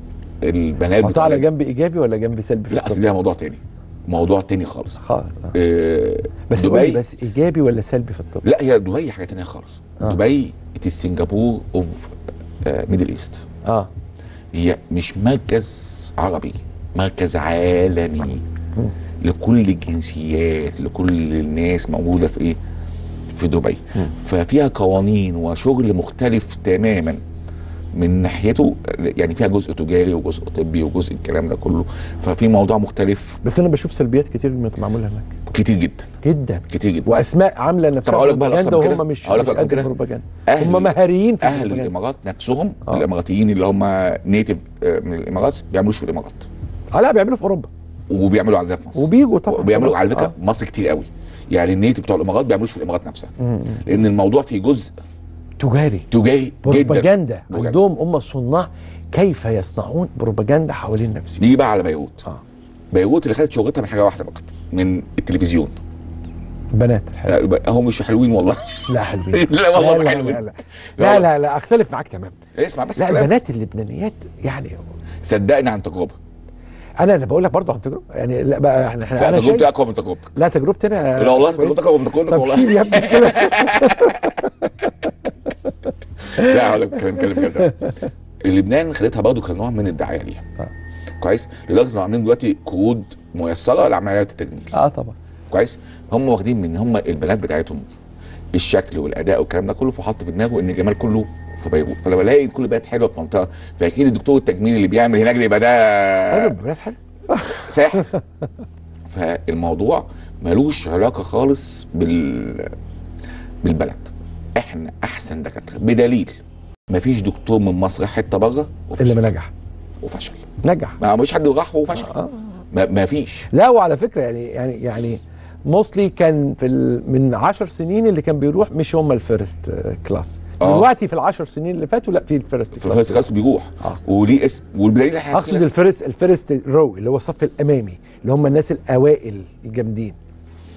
البنات حطها بتوع على جنب ايجابي ولا جنب سلبي في لا اصل الطب؟ ده موضوع تاني موضوع تاني خالص خالص آه بس قول لي دبي بس ايجابي ولا سلبي في الطب؟ لا هي دبي حاجه تانية خالص آه. دبي السنغافور اوف ميدل ايست اه هي مش مركز عربي مركز عالمي لكل الجنسيات لكل الناس موجوده في ايه في دبي ففيها قوانين وشغل مختلف تماما من ناحيته يعني فيها جزء تجاري وجزء طبي وجزء الكلام ده كله ففي موضوع مختلف بس انا بشوف سلبيات كتير معموله هناك كتير جدا جدا كتير جدا واسماء عامله نفسها طب اقول لك بقى بروباجندا الأكتر من وهم كده؟ مش أقول لك مش الأكتر قد كده؟ البروباجندا أهل- هم مهاريين في اهل البروباجندا الامارات نفسهم آه. الاماراتيين اللي هم نيتف من الامارات بيعملوش في الامارات اه لا بيعملوا في اوروبا وبيعملوا عندنا في مصر وبيجوا طبعا وبيعملوا في على مصر. فكره آه. مصر كتير قوي يعني النيتف بتوع الامارات بيعملوش في الامارات نفسها مم. لان الموضوع فيه جزء تجاري تجاري جدا بروباجندا بروباجندا. عندهم هم صناع كيف يصنعون بروباجندا حوالين نفسهم نيجي بقى على بيروت اه بيروت اللي خدت شهرتها من حاجه واحده فقط من التلفزيون بنات لا هم مش حلوين والله لا حلوين لا والله لا ما لا, حلوين لا, لا, لا, لا, لا اختلف معاك تماما اسمع بس لا كلام. البنات اللبنانيات يعني صدقني عن تجربه انا اللي بقول لك برضه عن تجربه يعني لا بقى احنا احنا لا انا تجربتي شايف اقوى من تجربتك لا تجربتي انا لا والله كويس. تجربتك اقوى من تجربتك طب والله شيل يا ابني كده لا هقول لك كلام كلام كده لبنان خدتها برضه كنوع من الدعايه ليها كويس لدرجه انهم عاملين دلوقتي قروض ميسره لعمليات التجميل اه طبعا كويس هم واخدين من هم البنات بتاعتهم الشكل والاداء والكلام ده كله فحط في دماغه ان الجمال كله في بيروت فلما الاقي كل البنات حلوه في منطقه فاكيد الدكتور التجميل اللي بيعمل هناك ده يبقى ايوه ده البنات حلو ساحر فالموضوع ملوش علاقه خالص بال بالبلد احنا احسن دكاتره بدليل مفيش دكتور من مصر راح حته بره اللي وفشل ما نجح وفشل نجح ما مفيش حد راح وفشل آه. ما ما فيش لا وعلى فكره يعني يعني يعني موصلي كان في ال... من 10 سنين اللي كان بيروح مش هم الفيرست كلاس آه. دلوقتي في العشر سنين اللي فاتوا لا في الفيرست في كلاس فارس كلاس بيروح آه. وليه اسم والبدليل احنا اقصد الفيرست الفيرست رو اللي هو الصف الامامي اللي هم الناس الاوائل الجامدين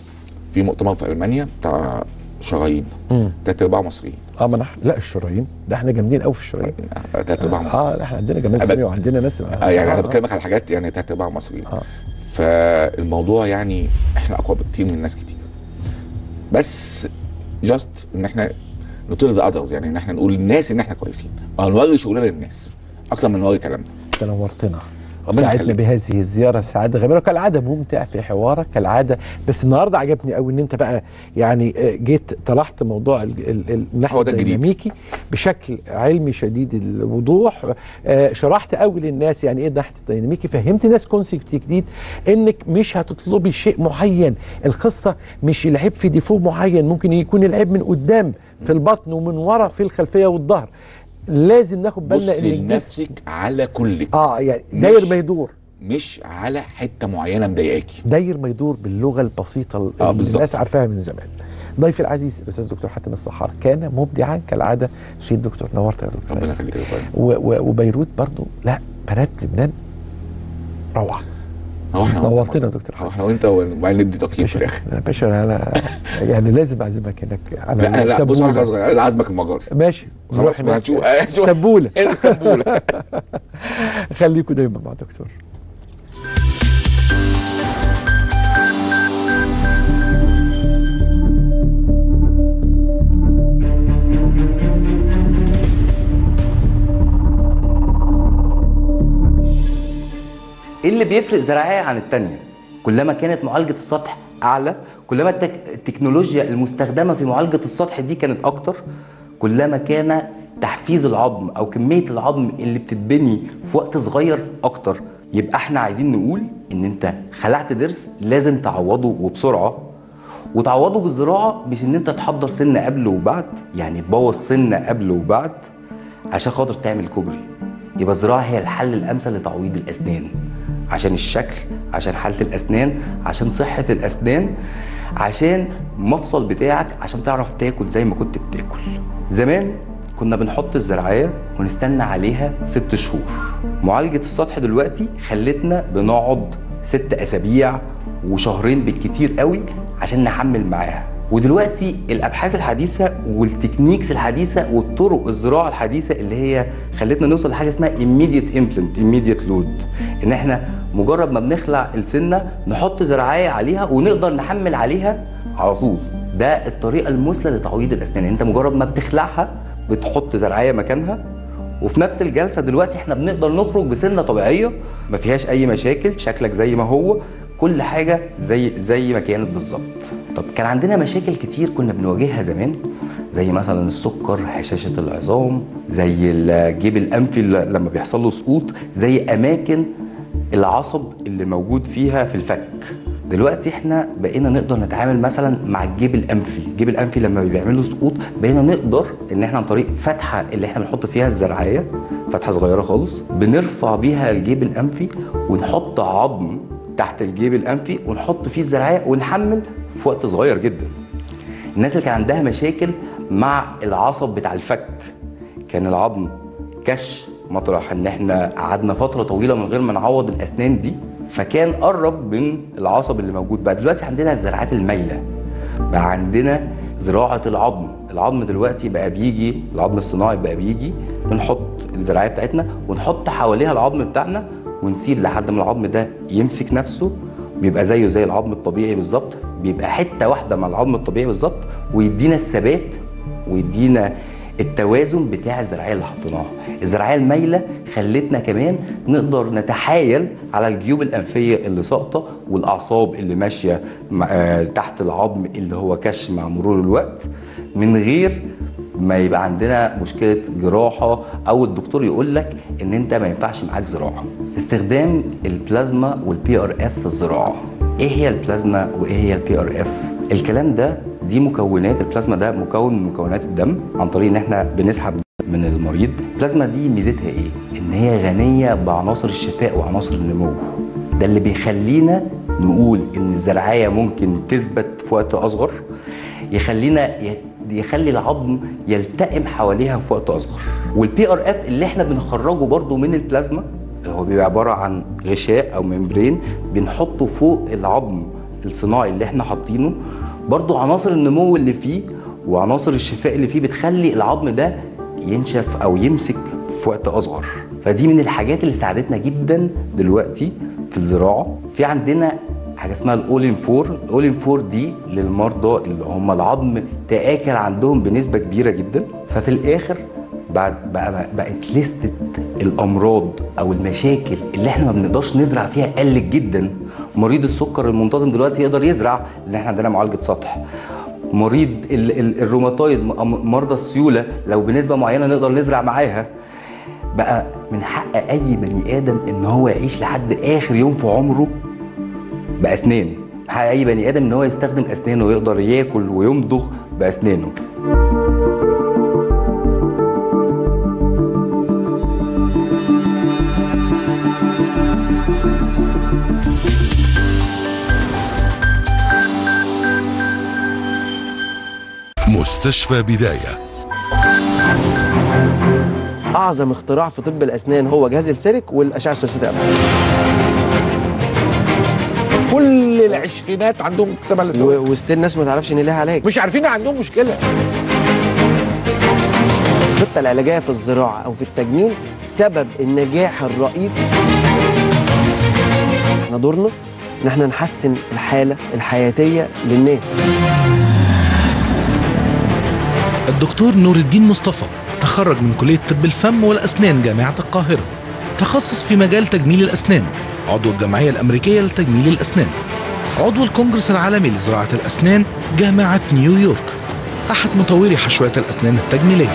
في مؤتمر في المانيا بتاع شرايين مم. تلات ارباع مصريين اه ما أنا لا الشرايين ده احنا جامدين قوي في الشرايين تلات ارباع مصريين اه لا احنا عندنا جمال أبد- سامي وعندنا ناس آه يعني انا بكلمك على حاجات يعني تلات ارباع مصريين آه. فالموضوع يعني احنا اقوى بكتير من ناس كتير بس جاست ان احنا نطير ذا اذرز يعني ان احنا نقول للناس ان احنا كويسين او نوري شغلنا للناس اكتر من نوري كلامنا انت نورتنا ربنا ساعدنا يخليك. بهذه الزياره سعاده غامره كالعاده ممتع في حوارك كالعاده بس النهارده عجبني قوي ان انت بقى يعني آه، جيت طرحت موضوع ال- ال- ال- النحو هو ده الجديد. الديناميكي بشكل علمي شديد الوضوح آه، شرحت قوي للناس يعني ايه النحو الديناميكي فهمت ناس كونسيبت جديد انك مش هتطلبي شيء معين القصه مش العيب في ديفو معين ممكن يكون العيب من قدام في البطن ومن ورا في الخلفيه والظهر لازم ناخد بالنا ان بصي الجسم لنفسك على كلك اه يعني مش- داير ما يدور مش على حته معينه مضايقاكي داير ما يدور باللغه البسيطه اللي آه، بالظبط. الناس عارفاها من زمان ضيفي العزيز الاستاذ دكتور حاتم الصحار كان مبدعا كالعاده في الدكتور نورت يا دكتور ربنا يخليك يا طيب و- و- وبيروت برضو لا بنات لبنان روعه هو احنا نورتنا يا دكتور هو احنا وانت وبعدين ندي تقييم في الاخر يا باشا انا يعني لازم اعزمك هناك على لا لا لا بص التبولة. انا صغير انا عازمك المره دي ماشي خلاص نروح ما هناك. هنشوف آه، شوف. تبوله التبولة. خليكم دايما مع دكتور ايه اللي بيفرق زراعيه عن التانية كلما كانت معالجه السطح اعلى كلما التك... التكنولوجيا المستخدمه في معالجه السطح دي كانت اكتر كلما كان تحفيز العظم او كميه العظم اللي بتتبني في وقت صغير اكتر يبقى احنا عايزين نقول ان انت خلعت ضرس لازم تعوضه وبسرعه وتعوضه بالزراعه مش ان انت تحضر سنه قبل وبعد يعني تبوظ سنه قبل وبعد عشان خاطر تعمل كوبري يبقى الزراعه هي الحل الامثل لتعويض الاسنان عشان الشكل عشان حاله الاسنان عشان صحه الاسنان عشان المفصل بتاعك عشان تعرف تاكل زي ما كنت بتاكل زمان كنا بنحط الزراعيه ونستنى عليها ست شهور معالجه السطح دلوقتي خلتنا بنقعد ست اسابيع وشهرين بالكتير قوي عشان نحمل معاها ودلوقتي الابحاث الحديثه والتكنيكس الحديثه والطرق الزراعه الحديثه اللي هي خلتنا نوصل لحاجه اسمها immediate implant immediate load ان احنا مجرد ما بنخلع السنه نحط زراعيه عليها ونقدر نحمل عليها على طول ده الطريقه المثلى لتعويض الاسنان انت مجرد ما بتخلعها بتحط زراعيه مكانها وفي نفس الجلسه دلوقتي احنا بنقدر نخرج بسنه طبيعيه ما فيهاش اي مشاكل شكلك زي ما هو كل حاجه زي زي ما كانت بالظبط طب كان عندنا مشاكل كتير كنا بنواجهها زمان زي مثلا السكر هشاشه العظام زي الجيب الانفي اللي لما بيحصل له سقوط زي اماكن العصب اللي موجود فيها في الفك دلوقتي احنا بقينا نقدر نتعامل مثلا مع الجيب الانفي الجيب الانفي لما بيعمل له سقوط بقينا نقدر ان احنا عن طريق فتحه اللي احنا بنحط فيها الزرعيه فتحه صغيره خالص بنرفع بيها الجيب الانفي ونحط عظم تحت الجيب الانفي ونحط فيه الزرعيه ونحمل في وقت صغير جدا الناس اللي كان عندها مشاكل مع العصب بتاع الفك كان العظم كش مطرح ان احنا قعدنا فتره طويله من غير ما نعوض الاسنان دي فكان قرب من العصب اللي موجود بقى دلوقتي عندنا الزراعات المايله بقى عندنا زراعه العظم العظم دلوقتي بقى بيجي العظم الصناعي بقى بيجي بنحط الزراعيه بتاعتنا ونحط حواليها العظم بتاعنا ونسيب لحد ما العظم ده يمسك نفسه بيبقى زيه زي العظم الطبيعي بالظبط بيبقى حته واحده مع العظم الطبيعي بالظبط ويدينا الثبات ويدينا التوازن بتاع الزراعيه اللي حطيناها الزراعيه المايله خلتنا كمان نقدر نتحايل على الجيوب الانفيه اللي ساقطه والاعصاب اللي ماشيه مع- آه، تحت العظم اللي هو كش مع مرور الوقت من غير ما يبقى عندنا مشكله جراحه او الدكتور يقول لك ان انت ما ينفعش معاك زراعه استخدام البلازما والبي ار اف في الزراعه ايه هي البلازما وايه هي البي ار اف الكلام ده دي مكونات البلازما ده مكون من مكونات الدم عن طريق ان احنا بنسحب من المريض البلازما دي ميزتها ايه ان هي غنيه بعناصر الشفاء وعناصر النمو ده اللي بيخلينا نقول ان الزرعيه ممكن تثبت في وقت اصغر يخلينا ي- يخلي العظم يلتئم حواليها في وقت اصغر والبي ار اف اللي احنا بنخرجه برضو من البلازما اللي هو بيبقى عباره عن غشاء او ممبرين بنحطه فوق العظم الصناعي اللي احنا حاطينه برضو عناصر النمو اللي فيه وعناصر الشفاء اللي فيه بتخلي العظم ده ينشف او يمسك في وقت اصغر فدي من الحاجات اللي ساعدتنا جدا دلوقتي في الزراعه في عندنا حاجه اسمها الاولين فور الاولين فور دي للمرضى اللي هم العظم تاكل عندهم بنسبه كبيره جدا ففي الاخر بعد بقى بقت لستة الامراض او المشاكل اللي احنا ما بنقدرش نزرع فيها قلت جدا مريض السكر المنتظم دلوقتي يقدر يزرع لان احنا عندنا معالجه سطح مريض ال- ال- الروماتويد م- مرضى السيوله لو بنسبه معينه نقدر نزرع معاها بقى من حق اي بني ادم ان هو يعيش لحد اخر يوم في عمره باسنان من حق اي بني ادم ان هو يستخدم اسنانه ويقدر ياكل ويمضغ باسنانه مستشفى بداية اعظم اختراع في طب الاسنان هو جهاز السيرك والاشعه الثلاثيه الابعاد كل العشرينات عندهم اكسبها لسوا و- وستيل الناس ما تعرفش ان ليها علاج مش عارفين إن عندهم مشكله الخطه العلاجيه في الزراعه او في التجميل سبب النجاح الرئيسي احنا دورنا ان احنا نحسن الحاله الحياتيه للناس الدكتور نور الدين مصطفى تخرج من كلية طب الفم والأسنان جامعة القاهرة تخصص في مجال تجميل الأسنان عضو الجمعية الأمريكية لتجميل الأسنان عضو الكونجرس العالمي لزراعة الأسنان جامعة نيويورك أحد مطوري حشوات الأسنان التجميلية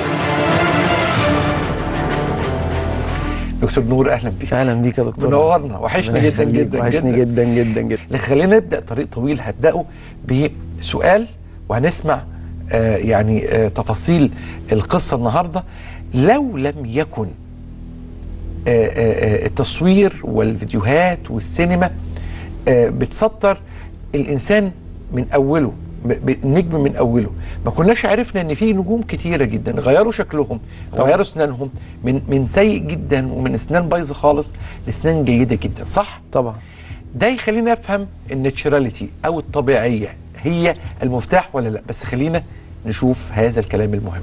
دكتور نور اهلا بيك اهلا بيك يا دكتور منورنا وحشني جدا جدا وحشني جدا جدا جدا اللي خلينا نبدا طريق طويل هبداه بسؤال وهنسمع آه يعني آه تفاصيل القصه النهارده لو لم يكن آه آه آه التصوير والفيديوهات والسينما آه بتسطر الانسان من اوله ب- ب- النجم من اوله ما كناش عرفنا ان في نجوم كتيره جدا غيروا شكلهم طبعا. غيروا اسنانهم من من سيء جدا ومن اسنان بايظه خالص لاسنان جيده جدا صح طبعا ده يخلينا نفهم الناتشراليتي او الطبيعيه هي المفتاح ولا لا بس خلينا نشوف هذا الكلام المهم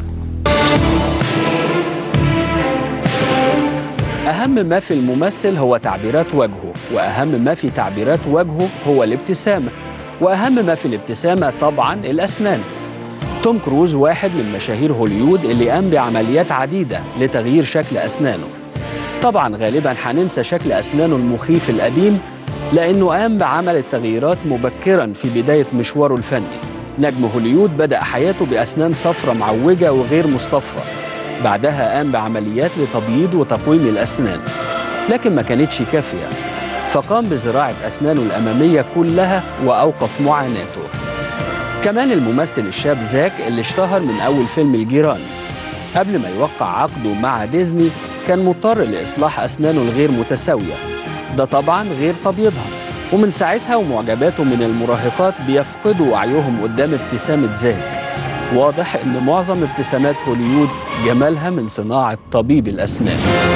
أهم ما في الممثل هو تعبيرات وجهه وأهم ما في تعبيرات وجهه هو الابتسامة وأهم ما في الابتسامة طبعا الأسنان توم كروز واحد من مشاهير هوليود اللي قام بعمليات عديدة لتغيير شكل أسنانه طبعا غالبا هننسى شكل أسنانه المخيف القديم لأنه قام بعمل التغييرات مبكرا في بداية مشواره الفني نجم هوليود بدأ حياته بأسنان صفرة معوجة وغير مصطفى بعدها قام بعمليات لتبييض وتقويم الأسنان لكن ما كانتش كافية فقام بزراعة أسنانه الأمامية كلها وأوقف معاناته كمان الممثل الشاب زاك اللي اشتهر من أول فيلم الجيران قبل ما يوقع عقده مع ديزني كان مضطر لإصلاح أسنانه الغير متساوية ده طبعا غير تبييضها ومن ساعتها ومعجباته من المراهقات بيفقدوا وعيهم قدام ابتسامة زاك واضح ان معظم ابتسامات هوليود جمالها من صناعة طبيب الأسنان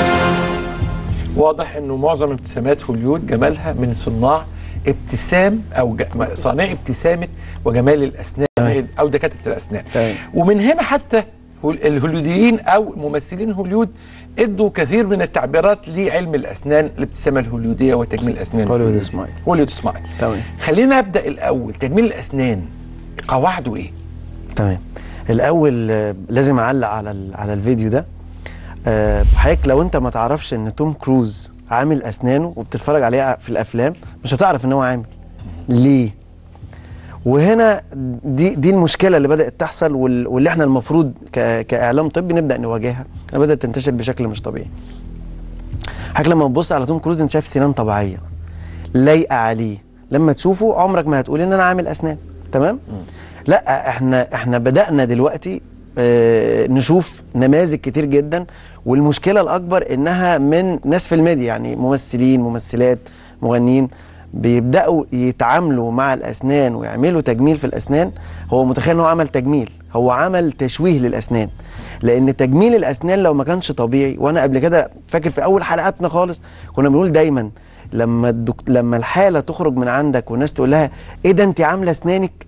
واضح انه معظم ابتسامات هوليود جمالها من صناع ابتسام او ج... صانع ابتسامه وجمال الاسنان او دكاتره الاسنان ومن هنا حتى هول- الهوليوديين او ممثلين هوليود ادوا كثير من التعبيرات لعلم الاسنان الابتسامه الهوليوديه وتجميل الاسنان هوليوود سمايل هوليوود سمايل تمام خلينا ابدا الاول تجميل الاسنان قواعده ايه؟ تمام الاول آه، لازم اعلق على ال- على الفيديو ده آه، حضرتك لو انت ما تعرفش ان توم كروز عامل اسنانه وبتتفرج عليه في الافلام مش هتعرف ان هو عامل ليه وهنا دي دي المشكله اللي بدات تحصل وال- واللي احنا المفروض ك- كاعلام طبي نبدا نواجهها انها بدات تنتشر بشكل مش طبيعي حضرتك لما تبص على توم كروز انت شايف سنان طبيعيه لايقه عليه لما تشوفه عمرك ما هتقول ان انا عامل اسنان تمام لا احنا احنا بدانا دلوقتي اه نشوف نماذج كتير جدا والمشكله الاكبر انها من ناس في الميديا يعني ممثلين ممثلات مغنيين بيبداوا يتعاملوا مع الاسنان ويعملوا تجميل في الاسنان هو متخيل ان هو عمل تجميل هو عمل تشويه للاسنان لان تجميل الاسنان لو ما كانش طبيعي وانا قبل كده فاكر في اول حلقاتنا خالص كنا بنقول دايما لما الدك... لما الحاله تخرج من عندك والناس تقول لها ايه ده انت عامله اسنانك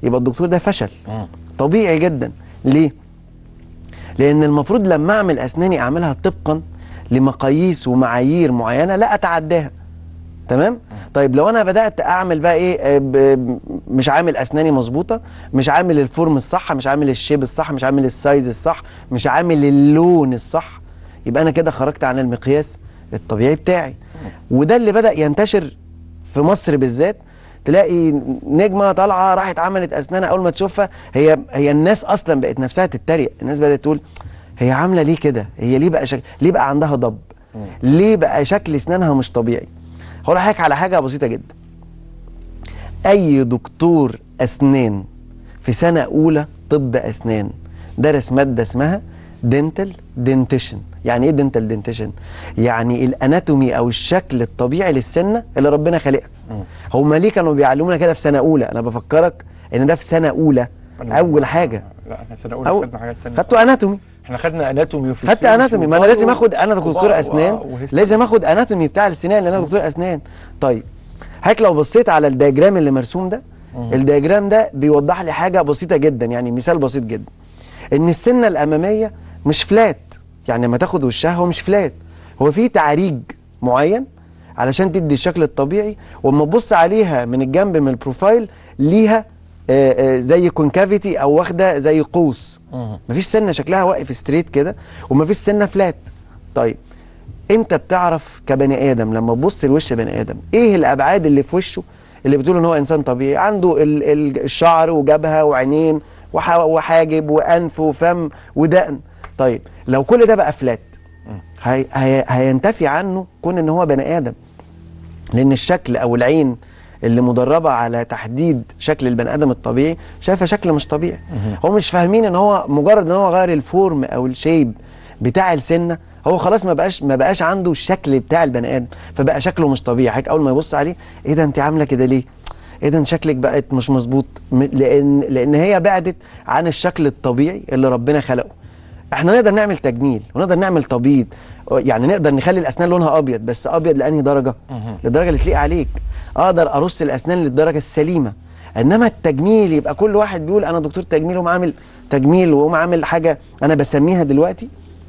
يبقى الدكتور ده فشل طبيعي جدا ليه لان المفروض لما اعمل اسناني اعملها طبقا لمقاييس ومعايير معينه لا اتعداها تمام طيب لو انا بدات اعمل بقى ايه آه، ب- مش عامل اسناني مظبوطه مش عامل الفورم الصح مش عامل الشيب الصح مش عامل السايز الصح مش عامل اللون الصح يبقى انا كده خرجت عن المقياس الطبيعي بتاعي وده اللي بدا ينتشر في مصر بالذات تلاقي نجمه طالعه راحت عملت اسنانها اول ما تشوفها هي هي الناس اصلا بقت نفسها تتريق الناس بدات تقول هي عامله ليه كده هي ليه بقى شك... ليه بقى عندها ضب ليه بقى شكل اسنانها مش طبيعي هقول لحضرتك على حاجه بسيطه جدا اي دكتور اسنان في سنه اولى طب اسنان درس ماده اسمها دنتال دنتيشن يعني ايه دنتال دنتيشن يعني الاناتومي او الشكل الطبيعي للسنه اللي ربنا خلقها هما ليه كانوا بيعلمونا كده في سنه اولى انا بفكرك ان ده في سنه اولى اول حاجه لا احنا سنه اولى أول- خدنا حاجات تانية خدتوا اناتومي احنا خدنا اناتومي وفي خدت اناتومي ما انا لازم اخد انا دكتور اسنان لازم اخد اناتومي بتاع السنان لان انا دكتور اسنان طيب حضرتك لو بصيت على الدياجرام اللي مرسوم ده الدياجرام ده بيوضح لي حاجه بسيطه جدا يعني مثال بسيط جدا ان السنه الاماميه مش فلات يعني لما تاخد وشها هو مش فلات هو في تعريج معين علشان تدي الشكل الطبيعي واما تبص عليها من الجنب من البروفايل ليها آه، آه، زي كونكافيتي او واخده زي قوس مفيش سنه شكلها واقف ستريت كده ومفيش سنه فلات طيب امتى بتعرف كبني ادم لما تبص لوش بني ادم ايه الابعاد اللي في وشه اللي بتقول ان هو انسان طبيعي عنده ال ال الشعر وجبهه وعينين وح وحاجب وانف وفم ودقن طيب لو كل ده بقى فلات هي هي هينتفي عنه كون ان هو بني ادم لان الشكل او العين اللي مدربه على تحديد شكل البني ادم الطبيعي شايفه شكل مش طبيعي هو مش فاهمين ان هو مجرد ان هو غير الفورم او الشيب بتاع السنه هو خلاص ما بقاش ما بقاش عنده الشكل بتاع البني ادم فبقى شكله مش طبيعي حضرتك اول ما يبص عليه ايه ده انت عامله كده ليه ايه ده انت شكلك بقت مش مظبوط م- لان لان هي بعدت عن الشكل الطبيعي اللي ربنا خلقه احنا نقدر نعمل تجميل ونقدر نعمل تبييض يعني نقدر نخلي الاسنان لونها ابيض بس ابيض لانهي درجه للدرجه اللي تليق عليك اقدر ارص الاسنان للدرجه السليمه انما التجميل يبقى كل واحد بيقول انا دكتور تجميل وقوم عامل تجميل وقوم عامل حاجه انا بسميها دلوقتي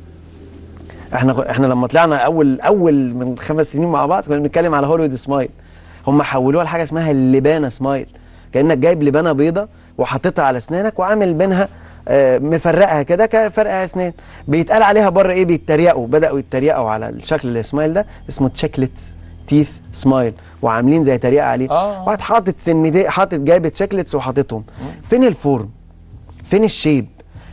احنا احنا لما طلعنا اول اول من خمس سنين مع بعض كنا بنتكلم على هوليوود سمايل هم حولوها لحاجه اسمها اللبانه سمايل كانك جايب لبانه بيضه وحاططها على اسنانك وعامل بينها آه، مفرقها كده كفرق اسنان بيتقال عليها بره ايه بيتريقوا بداوا يتريقوا على الشكل السمايل ده اسمه تشيكلتس تيث سمايل وعاملين زي تريقه عليه آه. واحد حاطط سنتين حاطط جايب تشيكلتس وحاططهم فين الفورم فين الشيب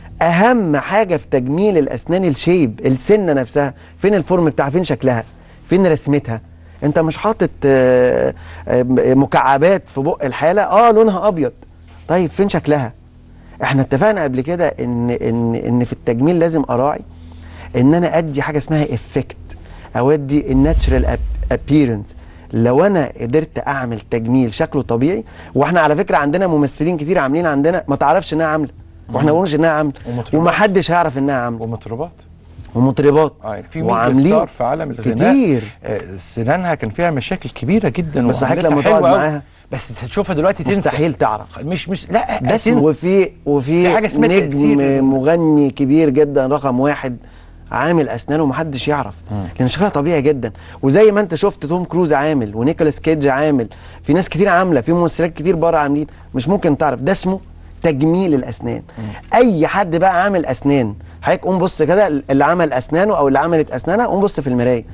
اهم حاجه في تجميل الاسنان الشيب السنه نفسها فين الفورم بتاعها فين شكلها فين رسمتها انت مش حاطط آه، آه، مكعبات في بق الحاله اه لونها ابيض طيب فين شكلها احنا اتفقنا قبل كده ان ان ان في التجميل لازم اراعي ان انا ادي حاجه اسمها افكت او ادي الناتشرال ابييرنس لو انا قدرت اعمل تجميل شكله طبيعي واحنا على فكره عندنا ممثلين كتير عاملين عندنا ما تعرفش انها عامله واحنا ما بنقولش انها عامله ومطربات. ومحدش هيعرف انها عامله ومطربات ومطربات اه يعني في ميجا ستار في عالم الغناء كتير آه، سنانها كان فيها مشاكل كبيره جدا بس حضرتك وعملتها لما تقعد حلوة أوي. معاها بس تشوفها دلوقتي تنسى مستحيل تعرف مش مش لا ده اسمه تنسى. وفي وفي في حاجة اسمها تأثير. نجم مغني كبير جدا رقم واحد عامل اسنانه ومحدش يعرف لان شكلها طبيعي جدا وزي ما انت شفت توم كروز عامل ونيكولاس كيدج عامل في ناس كتير عامله في ممثلات كتير بره عاملين مش ممكن تعرف ده اسمه تجميل الاسنان اي حد بقى عامل اسنان حضرتك قوم بص كده اللي عمل اسنانه او اللي عملت اسنانها قوم بص في المرايه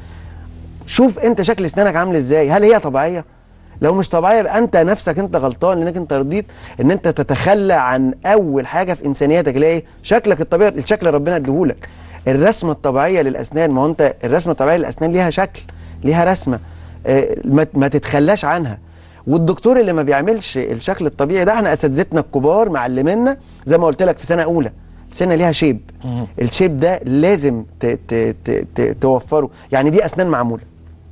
شوف انت شكل اسنانك عامل ازاي هل هي طبيعيه لو مش طبيعيه يبقى انت نفسك انت غلطان لانك انت رضيت ان انت تتخلى عن اول حاجه في انسانيتك اللي هي ايه شكلك الطبيعي الشكل اللي ربنا اديهولك الرسمه الطبيعيه للاسنان ما هو انت الرسمه الطبيعيه للاسنان ليها شكل ليها رسمه اه ما, ما تتخلاش عنها والدكتور اللي ما بيعملش الشكل الطبيعي ده احنا اساتذتنا الكبار معلمينا زي ما قلت لك في سنه اولى سنه ليها شيب الشيب ده لازم ت ت ت ت توفره يعني دي اسنان معموله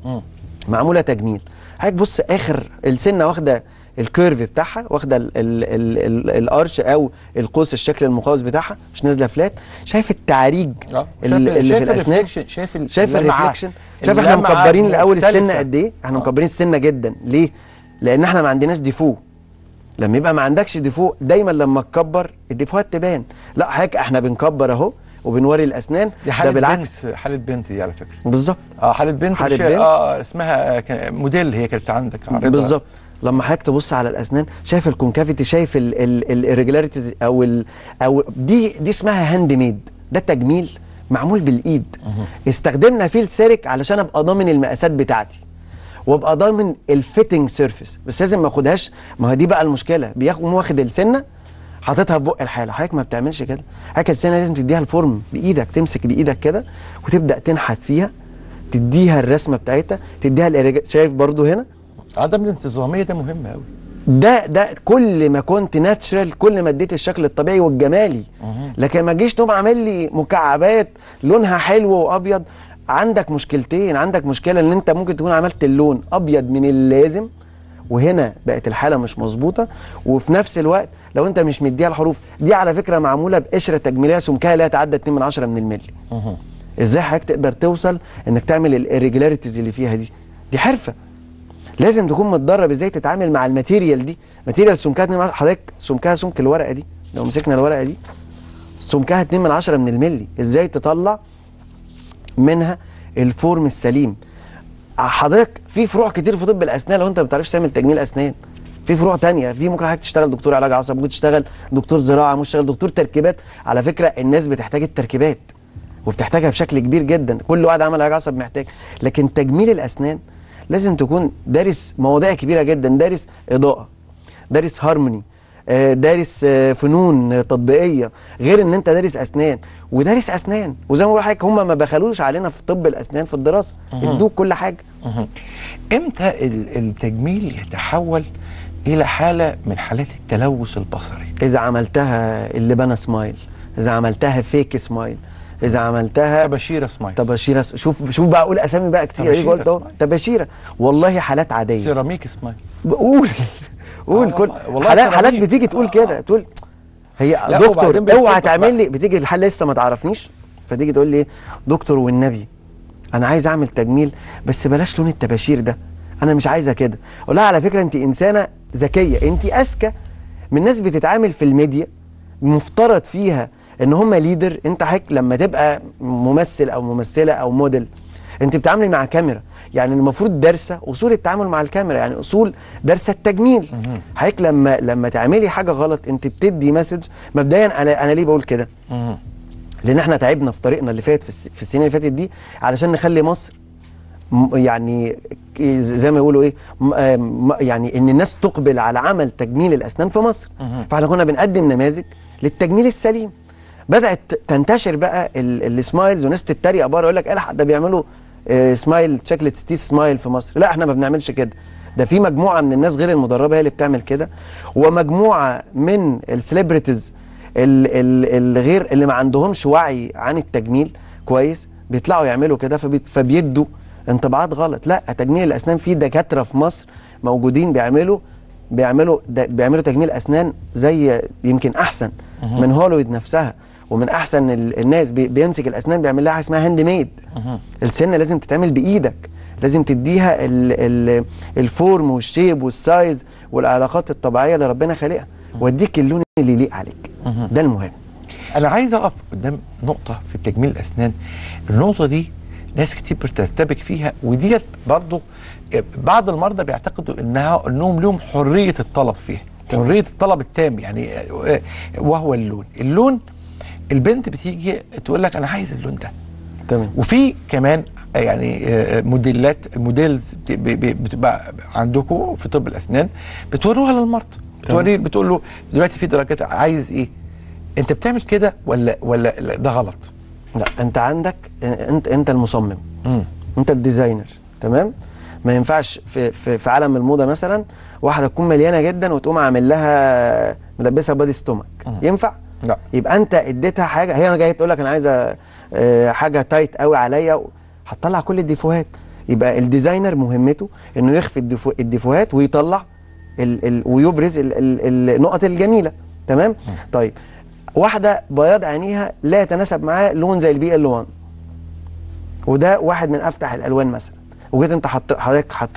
معموله تجميل حضرتك بص اخر السنه واخده الكيرف بتاعها واخده ال- ال- ال- ال- الارش او القوس الشكل المقوس بتاعها مش نازله فلات شايف التعريج آه. ال- شايف- اللي في شايف الاسنان الريفليكشن، شايف ال- شايف اللمعة. الريفليكشن شايف احنا اللمعة مكبرين الاول مختلفة. السنه قد ايه احنا مكبرين السنه جدا ليه لان احنا ما عندناش ديفو لما يبقى ما عندكش ديفو دايما لما تكبر الديفوهات تبان لا حضرتك احنا بنكبر اهو وبنوري الاسنان دي ده حاله بالعكس بنت حاله بنت دي على فكره بالظبط اه حاله بنت حالة مش- بنت. اه اسمها آه، كان- موديل هي كانت عندك عارضها. بالظبط لما حضرتك تبص على الاسنان شايف الكونكافيتي شايف الريجولاريتيز او ال او دي دي اسمها هاند ميد ده تجميل معمول بالايد استخدمنا فيه السيرك علشان ابقى ضامن المقاسات بتاعتي وابقى ضامن الفيتنج سيرفيس بس لازم ما اخدهاش ما هو دي بقى المشكله بياخد واخد السنه حاططها في بق الحاله حضرتك ما بتعملش كده حضرتك السنه لازم تديها الفورم بايدك تمسك بايدك كده وتبدا تنحت فيها تديها الرسمه بتاعتها تديها الإريجا- شايف برضو هنا عدم الانتظاميه ده مهم قوي ده ده كل ما كنت ناتشرال كل ما اديت الشكل الطبيعي والجمالي لكن ما تجيش تقوم عامل لي مكعبات لونها حلو وابيض عندك مشكلتين عندك مشكله ان انت ممكن تكون عملت اللون ابيض من اللازم وهنا بقت الحاله مش مظبوطه وفي نفس الوقت لو انت مش مديها الحروف دي على فكره معموله بقشره تجميليه سمكها لا يتعدى 2 من 10 من الملي ازاي حضرتك تقدر توصل انك تعمل الirregularities اللي فيها دي دي حرفه لازم تكون متدرب ازاي تتعامل مع الماتيريال دي ماتيريال سمكها 2 من 10 حضرتك سمكها سمك الورقه دي لو مسكنا الورقه دي سمكها 2 من 10 من الملي ازاي تطلع منها الفورم السليم حضرتك في فروع كتير في طب الاسنان لو انت ما بتعرفش تعمل تجميل اسنان في فروع تانية في ممكن حضرتك تشتغل دكتور علاج عصب ممكن تشتغل دكتور زراعه ممكن تشتغل دكتور تركيبات على فكره الناس بتحتاج التركيبات وبتحتاجها بشكل كبير جدا كل واحد عمل علاج عصب محتاج لكن تجميل الاسنان لازم تكون دارس مواضيع كبيره جدا دارس اضاءه دارس هارموني آه، دارس آه، فنون آه، تطبيقيه غير ان انت دارس اسنان ودارس اسنان وزي ما بقول لحضرتك هم ما بخلوش علينا في طب الاسنان في الدراسه مهم. ادوك كل حاجه مهم. امتى ال- التجميل يتحول الى حاله من حالات التلوث البصري اذا عملتها اللبانه سمايل اذا عملتها فيك سمايل اذا عملتها تباشيره سمايل تباشيره س- شوف شوف بقى اقول اسامي بقى كتير تباشيرة ايه قلت اهو تباشيره والله حالات عاديه سيراميك سمايل قول قول آه كل والله- والله حالات حالات سيراميك. بتيجي تقول كده تقول هي لا، دكتور وبعدين بتحط اوعى بقى- تعمل لي بتيجي الحاله لسه ما تعرفنيش فتيجي تقول لي ايه دكتور والنبي انا عايز اعمل تجميل بس بلاش لون التباشير ده انا مش عايزه كده اقول لها على فكره انت انسانه ذكيه انت اذكى من ناس بتتعامل في الميديا مفترض فيها ان هم ليدر انت حضرتك لما تبقى ممثل او ممثله او موديل انت بتتعاملي مع كاميرا يعني المفروض دارسه اصول التعامل مع الكاميرا يعني اصول دارسه التجميل حضرتك لما لما تعملي حاجه غلط انت بتدي مسج مبدئيا انا انا ليه بقول كده لان احنا تعبنا في طريقنا اللي فات في, الس- في السنين اللي فاتت دي علشان نخلي مصر م- يعني ك- زي ما يقولوا ايه م- آه م- يعني ان الناس تقبل على عمل تجميل الاسنان في مصر مهم. فاحنا كنا بنقدم نماذج للتجميل السليم بدات تنتشر بقى ال- السمايلز وناس تتريق بره يقول لك الحق ده بيعملوا آه، سمايل شكل ستيس سمايل في مصر لا احنا ما بنعملش كده ده في مجموعه من الناس غير المدربه هي اللي بتعمل كده ومجموعه من السليبرتيز الغير اللي ما عندهمش وعي عن التجميل كويس بيطلعوا يعملوا كده فبي- فبيدوا انطباعات غلط لا تجميل الاسنان في دكاتره في مصر موجودين بيعملوا بيعملوا ده بيعملوا تجميل اسنان زي يمكن احسن مهم. من هوليوود نفسها ومن احسن ال- الناس بي- بيمسك الاسنان بيعمل لها حاجه اسمها هاند ميد السنه لازم تتعمل بايدك لازم تديها ال ال الفورم والشيب والسايز والعلاقات الطبيعيه اللي ربنا خالقها واديك اللون اللي يليق عليك مهم. ده المهم انا عايز اقف قدام نقطه في تجميل الاسنان النقطه دي ناس كتير بترتبك فيها وديت برضو بعض المرضى بيعتقدوا انها انهم لهم حريه الطلب فيها حريه الطلب التام يعني وهو اللون اللون البنت بتيجي تقول لك انا عايز اللون ده تمام وفي كمان يعني آه، موديلات موديلز بت- ب- ب- بتبقى عندكم في طب الاسنان بتوروها للمرضى بتوري بتقول له دلوقتي في درجات عايز ايه انت بتعمل كده ولا ولا لا، ده غلط لا انت عندك انت انت المصمم مم. انت الديزاينر تمام ما ينفعش في, في, في عالم الموضه مثلا واحده تكون مليانه جدا وتقوم عامل لها ملبسها بادي ستومك ينفع لا يبقى انت اديتها حاجه هي جايه تقول لك انا عايزه آه، حاجه تايت قوي عليا هتطلع كل الديفوهات يبقى الديزاينر مهمته انه يخفي الديفو الديفوهات ويطلع ال ال ويبرز ال ال النقط الجميله تمام طيب واحده بياض عينيها لا يتناسب معاها لون زي البي ال 1 وده واحد من افتح الالوان مثلا وجيت انت حط حضرتك حطيته لها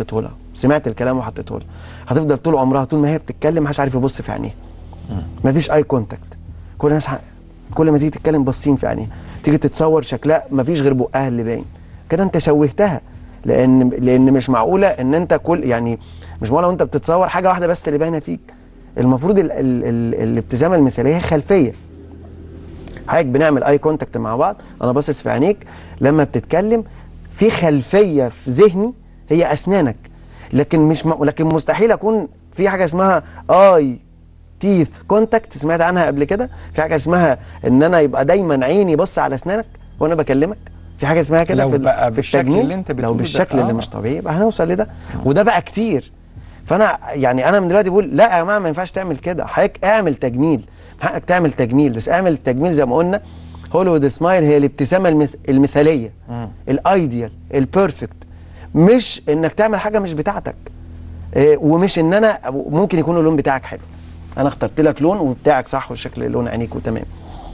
سمعت الكلام وحطيته لها هتفضل طول عمرها طول ما هي بتتكلم محدش عارف يبص في عينيها مفيش اي كونتاكت كل الناس ح- كل ما تيجي تتكلم باصين في عينيها تيجي تتصور شكلها مفيش غير بقها اللي باين كده انت شوهتها لان لان مش معقوله ان انت كل يعني مش معقوله وانت بتتصور حاجه واحده بس اللي باينه فيك المفروض ال ال ال الابتسامه المثاليه هي خلفيه حضرتك بنعمل اي كونتاكت مع بعض انا باصص في عينيك لما بتتكلم في خلفيه في ذهني هي اسنانك لكن مش م... لكن مستحيل اكون في حاجه اسمها اي تيث كونتاكت سمعت عنها قبل كده في حاجه اسمها ان انا يبقى دايما عيني بص على اسنانك وانا بكلمك في حاجه اسمها كده لو في, ال- بقى في بالشكل التجميل اللي انت لو بتقوله ده، بالشكل اللي آه. مش طبيعي يبقى هنوصل لده وده بقى كتير فانا يعني انا من دلوقتي بقول لا يا جماعه ما ينفعش تعمل كده حضرتك اعمل تجميل حقك تعمل تجميل بس اعمل التجميل زي ما قلنا هوليوود سمايل هي الابتسامه المث... المثاليه الايديال البيرفكت مش انك تعمل حاجه مش بتاعتك إيه، ومش ان انا ممكن يكون اللون بتاعك حلو انا اخترت لك لون وبتاعك صح وشكل لون عينيك وتمام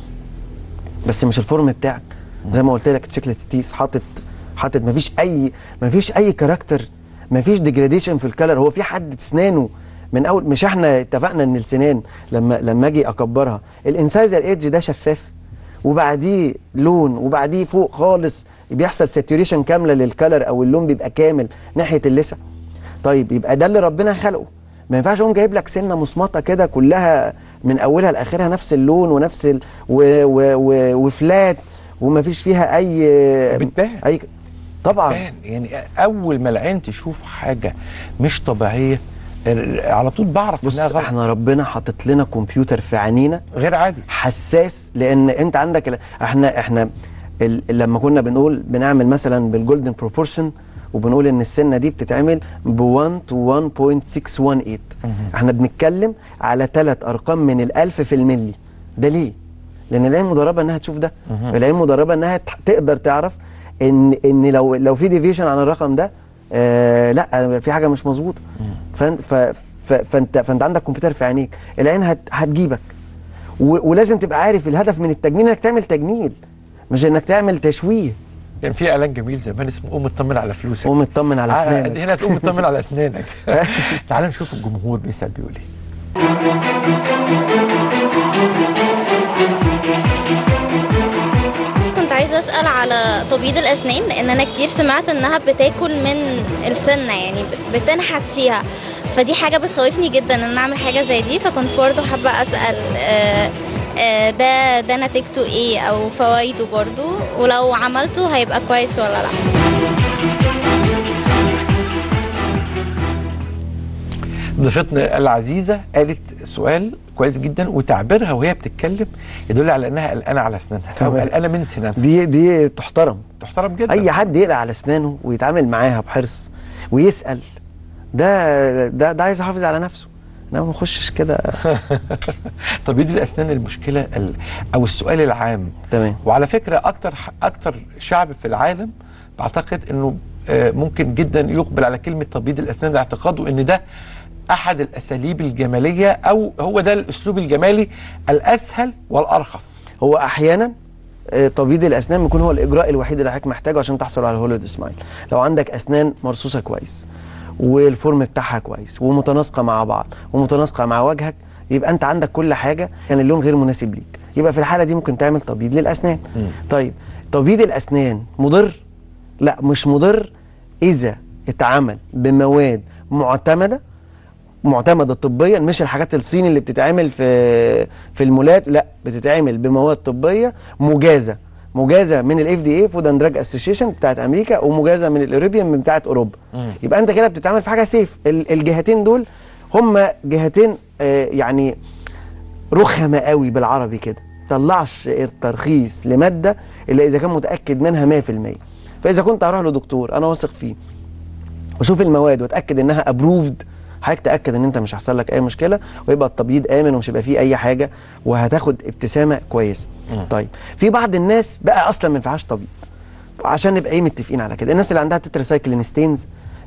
بس مش الفورم بتاعك زي ما قلت لك شكل ستيس حاطط حاطط مفيش اي مفيش اي كاركتر مفيش ديجراديشن في الكلر هو في حد اسنانه من اول مش احنا اتفقنا ان السنان لما لما اجي اكبرها الانسايزر ايدج ده شفاف وبعديه لون وبعديه فوق خالص بيحصل ساتوريشن كامله للكلر او اللون بيبقى كامل ناحيه اللثه طيب يبقى ده اللي ربنا خلقه ما ينفعش اقوم جايب لك سنه مصمطه كده كلها من اولها لاخرها نفس اللون ونفس ال... و... و... و... وفلات وما فيش فيها اي بتبان اي طبعا بتبان. يعني اول ما العين تشوف حاجه مش طبيعيه ال- على طول بعرف بص انها غلط احنا ربنا حاطط لنا كمبيوتر في عينينا غير عادي حساس لان انت عندك ال- احنا احنا ال... لما كنا بنقول بنعمل مثلا بالجولدن بروبورشن وبنقول ان السنه دي بتتعمل ب 1 تو 1.618 احنا بنتكلم على ثلاث ارقام من الالف في الملي ده ليه؟ لان العين مدربه انها تشوف ده مهم. العين مدربه انها ت- تقدر تعرف ان ان لو لو في ديفيشن عن الرقم ده آه لا في حاجه مش مظبوطه فانت ف- ف- فانت فانت عندك كمبيوتر في عينيك العين هت هتجيبك و- ولازم تبقى عارف الهدف من التجميل انك تعمل تجميل مش انك تعمل تشويه كان في اعلان جميل زمان اسمه قوم اطمن على فلوسك قوم اطمن على آه، اسنانك هنا تقوم تطمن على اسنانك تعال نشوف الجمهور بيسال بيقول ايه كنت عايزة أسأل على تبييض الأسنان لأن أنا كتير سمعت إنها بتاكل من السنة يعني بت- بتنحت فيها فدي حاجة بتخوفني جدا إن أنا أعمل حاجة زي دي فكنت برضو حابة أسأل آه، آه، ده ده نتيجته إيه أو فوائده برضو ولو عملته هيبقى كويس ولا لأ ضيفتنا العزيزه قالت سؤال كويس جدا وتعبيرها وهي بتتكلم يدل على انها قلقانه على اسنانها او تمام. قلقانه من سنانها دي دي تحترم تحترم جدا اي حد يقلق على اسنانه ويتعامل معاها بحرص ويسال ده ده ده عايز يحافظ على نفسه انما ما نخشش كده تبييض الاسنان المشكله ال- او السؤال العام تمام وعلى فكره اكتر اكتر شعب في العالم بعتقد انه آه، ممكن جدا يقبل على كلمه تبييض الاسنان لاعتقاده ان ده احد الاساليب الجماليه او هو ده الاسلوب الجمالي الاسهل والارخص هو احيانا آه، تبييض الاسنان بيكون هو الاجراء الوحيد اللي حضرتك محتاجه عشان تحصل على الهوليود سمايل لو عندك اسنان مرصوصه كويس والفورم بتاعها كويس ومتناسقه مع بعض ومتناسقه مع وجهك يبقى انت عندك كل حاجه يعني اللون غير مناسب ليك يبقى في الحاله دي ممكن تعمل تبييض للاسنان طيب تبييض الاسنان مضر لا مش مضر اذا اتعمل بمواد معتمده معتمده طبيا مش الحاجات الصيني اللي بتتعمل في في المولات لا بتتعمل بمواد طبيه مجازه مجازه من الاف دي اي فود اند دراج اسوشيشن بتاعت امريكا ومجازه من الاوروبيان بتاعت اوروبا يبقى انت كده بتتعامل في حاجه سيف ال- الجهتين دول هم جهتين آه، يعني رخمه قوي بالعربي كده طلعش الترخيص لماده الا اذا كان متاكد منها 100% فاذا كنت هروح لدكتور انا واثق فيه واشوف المواد واتاكد انها ابروفد حضرتك تاكد ان انت مش هيحصل لك اي مشكله ويبقى التبييض امن ومش هيبقى فيه اي حاجه وهتاخد ابتسامه كويسه طيب في بعض الناس بقى اصلا ما ينفعش تبييض عشان نبقى ايه متفقين على كده الناس اللي عندها تتراسايكلين ستينز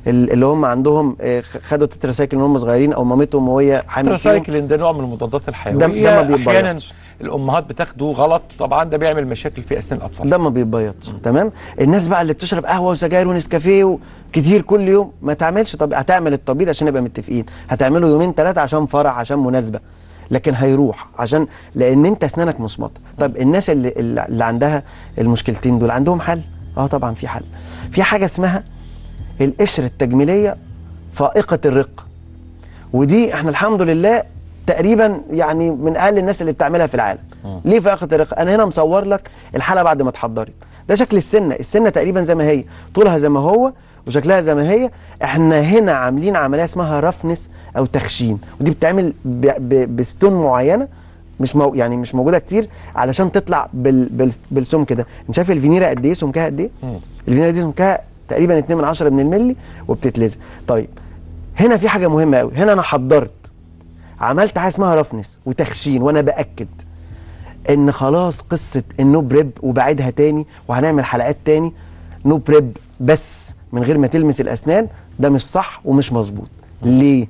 ال- اللي هم عندهم آه، خ- خدوا تتراسايكل من هم صغيرين او مامتهم وهي حامل فيهم التراسايكلين ده نوع من المضادات الحيويه ده- ده ما بيتبيضش. احيانا الامهات بتاخده غلط طبعا ده بيعمل مشاكل في اسنان الاطفال ده ما بيتبيضش تمام الناس بقى اللي بتشرب قهوه وسجاير ونسكافيه كتير كل يوم ما تعملش طب هتعمل التبييض عشان نبقى متفقين هتعمله يومين ثلاثه عشان فرح عشان مناسبه لكن هيروح عشان لان انت اسنانك مصمته طب الناس اللي اللي عندها المشكلتين دول عندهم حل اه طبعا في حل في حاجه اسمها القشره التجميليه فائقه الرقه ودي احنا الحمد لله تقريبا يعني من اقل الناس اللي بتعملها في العالم ليه فائقه الرقه انا هنا مصور لك الحاله بعد ما اتحضرت ده شكل السنه السنه تقريبا زي ما هي طولها زي ما هو وشكلها زي ما هي احنا هنا عاملين عمليه اسمها رفنس او تخشين ودي بتتعمل ب- ب- بستون معينه مش مو يعني مش موجوده كتير علشان تطلع بال بال بالسمك ده انت شايف الفينيرا قد ايه سمكها قد ايه الفينيرا دي سمكها تقريبا 2 من 10 من الملي وبتتلزق طيب هنا في حاجه مهمه قوي هنا انا حضرت عملت حاجه اسمها رفنس وتخشين وانا باكد ان خلاص قصه النو بريب وبعيدها تاني وهنعمل حلقات تاني نو بريب بس من غير ما تلمس الاسنان ده مش صح ومش مظبوط ليه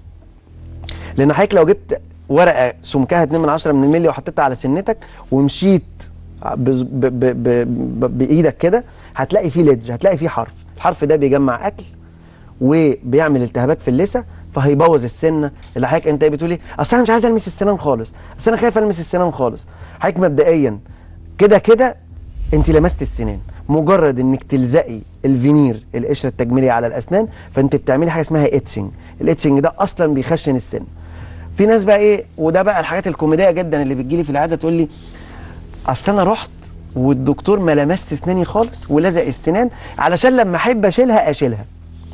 لان حضرتك لو جبت ورقه سمكها 2 من 10 من الملي وحطيتها على سنتك ومشيت بز- ب ب ب ب بايدك كده هتلاقي فيه ليدج هتلاقي فيه حرف الحرف ده بيجمع اكل وبيعمل التهابات في اللثه فهيبوظ السنه اللي حضرتك انت بتقول ايه اصل انا مش عايز المس السنان خالص اصل انا خايف المس السنان خالص حضرتك مبدئيا كده كده انت لمست السنان مجرد انك تلزقي الفينير القشره التجميليه على الاسنان فانت بتعملي حاجه اسمها اتشنج الاتشنج ده اصلا بيخشن السن في ناس بقى ايه وده بقى الحاجات الكوميديه جدا اللي بتجيلي في العياده تقول لي اصل انا رحت والدكتور ما لمس اسناني خالص ولزق السنان علشان لما احب اشيلها اشيلها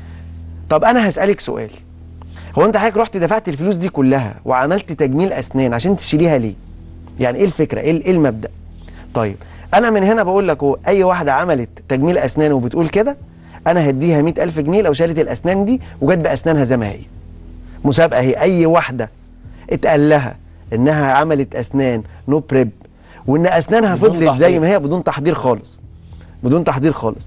طب انا هسالك سؤال هو انت حضرتك رحت دفعت الفلوس دي كلها وعملت تجميل اسنان عشان تشيليها ليه يعني ايه الفكره ايه ايه المبدا طيب انا من هنا بقول لك هو اي واحده عملت تجميل اسنان وبتقول كده انا هديها 100000 جنيه لو شالت الاسنان دي وجت باسنانها زي ما هي مسابقه هي اي واحده اتقال لها انها عملت اسنان نو بريب وان اسنانها بدون فضلت زي تحضير. ما هي بدون تحضير خالص بدون تحضير خالص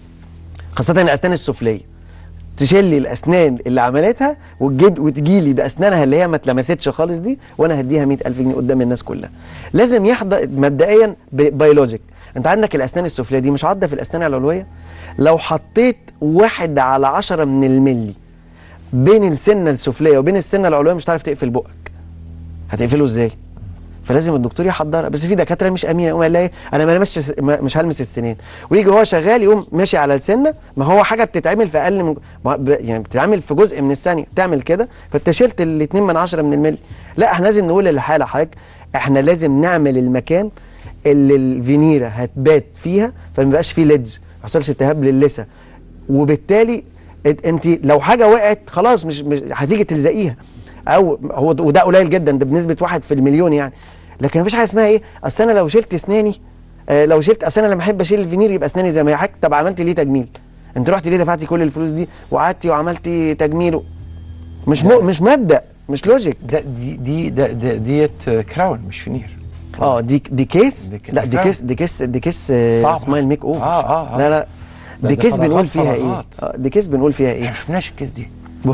خاصه الاسنان السفليه تشيل لي الاسنان اللي عملتها وتجيب وتجي لي باسنانها اللي هي ما اتلمستش خالص دي وانا هديها 100000 جنيه قدام الناس كلها لازم يحضر مبدئيا ب- بيولوجيك انت عندك الاسنان السفليه دي مش عضه في الاسنان العلويه لو حطيت واحد على عشرة من الملي بين السنه السفليه وبين السنه العلويه مش هتعرف تقفل بقك هتقفله ازاي فلازم الدكتور يحضرها بس في دكاتره مش امينه يقوم قال لها إيه، انا ما لمسش ما- مش هلمس السنين ويجي هو شغال يقوم ماشي على السنه ما هو حاجه بتتعمل في اقل من ما- ب- يعني بتتعمل في جزء من الثانيه تعمل كده فانت شلت الاتنين من عشرة من الملي لا احنا لازم نقول للحاله حضرتك احنا لازم نعمل المكان اللي الفينيرا هتبات فيها فما يبقاش فيه ليدج ما يحصلش التهاب للثه وبالتالي ات- انت لو حاجه وقعت خلاص مش, مش هتيجي تلزقيها او هو وده قليل جدا ده بنسبه واحد في المليون يعني لكن مفيش حاجه اسمها ايه اصل انا لو شلت اسناني آه لو شلت اصل انا لما احب اشيل الفينير يبقى اسناني زي ما هي حضرتك طب عملت ليه تجميل انت رحت ليه دفعتي كل الفلوس دي وقعدتي وعملتي تجميل و- مش م... مش مبدا مش لوجيك ده دي دي ده ده ديت كراون مش فينير اه دي دي كيس دي ك- لا دي كراون. كيس دي كيس دي كيس آه، صعبة. سمايل ميك اوفر آه، آه، آه. لا لا ده- دي ده كيس فراغات- بنقول فيها ايه فراغات. آه، دي كيس بنقول فيها ايه ما شفناش الكيس دي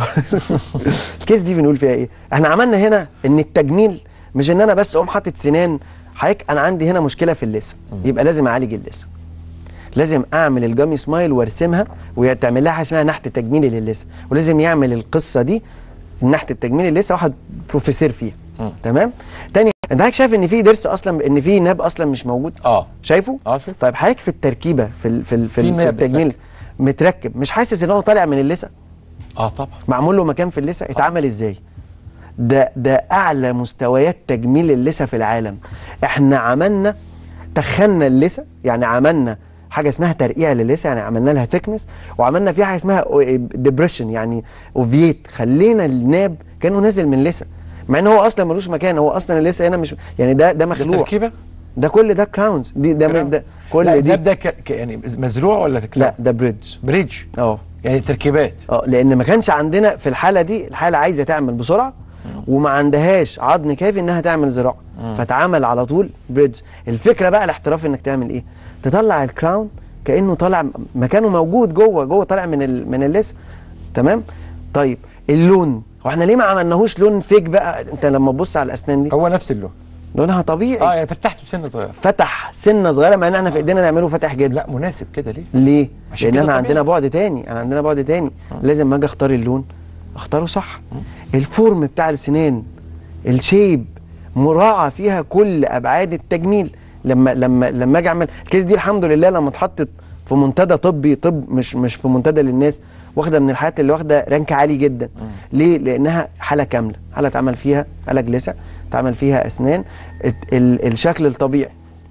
الكيس دي بنقول فيها ايه احنا عملنا هنا ان التجميل مش ان انا بس اقوم حاطط سنان حضرتك انا عندي هنا مشكله في اللثه يبقى لازم اعالج اللثه لازم اعمل الجامي سمايل وارسمها وتعمل لها حاجه اسمها نحت تجميلي للثه ولازم يعمل القصه دي النحت التجميلي للثه واحد بروفيسور فيها تمام تاني انت حضرتك شايف ان في ضرس اصلا ان في ناب اصلا مش موجود اه شايفه اه شايف طيب حضرتك في التركيبه في ال في, ال في, في ال في ناب التجميل متركب مش حاسس ان هو طالع من اللثه اه طبعا معمول له مكان في اللثه اتعمل ازاي ده ده اعلى مستويات تجميل اللثه في العالم احنا عملنا تخنا اللثه يعني عملنا حاجه اسمها ترقيع للثه يعني عملنا لها ثيكنس وعملنا فيها حاجه اسمها ديبريشن يعني اوفييت خلينا الناب كانه نازل من اللثه مع ان هو اصلا ملوش مكان هو اصلا اللثه هنا مش يعني ده ده مخلوع تركيبة؟ ده كل ده كراونز دي ده, كراون. ده كل لا دي ده ده ك... ك- يعني مزروع ولا تكلم؟ لا ده بريدج بريدج اه يعني تركيبات اه لان ما كانش عندنا في الحاله دي الحاله عايزه تعمل بسرعه وما عندهاش عظم كافي انها تعمل زراعه مم. فتعمل على طول بريدج الفكره بقى الاحتراف انك تعمل ايه تطلع الكراون كانه طالع مكانه موجود جوه جوه طالع من ال... من اللثه تمام طيب اللون هو احنا ليه ما عملناهوش لون فيك بقى انت لما تبص على الاسنان دي هو نفس اللون لونها طبيعي اه يعني فتحته سنه صغيره فتح سنه صغيره مع ان احنا في ايدينا نعمله فاتح جدا لا مناسب كده ليه ليه عشان لان كده احنا طبيعي. عندنا بعد تاني احنا عندنا بعد تاني لازم ما اجي اختار اللون اختاره صح الفورم بتاع السنان الشيب مراعى فيها كل ابعاد التجميل لما لما لما اجي اعمل الكيس دي الحمد لله لما اتحطت في منتدى طبي طب مش مش في منتدى للناس واخده من الحالات اللي واخده رانك عالي جدا ليه لانها حاله كامله حاله اتعمل فيها حاله جلسه اتعمل فيها اسنان ات- ال- الشكل الطبيعي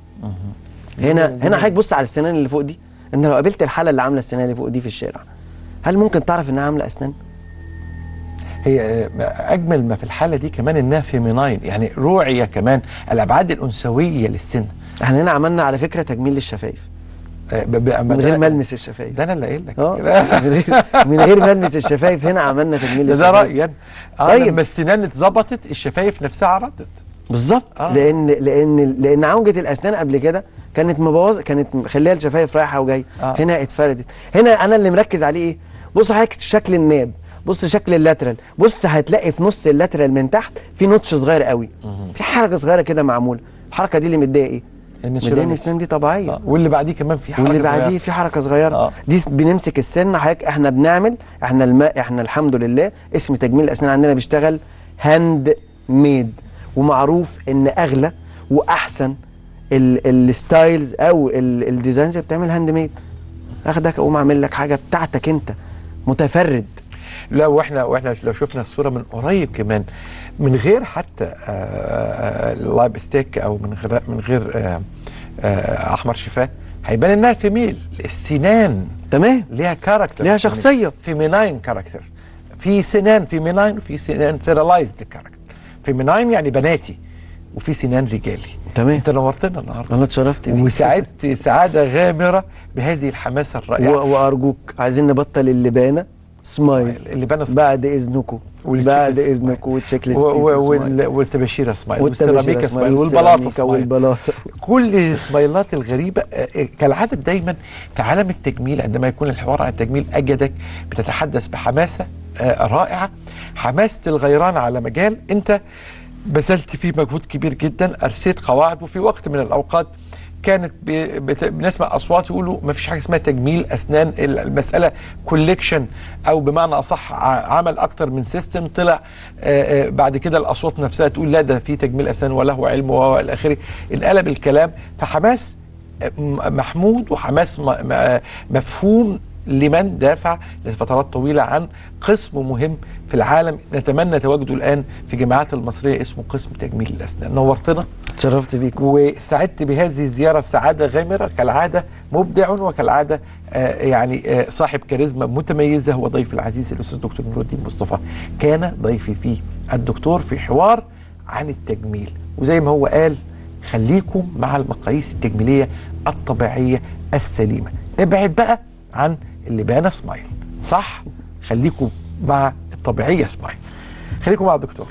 هنا هنا حضرتك بص على السنان اللي فوق دي انت لو قابلت الحاله اللي عامله السنان اللي فوق دي في الشارع هل ممكن تعرف انها عامله اسنان هي آه، اجمل ما في الحاله دي كمان انها فيميناين يعني روعيه كمان الابعاد الانثويه للسن احنا هنا عملنا على فكره تجميل للشفايف من من غير ملمس الشفايف ده انا اللي قايل لك اه من غير من غير ملمس الشفايف هنا عملنا تجميل ده, للشفايف ده رايي أنا. اه طيب. لما السنان اتظبطت الشفايف نفسها عرضت بالظبط آه. لان لان لان عوجه الاسنان قبل كده كانت مبوظ كانت مخليه الشفايف رايحه وجايه آه. هنا اتفردت هنا انا اللي مركز عليه ايه بص حضرتك شكل الناب بص شكل اللاترال بص هتلاقي في نص اللاترال من تحت في نوتش صغير قوي في حركه صغيره كده معموله الحركه دي اللي مديه ايه مديه ان الشريان الاسنان دي طبيعيه آه. واللي بعديه كمان في حركه واللي بعديه صغيرة. في حركه صغيره آه. دي بنمسك السن حضرتك احنا بنعمل احنا الماء احنا الحمد لله اسم تجميل الاسنان عندنا بيشتغل هاند ميد ومعروف ان اغلى واحسن ال- الستايلز او ال- الديزاينز اللي بتعمل هاند ميد اخدك اقوم اعمل لك حاجه بتاعتك انت متفرد لا واحنا واحنا لو شفنا الصوره من قريب كمان من غير حتى آه، آه، لايب ستيك او من غير من غير آه، آه، احمر شفاه هيبان انها فيميل السنان تمام ليها كاركتر ليها شخصية. فيميناين كاركتر في سنان فيميناين وفي سنان فيرالايزد كاركتر فيميناين يعني بناتي وفي سنان رجالي تمام انت نورتنا النهارده انا اتشرفت بيك وسعدت سعاده غامره بهذه الحماسه الرائعه و- وارجوك عايزين نبطل اللبانه سمايل اللبانه سمايل. بعد اذنكم والتشيك بعد ليست اذنكم والتشيك ليست و- و- سمايل. وال- والتباشيره سمايل والتباشيرة والسيراميكا سمايل سمايل والبلاطه والسيراميكا سمايل والبلاطة. كل السمايلات الغريبه آه، آه، كالعاده دايما في عالم التجميل عندما يكون الحوار عن التجميل اجدك بتتحدث بحماسه آه، رائعه حماسه الغيران على مجال انت بذلت فيه مجهود كبير جدا ارسيت قواعد وفي وقت من الاوقات كانت ب- بت- بنسمع اصوات يقولوا ما فيش حاجه اسمها تجميل اسنان المساله كوليكشن او بمعنى اصح ع- عمل اكتر من سيستم طلع آه، آه، بعد كده الاصوات نفسها تقول لا ده في تجميل اسنان وله علم والى اخره انقلب الكلام فحماس آه، م- محمود وحماس م- م- مفهوم لمن دافع لفترات طويله عن قسم مهم في العالم نتمنى تواجده الان في الجامعات المصريه اسمه قسم تجميل الاسنان نورتنا اتشرفت بيك وسعدت بهذه الزياره سعاده غامره كالعاده مبدع وكالعاده آه يعني آه صاحب كاريزما متميزه هو ضيف العزيز الاستاذ الدكتور نور الدين مصطفى كان ضيفي فيه الدكتور في حوار عن التجميل وزي ما هو قال خليكم مع المقاييس التجميليه الطبيعيه السليمه ابعد بقى عن اللبانه سمايل صح خليكم مع الطبيعيه سمايل خليكم مع الدكتور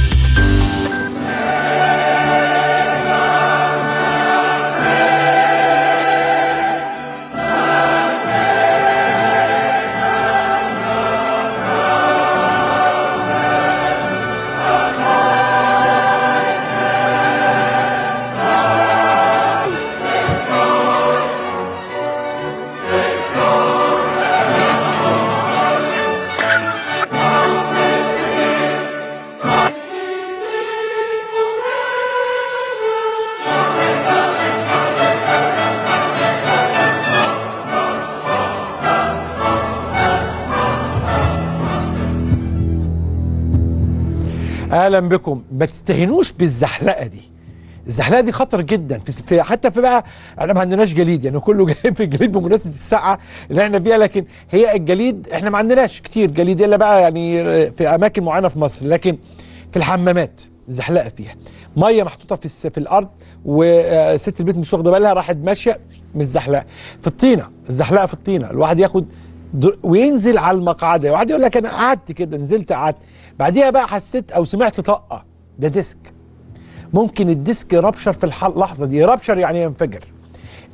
اهلا بكم ما تستهينوش بالزحلقه دي الزحلقه دي خطر جدا في في- حتى في بقى احنا ما عندناش جليد يعني كله جايب في الجليد بمناسبه السقعه اللي احنا فيها لكن هي الجليد احنا ما عندناش كتير جليد الا بقى يعني في اماكن معينه في مصر لكن في الحمامات زحلقه فيها ميه محطوطه في الس- في الارض وست البيت مش واخده بالها راحت ماشيه من الزحلقه في الطينه الزحلقه في الطينه الواحد ياخد در- وينزل على المقعده واحد يقول لك انا قعدت كده نزلت قعدت بعديها بقى حسيت او سمعت طقه ده ديسك ممكن الديسك يربشر في الح- اللحظه دي يربشر يعني ينفجر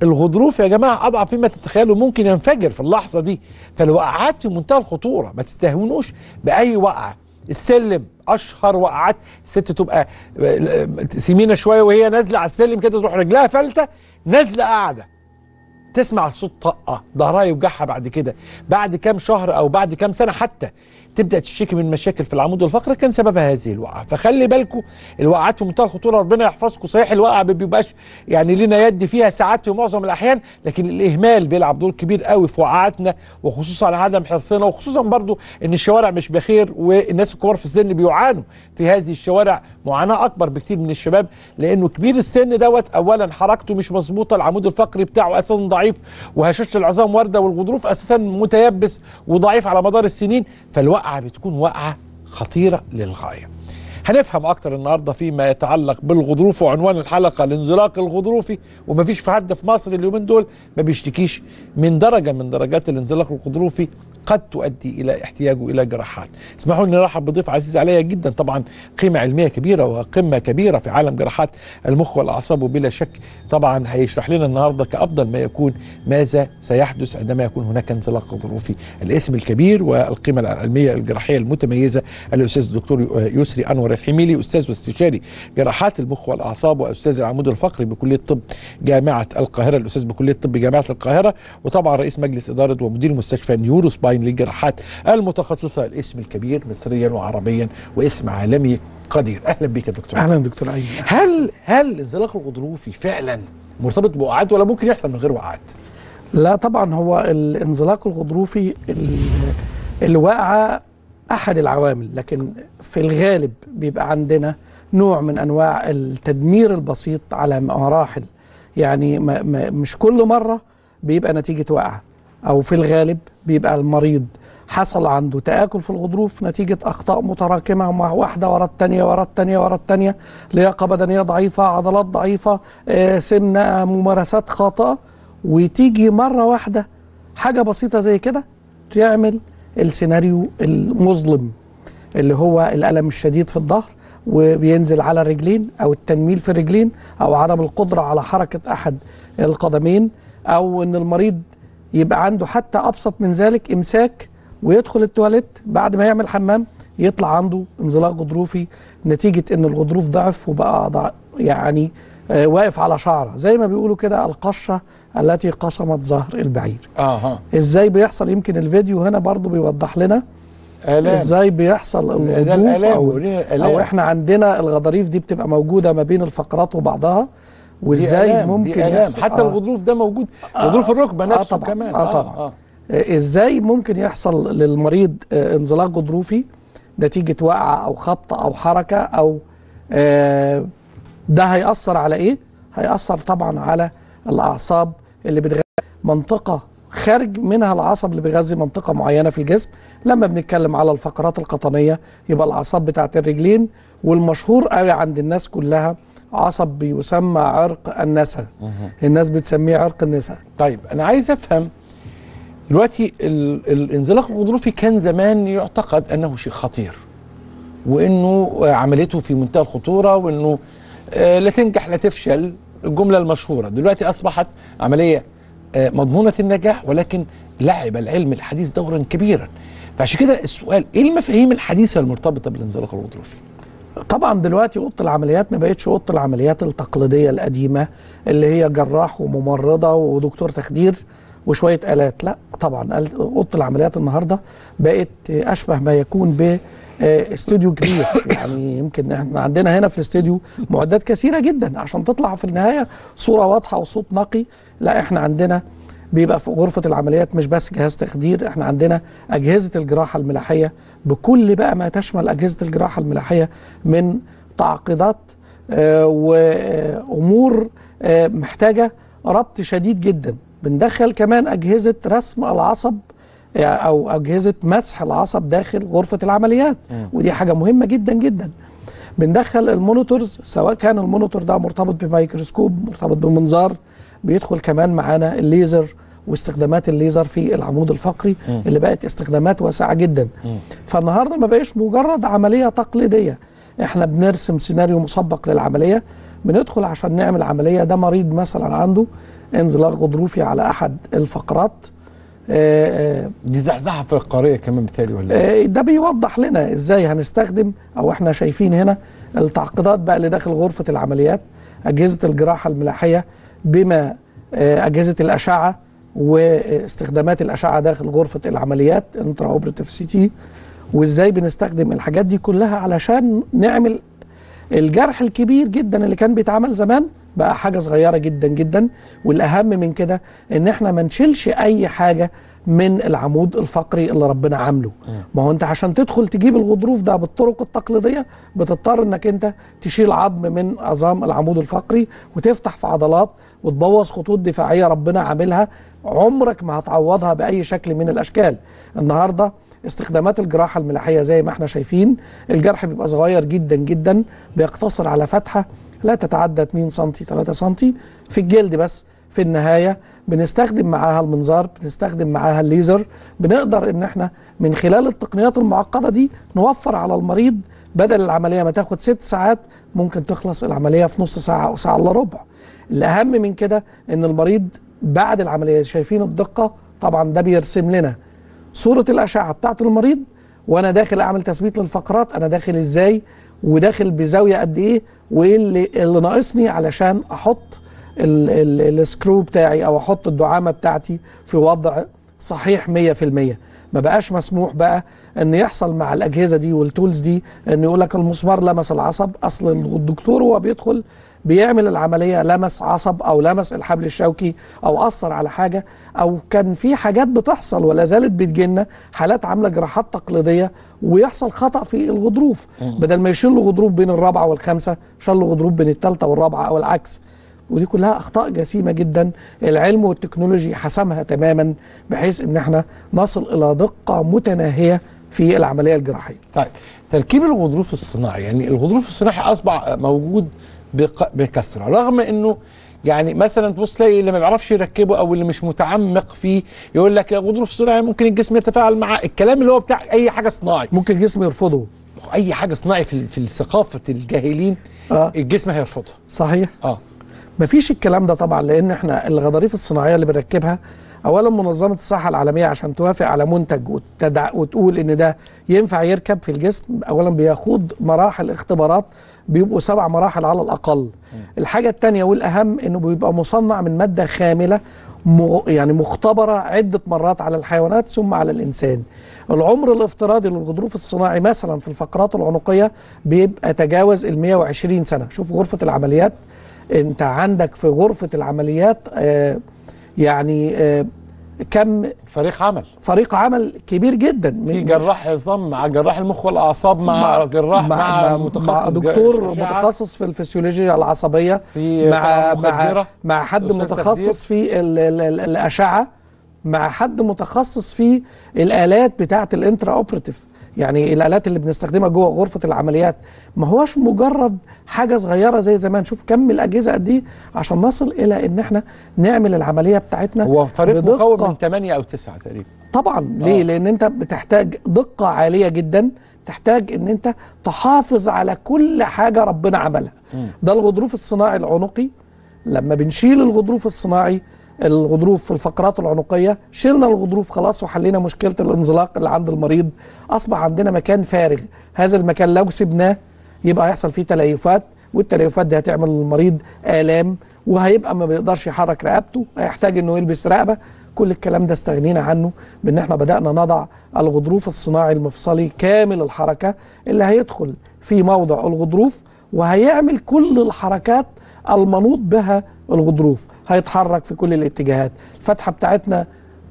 الغضروف يا جماعه اضعف مما تتخيلوا ممكن ينفجر في اللحظه دي فالوقعات في منتهى الخطوره ما تستهونوش باي وقعه السلم اشهر وقعات الست تبقى سمينه شويه وهي نازله على السلم كده تروح رجلها فلته نازله قاعده تسمع صوت طقه ظهرها يوجعها بعد كده بعد كام شهر او بعد كام سنه حتى تبدا تشتكي من مشاكل في العمود والفقري كان سببها هذه الوقعه فخلي بالكم الوقعات في منتهى الخطوره ربنا يحفظكم صحيح الوقعه ما بيبقاش يعني لينا يد فيها ساعات في معظم الاحيان لكن الاهمال بيلعب دور كبير قوي في وقعاتنا وخصوصا عدم حرصنا وخصوصا برضو ان الشوارع مش بخير والناس الكبار في السن بيعانوا في هذه الشوارع معاناه اكبر بكتير من الشباب لانه كبير السن دوت اولا حركته مش مظبوطه العمود الفقري بتاعه اساسا ضعيف وهشاشه العظام وارده والغضروف اساسا متيبس وضعيف على مدار السنين فالوقعه بتكون وقعه خطيره للغايه. هنفهم اكتر النهارده فيما يتعلق بالغضروف وعنوان الحلقه الانزلاق الغضروفي ومفيش في حد في مصر اليومين دول ما بيشتكيش من درجه من درجات الانزلاق الغضروفي قد تؤدي الى احتياجه الى جراحات. اسمحوا لي نرحب بضيف عزيز عليا جدا طبعا قيمه علميه كبيره وقمه كبيره في عالم جراحات المخ والاعصاب وبلا شك طبعا هيشرح لنا النهارده كافضل ما يكون ماذا سيحدث عندما يكون هناك انزلاق غضروفي. الاسم الكبير والقيمه العلميه الجراحيه المتميزه الاستاذ الدكتور يسري انور الحميلي استاذ واستشاري جراحات المخ والاعصاب واستاذ العمود الفقري بكليه الطب جامعه القاهره الاستاذ بكليه الطب جامعه القاهره وطبعا رئيس مجلس اداره ومدير مستشفى نيورو سباين للجراحات المتخصصه الاسم الكبير مصريا وعربيا واسم عالمي قدير اهلا بك يا دكتور اهلا دكتور ايمن هل هل الانزلاق الغضروفي فعلا مرتبط بوقعات ولا ممكن يحصل من غير وقعات؟ لا طبعا هو الانزلاق الغضروفي الواقعه احد العوامل لكن في الغالب بيبقى عندنا نوع من انواع التدمير البسيط على مراحل يعني ما ما مش كل مره بيبقى نتيجه وقعه او في الغالب بيبقى المريض حصل عنده تآكل في الغضروف نتيجة أخطاء متراكمة مع واحدة ورا الثانية ورا الثانية ورا الثانية لياقة بدنية ضعيفة عضلات ضعيفة آه، سمنة ممارسات خاطئة وتيجي مرة واحدة حاجة بسيطة زي كده تعمل السيناريو المظلم اللي هو الألم الشديد في الظهر وبينزل على الرجلين أو التنميل في الرجلين أو عدم القدرة على حركة أحد القدمين أو إن المريض يبقى عنده حتى أبسط من ذلك إمساك ويدخل التواليت بعد ما يعمل حمام يطلع عنده انزلاق غضروفي نتيجة إن الغضروف ضعف وبقى ضع يعني آه، واقف على شعره زي ما بيقولوا كده القشة التي قصمت ظهر البعير اها ازاي بيحصل يمكن الفيديو هنا برضو بيوضح لنا آلام. ازاي بيحصل ده الغضروف الآلام، او, ورينا الآلام. أو احنا عندنا الغضاريف دي بتبقى موجوده ما بين الفقرات وبعضها دي وازاي آلام، ممكن دي آلام. يحصل حتى آه. الغضروف ده موجود غضروف الركبه آه نفسه طبعاً. كمان آه طبعاً. آه ازاي ممكن يحصل للمريض آه، انزلاق غضروفي نتيجه وقعه او خبطه او حركه او آه، ده هيأثر على ايه؟ هيأثر طبعا على الاعصاب اللي بتغذي منطقه خارج منها العصب اللي بيغذي منطقه معينه في الجسم لما بنتكلم على الفقرات القطنيه يبقى الاعصاب بتاعت الرجلين والمشهور قوي عند الناس كلها عصب بيسمى عرق النسا الناس بتسميه عرق النسا طيب انا عايز افهم دلوقتي ال- الانزلاق الغضروفي كان زمان يعتقد انه شيء خطير وانه عمليته في منتهى الخطوره وانه آه، لا تنجح لا تفشل الجمله المشهوره دلوقتي اصبحت عمليه آه، مضمونه النجاح ولكن لعب العلم الحديث دورا كبيرا فعشان كده السؤال ايه المفاهيم الحديثه المرتبطه بالانزلاق الغضروفي طبعا دلوقتي اوضه العمليات ما بقتش اوضه العمليات التقليديه القديمه اللي هي جراح وممرضه ودكتور تخدير وشويه الات لا طبعا ال- اوضه العمليات النهارده بقت اشبه ما يكون ب آه، استوديو كبير يعني يمكن احنا عندنا هنا في الاستوديو معدات كثيره جدا عشان تطلع في النهايه صوره واضحه وصوت نقي لا احنا عندنا بيبقى في غرفة العمليات مش بس جهاز تخدير احنا عندنا أجهزة الجراحة الملاحية بكل بقى ما تشمل أجهزة الجراحة الملاحية من تعقيدات آه، وأمور آه، محتاجة ربط شديد جدا بندخل كمان أجهزة رسم العصب آه، أو أجهزة مسح العصب داخل غرفة العمليات ودي حاجة مهمة جدا جدا بندخل المونيتورز سواء كان المونيتور ده مرتبط بميكروسكوب مرتبط بمنظار بيدخل كمان معانا الليزر واستخدامات الليزر في العمود الفقري مم. اللي بقت استخدامات واسعه جدا فالنهارده ما بقاش مجرد عمليه تقليديه احنا بنرسم سيناريو مسبق للعمليه بندخل عشان نعمل عمليه ده مريض مثلا عنده انزلاق غضروفي على احد الفقرات آه، آه، دي زحزحه فقاريه كمان بالتالي ولا إيه؟ آه، ده بيوضح لنا ازاي هنستخدم او احنا شايفين هنا التعقيدات بقى اللي داخل غرفه العمليات اجهزه الجراحه الملاحيه بما آه، اجهزه الاشعه واستخدامات الاشعه داخل غرفه العمليات انترا اوبريتيف سي تي وازاي بنستخدم الحاجات دي كلها علشان نعمل الجرح الكبير جدا اللي كان بيتعمل زمان بقى حاجه صغيره جدا جدا والاهم من كده ان احنا ما نشيلش اي حاجه من العمود الفقري اللي ربنا عامله ما هو انت عشان تدخل تجيب الغضروف ده بالطرق التقليديه بتضطر انك انت تشيل عظم من عظام العمود الفقري وتفتح في عضلات وتبوظ خطوط دفاعيه ربنا عاملها عمرك ما هتعوضها باي شكل من الاشكال النهارده استخدامات الجراحه الملاحيه زي ما احنا شايفين الجرح بيبقى صغير جدا جدا بيقتصر على فتحه لا تتعدى 2 سم 3 سم في الجلد بس في النهايه بنستخدم معاها المنظار بنستخدم معاها الليزر بنقدر ان احنا من خلال التقنيات المعقده دي نوفر على المريض بدل العمليه ما تاخد ست ساعات ممكن تخلص العمليه في نص ساعه او ساعه الا ربع الاهم من كده ان المريض بعد العمليه شايفين الدقه طبعا ده بيرسم لنا صوره الاشعه بتاعت المريض وانا داخل اعمل تثبيت للفقرات انا داخل ازاي وداخل بزاويه قد ايه وايه اللي, اللي ناقصني علشان احط ال- ال- السكرو بتاعي او احط الدعامه بتاعتي في وضع صحيح 100% ما بقاش مسموح بقى ان يحصل مع الاجهزه دي والتولز دي ان يقول لك المسمار لمس العصب اصل الدكتور وهو بيدخل بيعمل العمليه لمس عصب او لمس الحبل الشوكي او اثر على حاجه او كان في حاجات بتحصل ولا زالت بتجيلنا حالات عامله جراحات تقليديه ويحصل خطا في الغضروف مم. بدل ما يشيل له غضروف بين الرابعه والخامسه شال له غضروف بين الثالثه والرابعه او العكس ودي كلها اخطاء جسيمه جدا العلم والتكنولوجي حسمها تماما بحيث ان احنا نصل الى دقه متناهيه في العمليه الجراحيه طيب تركيب الغضروف الصناعي يعني الغضروف الصناعي اصبح موجود بق- بكثره رغم انه يعني مثلا تبص تلاقي اللي ما بيعرفش يركبه او اللي مش متعمق فيه يقول لك الغضروف الصناعي ممكن الجسم يتفاعل معاه الكلام اللي هو بتاع اي حاجه صناعي ممكن الجسم يرفضه اي حاجه صناعي في في ثقافه الجاهلين آه. الجسم هيرفضها صحيح اه مفيش الكلام ده طبعا لان احنا الغضاريف الصناعيه اللي بنركبها اولا منظمه الصحه العالميه عشان توافق على منتج وتدع وتقول ان ده ينفع يركب في الجسم اولا بيخوض مراحل اختبارات بيبقوا سبع مراحل على الاقل الحاجه الثانيه والاهم انه بيبقى مصنع من ماده خامله م- يعني مختبره عده مرات على الحيوانات ثم على الانسان العمر الافتراضي للغضروف الصناعي مثلا في الفقرات العنقيه بيبقى تجاوز ال 120 سنه شوف غرفه العمليات انت عندك في غرفه العمليات آه يعني آه كم فريق عمل فريق عمل كبير جدا في مش- جراح عظام مع جراح المخ والاعصاب مع, جراح مع, متخصص مع جا- دكتور أشعة. متخصص في الفسيولوجيا العصبيه في مع طبعاً مع مخدرة. مع حد أستاذ متخصص في ال ال ال الاشعه مع حد متخصص في الالات بتاعه الانترا اوبراتيف يعني الالات اللي بنستخدمها جوه غرفه العمليات ما هوش مجرد حاجه صغيره زي زمان شوف كم الاجهزه قد ايه عشان نصل الى ان احنا نعمل العمليه بتاعتنا هو فريق بدقة. مكون من 8 او 9 تقريبا طبعا ليه آه. لان انت بتحتاج دقه عاليه جدا تحتاج ان انت تحافظ على كل حاجه ربنا عملها ده الغضروف الصناعي العنقي لما بنشيل الغضروف الصناعي الغضروف في الفقرات العنقيه شلنا الغضروف خلاص وحلينا مشكله الانزلاق اللي عند المريض اصبح عندنا مكان فارغ هذا المكان لو سبناه يبقى هيحصل فيه تليفات والتليفات دي هتعمل للمريض الام وهيبقى ما بيقدرش يحرك رقبته هيحتاج انه يلبس رقبه كل الكلام ده استغنينا عنه بان احنا بدانا نضع الغضروف الصناعي المفصلي كامل الحركه اللي هيدخل في موضع الغضروف وهيعمل كل الحركات المنوط بها الغضروف هيتحرك في كل الاتجاهات الفتحه بتاعتنا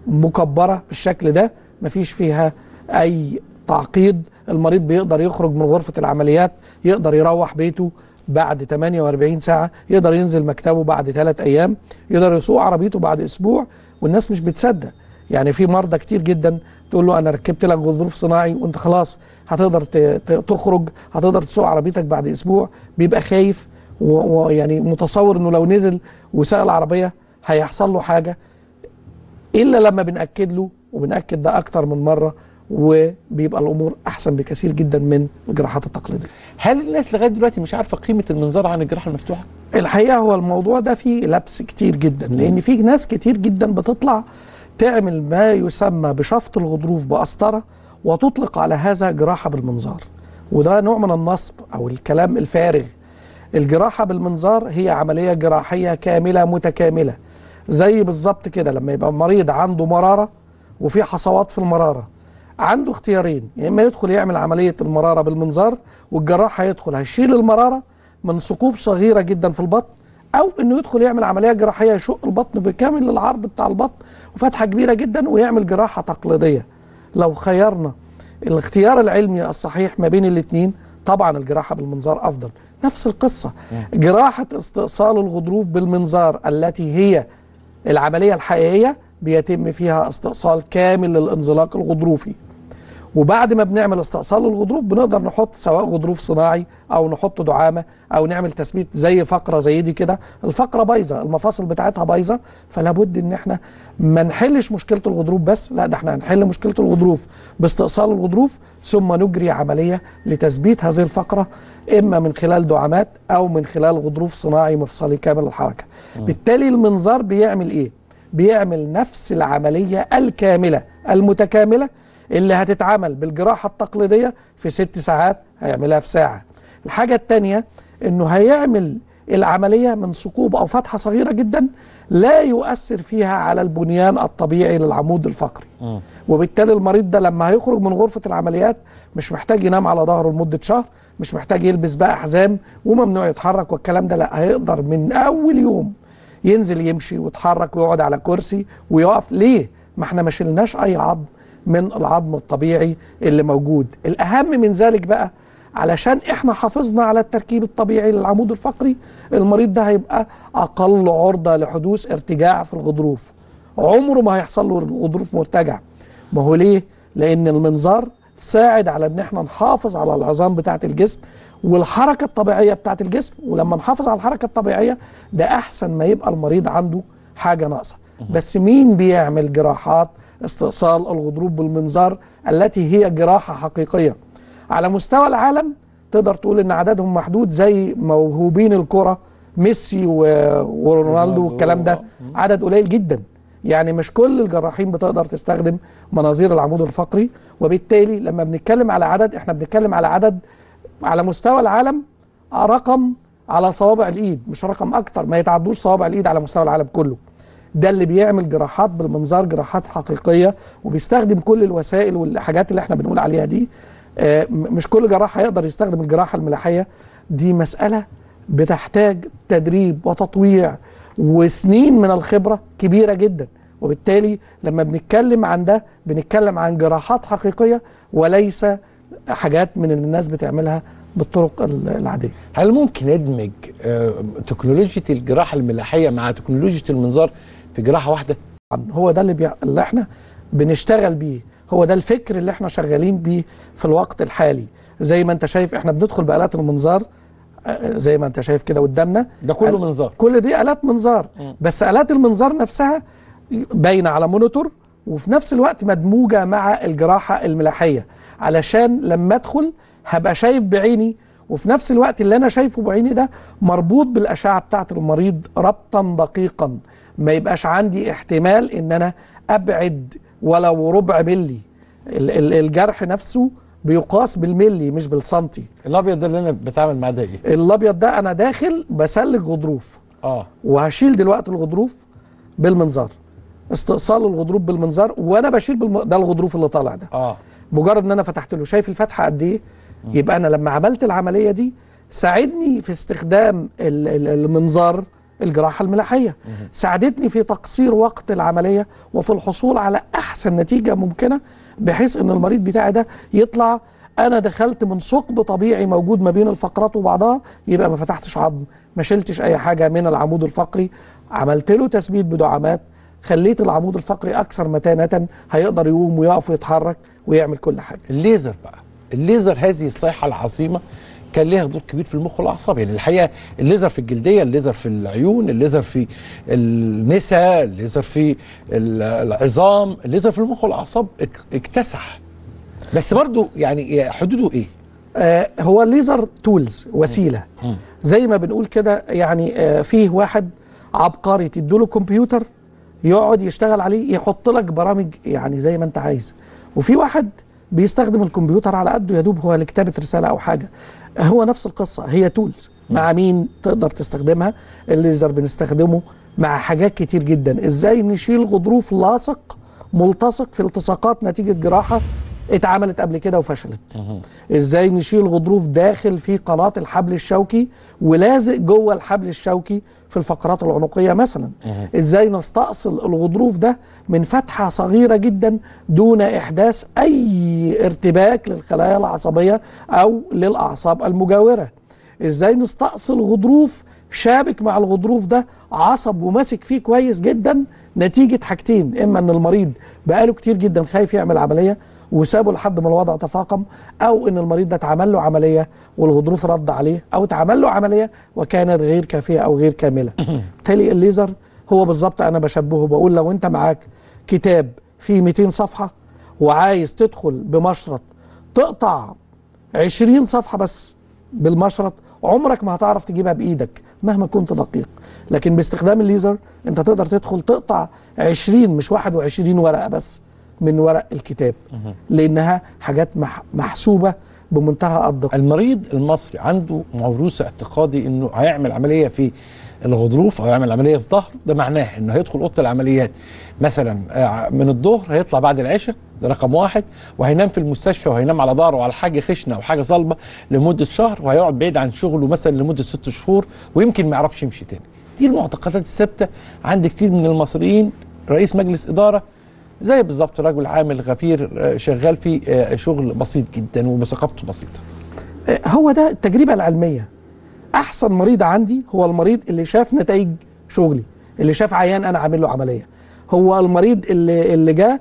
مكبره بالشكل ده مفيش فيها اي تعقيد المريض بيقدر يخرج من غرفه العمليات يقدر يروح بيته بعد 48 ساعه يقدر ينزل مكتبه بعد ثلاث ايام يقدر يسوق عربيته بعد اسبوع والناس مش بتصدق يعني في مرضى كتير جدا تقول له انا ركبت لك غضروف صناعي وانت خلاص هتقدر ت- ت- تخرج هتقدر تسوق عربيتك بعد اسبوع بيبقى خايف و- ويعني متصور انه لو نزل وساق العربيه هيحصل له حاجه الا لما بناكد له وبناكد ده اكتر من مره وبيبقى الامور احسن بكثير جدا من الجراحات التقليديه هل الناس لغايه دلوقتي مش عارفه قيمه المنظار عن الجراحه المفتوحه؟ الحقيقه هو الموضوع ده فيه لبس كتير جدا لان في ناس كتير جدا بتطلع تعمل ما يسمى بشفط الغضروف بقسطره وتطلق على هذا جراحه بالمنظار وده نوع من النصب او الكلام الفارغ الجراحه بالمنظار هي عمليه جراحيه كامله متكامله زي بالظبط كده لما يبقى مريض عنده مراره وفي حصوات في المراره عنده اختيارين يا اما يدخل يعمل عمليه المراره بالمنظار والجراح هيدخل هيشيل المراره من ثقوب صغيره جدا في البطن او انه يدخل يعمل عمليه جراحيه يشق البطن بكامل العرض بتاع البطن وفتحه كبيره جدا ويعمل جراحه تقليديه لو خيرنا الاختيار العلمي الصحيح ما بين الاثنين طبعا الجراحه بالمنظار افضل نفس القصه جراحه استئصال الغضروف بالمنظار التي هي العمليه الحقيقيه بيتم فيها استئصال كامل للانزلاق الغضروفي وبعد ما بنعمل استئصال الغضروف بنقدر نحط سواء غضروف صناعي او نحط دعامه او نعمل تثبيت زي فقره زي دي كده الفقره بايظه المفاصل بتاعتها بايظه فلا بد ان احنا ما نحلش مشكله الغضروف بس لا ده احنا هنحل مشكله الغضروف باستئصال الغضروف ثم نجري عمليه لتثبيت هذه الفقره اما من خلال دعامات او من خلال غضروف صناعي مفصلي كامل الحركه بالتالي المنظار بيعمل ايه بيعمل نفس العمليه الكامله المتكامله اللي هتتعمل بالجراحة التقليدية في ست ساعات هيعملها في ساعة الحاجة التانية انه هيعمل العملية من ثقوب او فتحة صغيرة جدا لا يؤثر فيها على البنيان الطبيعي للعمود الفقري وبالتالي المريض ده لما هيخرج من غرفة العمليات مش محتاج ينام على ظهره لمدة شهر مش محتاج يلبس بقى حزام وممنوع يتحرك والكلام ده لا هيقدر من اول يوم ينزل يمشي ويتحرك ويقعد على كرسي ويقف ليه ما احنا ما شلناش اي عظم من العظم الطبيعي اللي موجود الأهم من ذلك بقى علشان احنا حافظنا على التركيب الطبيعي للعمود الفقري المريض ده هيبقى أقل عرضة لحدوث ارتجاع في الغضروف عمره ما هيحصل له الغضروف مرتجع ما هو ليه؟ لأن المنظار ساعد على ان احنا نحافظ على العظام بتاعة الجسم والحركة الطبيعية بتاعة الجسم ولما نحافظ على الحركة الطبيعية ده أحسن ما يبقى المريض عنده حاجة ناقصة بس مين بيعمل جراحات استئصال الغضروف بالمنظار التي هي جراحة حقيقية على مستوى العالم تقدر تقول ان عددهم محدود زي موهوبين الكرة ميسي و... ورونالدو والكلام ده عدد قليل جدا يعني مش كل الجراحين بتقدر تستخدم مناظير العمود الفقري وبالتالي لما بنتكلم على عدد احنا بنتكلم على عدد على مستوى العالم رقم على صوابع الايد مش رقم اكتر ما يتعدوش صوابع الايد على مستوى العالم كله ده اللي بيعمل جراحات بالمنظار جراحات حقيقيه وبيستخدم كل الوسائل والحاجات اللي احنا بنقول عليها دي آه مش كل جراح هيقدر يستخدم الجراحه الملاحيه دي مساله بتحتاج تدريب وتطويع وسنين من الخبره كبيره جدا وبالتالي لما بنتكلم عن ده بنتكلم عن جراحات حقيقيه وليس حاجات من اللي الناس بتعملها بالطرق العاديه. هل ممكن ادمج آه تكنولوجيا الجراحه الملاحيه مع تكنولوجيا المنظار في جراحه واحده؟ هو ده اللي, بي... اللي احنا بنشتغل بيه، هو ده الفكر اللي احنا شغالين بيه في الوقت الحالي، زي ما انت شايف احنا بندخل بآلات المنظار آه زي ما انت شايف كده قدامنا ده كله منظار كل دي آلات منظار م. بس آلات المنظار نفسها باينه على مونيتور وفي نفس الوقت مدموجه مع الجراحه الملاحيه علشان لما ادخل هبقى شايف بعيني وفي نفس الوقت اللي انا شايفه بعيني ده مربوط بالاشعه بتاعه المريض ربطا دقيقا ما يبقاش عندي احتمال ان انا ابعد ولو ربع ملي الجرح نفسه بيقاس بالملي مش بالسنتي الابيض ده اللي انا بتعامل معاه ده ايه الابيض ده انا داخل بسلك غضروف اه وهشيل دلوقتي الغضروف بالمنظار استئصال الغضروف بالمنظار وانا بشيل بالم... ده الغضروف اللي طالع ده اه مجرد ان انا فتحت له شايف الفتحه قد ايه يبقى انا لما عملت العمليه دي ساعدني في استخدام المنظار الجراحه الملاحيه ساعدتني في تقصير وقت العمليه وفي الحصول على احسن نتيجه ممكنه بحيث ان المريض بتاعي ده يطلع انا دخلت من ثقب طبيعي موجود ما بين الفقرات وبعضها يبقى ما فتحتش عظم ما شلتش اي حاجه من العمود الفقري عملت له تثبيت بدعامات خليت العمود الفقري اكثر متانه هيقدر يقوم ويقف ويتحرك ويعمل كل حاجه الليزر بقى الليزر هذه الصيحه العظيمه كان ليها دور كبير في المخ والاعصاب يعني الحقيقه الليزر في الجلديه الليزر في العيون الليزر في النساء الليزر في العظام الليزر في المخ والاعصاب اكتسح بس برضو يعني حدوده ايه آه هو الليزر تولز وسيله زي ما بنقول كده يعني آه فيه واحد عبقري تديله كمبيوتر يقعد يشتغل عليه يحط لك برامج يعني زي ما انت عايز وفي واحد بيستخدم الكمبيوتر على قده يدوب هو لكتابه رساله او حاجه هو نفس القصه هي تولز مع مين تقدر تستخدمها الليزر بنستخدمه مع حاجات كتير جدا ازاي نشيل غضروف لاصق ملتصق في التصاقات نتيجه جراحه اتعملت قبل كده وفشلت ازاي نشيل غضروف داخل في قناه الحبل الشوكي ولازق جوه الحبل الشوكي في الفقرات العنقيه مثلا ازاي نستأصل الغضروف ده من فتحه صغيره جدا دون احداث اي ارتباك للخلايا العصبيه او للاعصاب المجاوره ازاي نستأصل غضروف شابك مع الغضروف ده عصب وماسك فيه كويس جدا نتيجه حاجتين اما ان المريض بقاله كتير جدا خايف يعمل عمليه وسابه لحد ما الوضع تفاقم او ان المريض ده اتعمل له عمليه والغضروف رد عليه او اتعمل له عمليه وكانت غير كافيه او غير كامله بالتالي الليزر هو بالظبط انا بشبهه بقول لو انت معاك كتاب فيه 200 صفحه وعايز تدخل بمشرط تقطع 20 صفحه بس بالمشرط عمرك ما هتعرف تجيبها بايدك مهما كنت دقيق لكن باستخدام الليزر انت تقدر تدخل تقطع 20 مش 21 ورقه بس من ورق الكتاب لانها حاجات مح محسوبه بمنتهى الدقه المريض المصري عنده موروث اعتقادي انه هيعمل عمليه في الغضروف او يعمل عمليه في ظهر ده معناه انه هيدخل اوضه العمليات مثلا آه، من الظهر هيطلع بعد العشاء ده رقم واحد وهينام في المستشفى وهينام على ظهره على حاجه خشنه او حاجه صلبه لمده شهر وهيقعد بعيد عن شغله مثلا لمده ست شهور ويمكن ما يعرفش يمشي تاني دي المعتقدات الثابته عند كتير من المصريين رئيس مجلس اداره زي بالظبط رجل عامل غفير آه، شغال في آه، شغل بسيط جدا وثقافته بسيطه آه، هو ده التجربه العلميه احسن مريض عندي هو المريض اللي شاف نتائج شغلي اللي شاف عيان انا عامل له عمليه هو المريض اللي اللي جه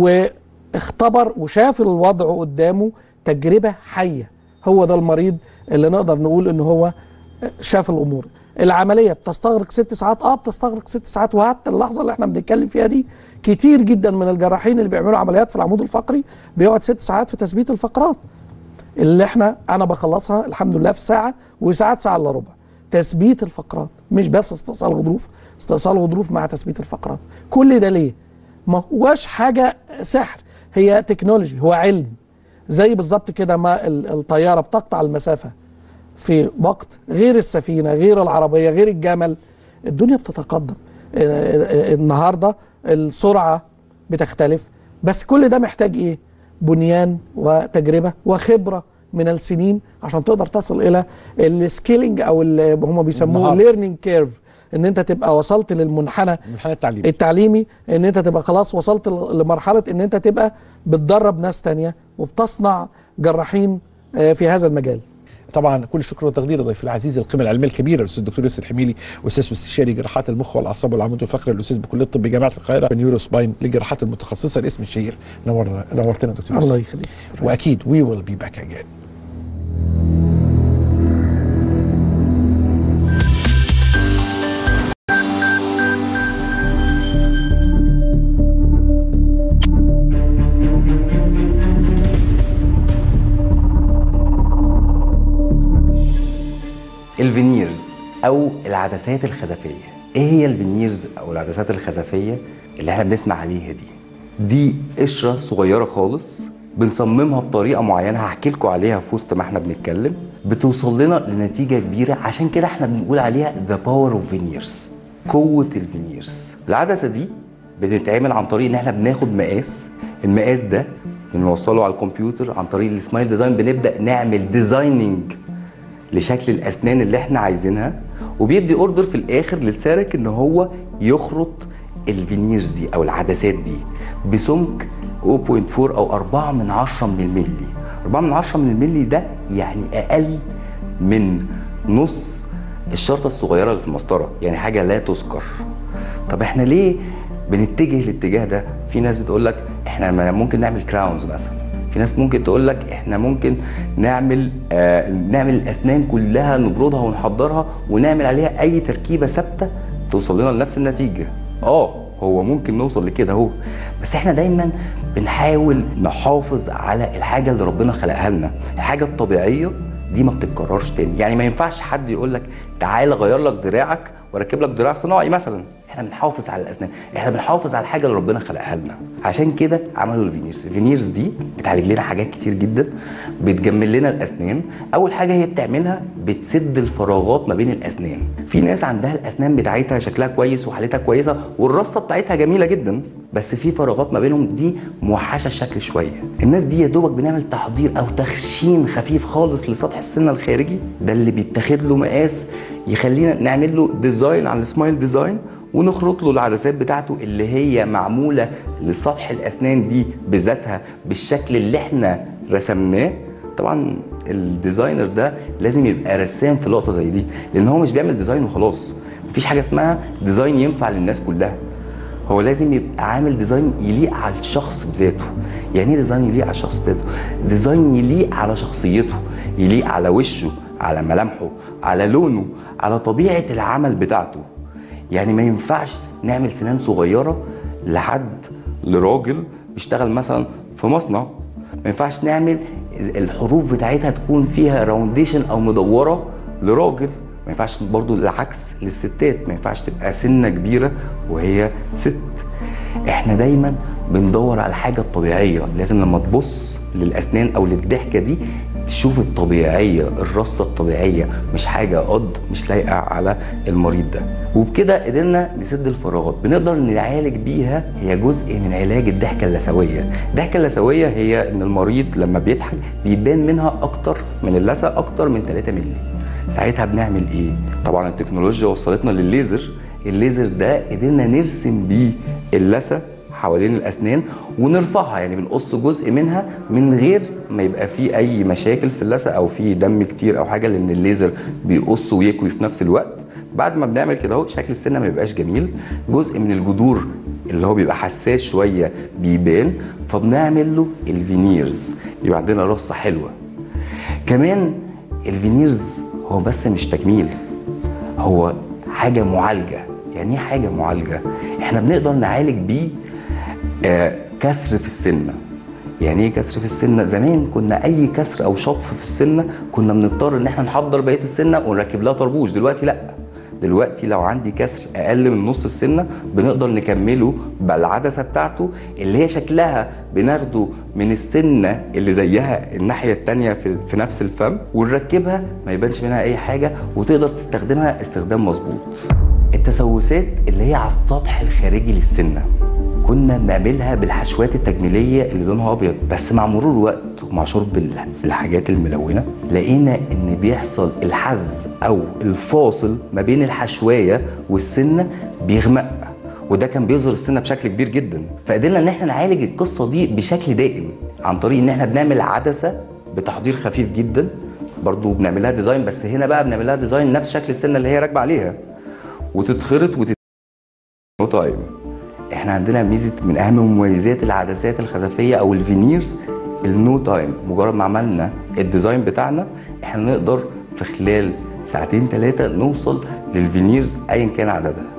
واختبر وشاف الوضع قدامه تجربه حيه هو ده المريض اللي نقدر نقول ان هو شاف الامور العمليه بتستغرق ست ساعات اه بتستغرق ست ساعات وحتى اللحظه اللي احنا بنتكلم فيها دي كتير جدا من الجراحين اللي بيعملوا عمليات في العمود الفقري بيقعد ست ساعات في تثبيت الفقرات اللي احنا انا بخلصها الحمد لله في ساعه وساعات ساعه الا ربع تثبيت الفقرات مش بس استئصال غضروف استئصال غضروف مع تثبيت الفقرات كل ده ليه ما هواش حاجه سحر هي تكنولوجي هو علم زي بالظبط كده ما ال- الطياره بتقطع المسافه في وقت غير السفينه غير العربيه غير الجمل الدنيا بتتقدم ال- ال- النهارده السرعه بتختلف بس كل ده محتاج ايه بنيان وتجربه وخبره من السنين عشان تقدر تصل الى السكيلينج او ال- هم بيسموه المهارة. ليرنينج كيرف ان انت تبقى وصلت للمنحنى المنحنى التعليمي التعليمي ان انت تبقى خلاص وصلت ل- لمرحله ان انت تبقى بتدرب ناس تانية وبتصنع جراحين آه، في هذا المجال طبعا كل الشكر والتقدير لضيف العزيز القيمه العلميه الكبيره الاستاذ الدكتور ياسر الحميلي استاذ واستشاري جراحات المخ والاعصاب والعمود الفقري الاستاذ بكليه الطب جامعه القاهره نيورو سباين للجراحات المتخصصه الاسم الشهير نورنا نورتنا دكتور الله ياسر. يخليك واكيد وي ويل بي باك اجين الفينيرز او العدسات الخزفيه ايه هي الفينيرز او العدسات الخزفيه اللي احنا بنسمع عليها دي دي قشره صغيره خالص بنصممها بطريقه معينه هحكي لكم عليها في وسط ما احنا بنتكلم بتوصل لنا لنتيجه كبيره عشان كده احنا بنقول عليها ذا باور اوف فينيرز قوه الفينيرز العدسه دي بتتعمل عن طريق ان احنا بناخد مقاس المقاس ده بنوصله على الكمبيوتر عن طريق السمايل ديزاين بنبدا نعمل ديزايننج لشكل الاسنان اللي احنا عايزينها وبيدي اوردر في الاخر للسارك ان هو يخرط الفينيرز دي او العدسات دي بسمك 0.4 او 4 من 10 من الملي 4 من 10 من الملي ده يعني اقل من نص الشرطه الصغيره اللي في المسطره يعني حاجه لا تذكر طب احنا ليه بنتجه الاتجاه ده في ناس بتقول لك احنا ممكن نعمل كراونز مثلا في ناس ممكن تقول لك احنا ممكن نعمل آه نعمل الاسنان كلها نبردها ونحضرها ونعمل عليها اي تركيبه ثابته توصل لنا لنفس النتيجه اه هو ممكن نوصل لكده اهو بس احنا دايما بنحاول نحافظ على الحاجه اللي ربنا خلقها لنا الحاجه الطبيعيه دي ما بتتكررش تاني يعني ما ينفعش حد يقول لك تعالى غير لك دراعك واركب لك دراع صناعي مثلا احنا بنحافظ على الاسنان احنا بنحافظ على الحاجه اللي ربنا خلقها لنا عشان كده عملوا الفينيرز الفينيرز دي بتعالج لنا حاجات كتير جدا بتجمل لنا الاسنان اول حاجه هي بتعملها بتسد الفراغات ما بين الاسنان في ناس عندها الاسنان بتاعتها شكلها كويس وحالتها كويسه والرصه بتاعتها جميله جدا بس في فراغات ما بينهم دي موحشه الشكل شويه الناس دي يا دوبك بنعمل تحضير او تخشين خفيف خالص لسطح السنه الخارجي ده اللي بيتاخد له مقاس يخلينا نعمل له ديزاين على السمايل ديزاين ونخرط له العدسات بتاعته اللي هي معموله لسطح الاسنان دي بذاتها بالشكل اللي احنا رسمناه طبعا الديزاينر ده لازم يبقى رسام في لقطه زي دي لان هو مش بيعمل ديزاين وخلاص مفيش حاجه اسمها ديزاين ينفع للناس كلها هو لازم يبقى عامل ديزاين يليق على الشخص بذاته يعني ايه ديزاين يليق على الشخص بذاته ديزاين يليق على شخصيته يليق على وشه على ملامحه على لونه على طبيعه العمل بتاعته يعني ما ينفعش نعمل سنان صغيره لحد لراجل بيشتغل مثلا في مصنع ما ينفعش نعمل الحروف بتاعتها تكون فيها راونديشن او مدوره لراجل ما ينفعش برضو العكس للستات ما ينفعش تبقى سنه كبيره وهي ست احنا دايما بندور على الحاجه الطبيعيه لازم لما تبص للاسنان او للضحكه دي تشوف الطبيعيه الرصه الطبيعيه مش حاجه قد مش لايقه على المريض ده وبكده قدرنا نسد الفراغات بنقدر نعالج بيها هي جزء من علاج الضحكه اللثويه الضحكه اللثويه هي ان المريض لما بيضحك بيبان منها اكتر من اللثه اكتر من 3 مللي ساعتها بنعمل ايه طبعا التكنولوجيا وصلتنا للليزر الليزر ده قدرنا نرسم بيه اللثه حوالين الاسنان ونرفعها يعني بنقص جزء منها من غير ما يبقى فيه اي مشاكل في اللثه او في دم كتير او حاجه لان الليزر بيقص ويكوي في نفس الوقت بعد ما بنعمل كده اهو شكل السنه ما بيبقاش جميل جزء من الجذور اللي هو بيبقى حساس شويه بيبان فبنعمل له الفينيرز يبقى عندنا رصه حلوه كمان الفينيرز هو بس مش تجميل هو حاجه معالجه يعني ايه حاجه معالجه احنا بنقدر نعالج بيه آه كسر في السنه يعني ايه كسر في السنه زمان كنا اي كسر او شطف في السنه كنا بنضطر ان احنا نحضر بقيه السنه ونركب لها طربوش دلوقتي لا دلوقتي لو عندي كسر اقل من نص السنه بنقدر نكمله بالعدسه بتاعته اللي هي شكلها بناخده من السنه اللي زيها الناحيه التانية في, في نفس الفم ونركبها ما يبانش منها اي حاجه وتقدر تستخدمها استخدام مظبوط التسوسات اللي هي على السطح الخارجي للسنه كنا بنعملها بالحشوات التجميليه اللي لونها ابيض بس مع مرور الوقت ومع شرب الحاجات الملونه لقينا ان بيحصل الحز او الفاصل ما بين الحشوايه والسنه بيغمق وده كان بيظهر السنه بشكل كبير جدا فقدرنا ان احنا نعالج القصه دي بشكل دائم عن طريق ان احنا بنعمل عدسه بتحضير خفيف جدا برضو بنعملها ديزاين بس هنا بقى بنعملها ديزاين نفس شكل السنه اللي هي راكبه عليها وتتخرط وتت نو تايم احنا عندنا ميزه من اهم مميزات العدسات الخزفيه او الفينيرز النو تايم مجرد ما عملنا الديزاين بتاعنا احنا نقدر في خلال ساعتين ثلاثه نوصل للفينيرز ايا كان عددها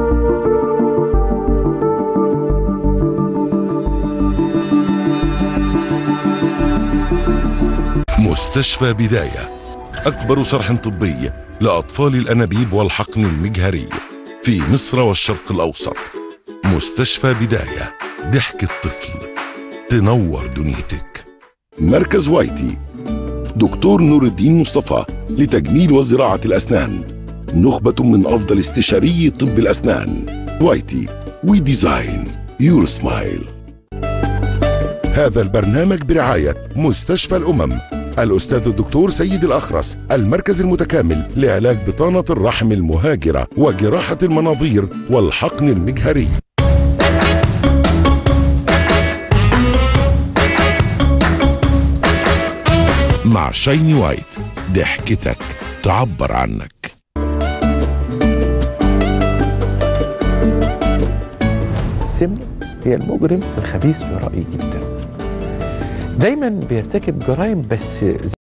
مستشفى بداية أكبر صرح طبي لأطفال الأنابيب والحقن المجهري في مصر والشرق الأوسط مستشفى بداية ضحك الطفل تنور دنيتك مركز وايتي دكتور نور الدين مصطفى لتجميل وزراعة الأسنان نخبة من أفضل استشاري طب الأسنان وايتي وي ديزاين يور سمايل هذا البرنامج برعاية مستشفى الأمم الأستاذ الدكتور سيد الأخرس المركز المتكامل لعلاج بطانة الرحم المهاجرة وجراحة المناظير والحقن المجهري مع شايني وايت ضحكتك تعبر عنك السمنة هي المجرم الخبيث في رأيي جدا دايما بيرتكب جرائم بس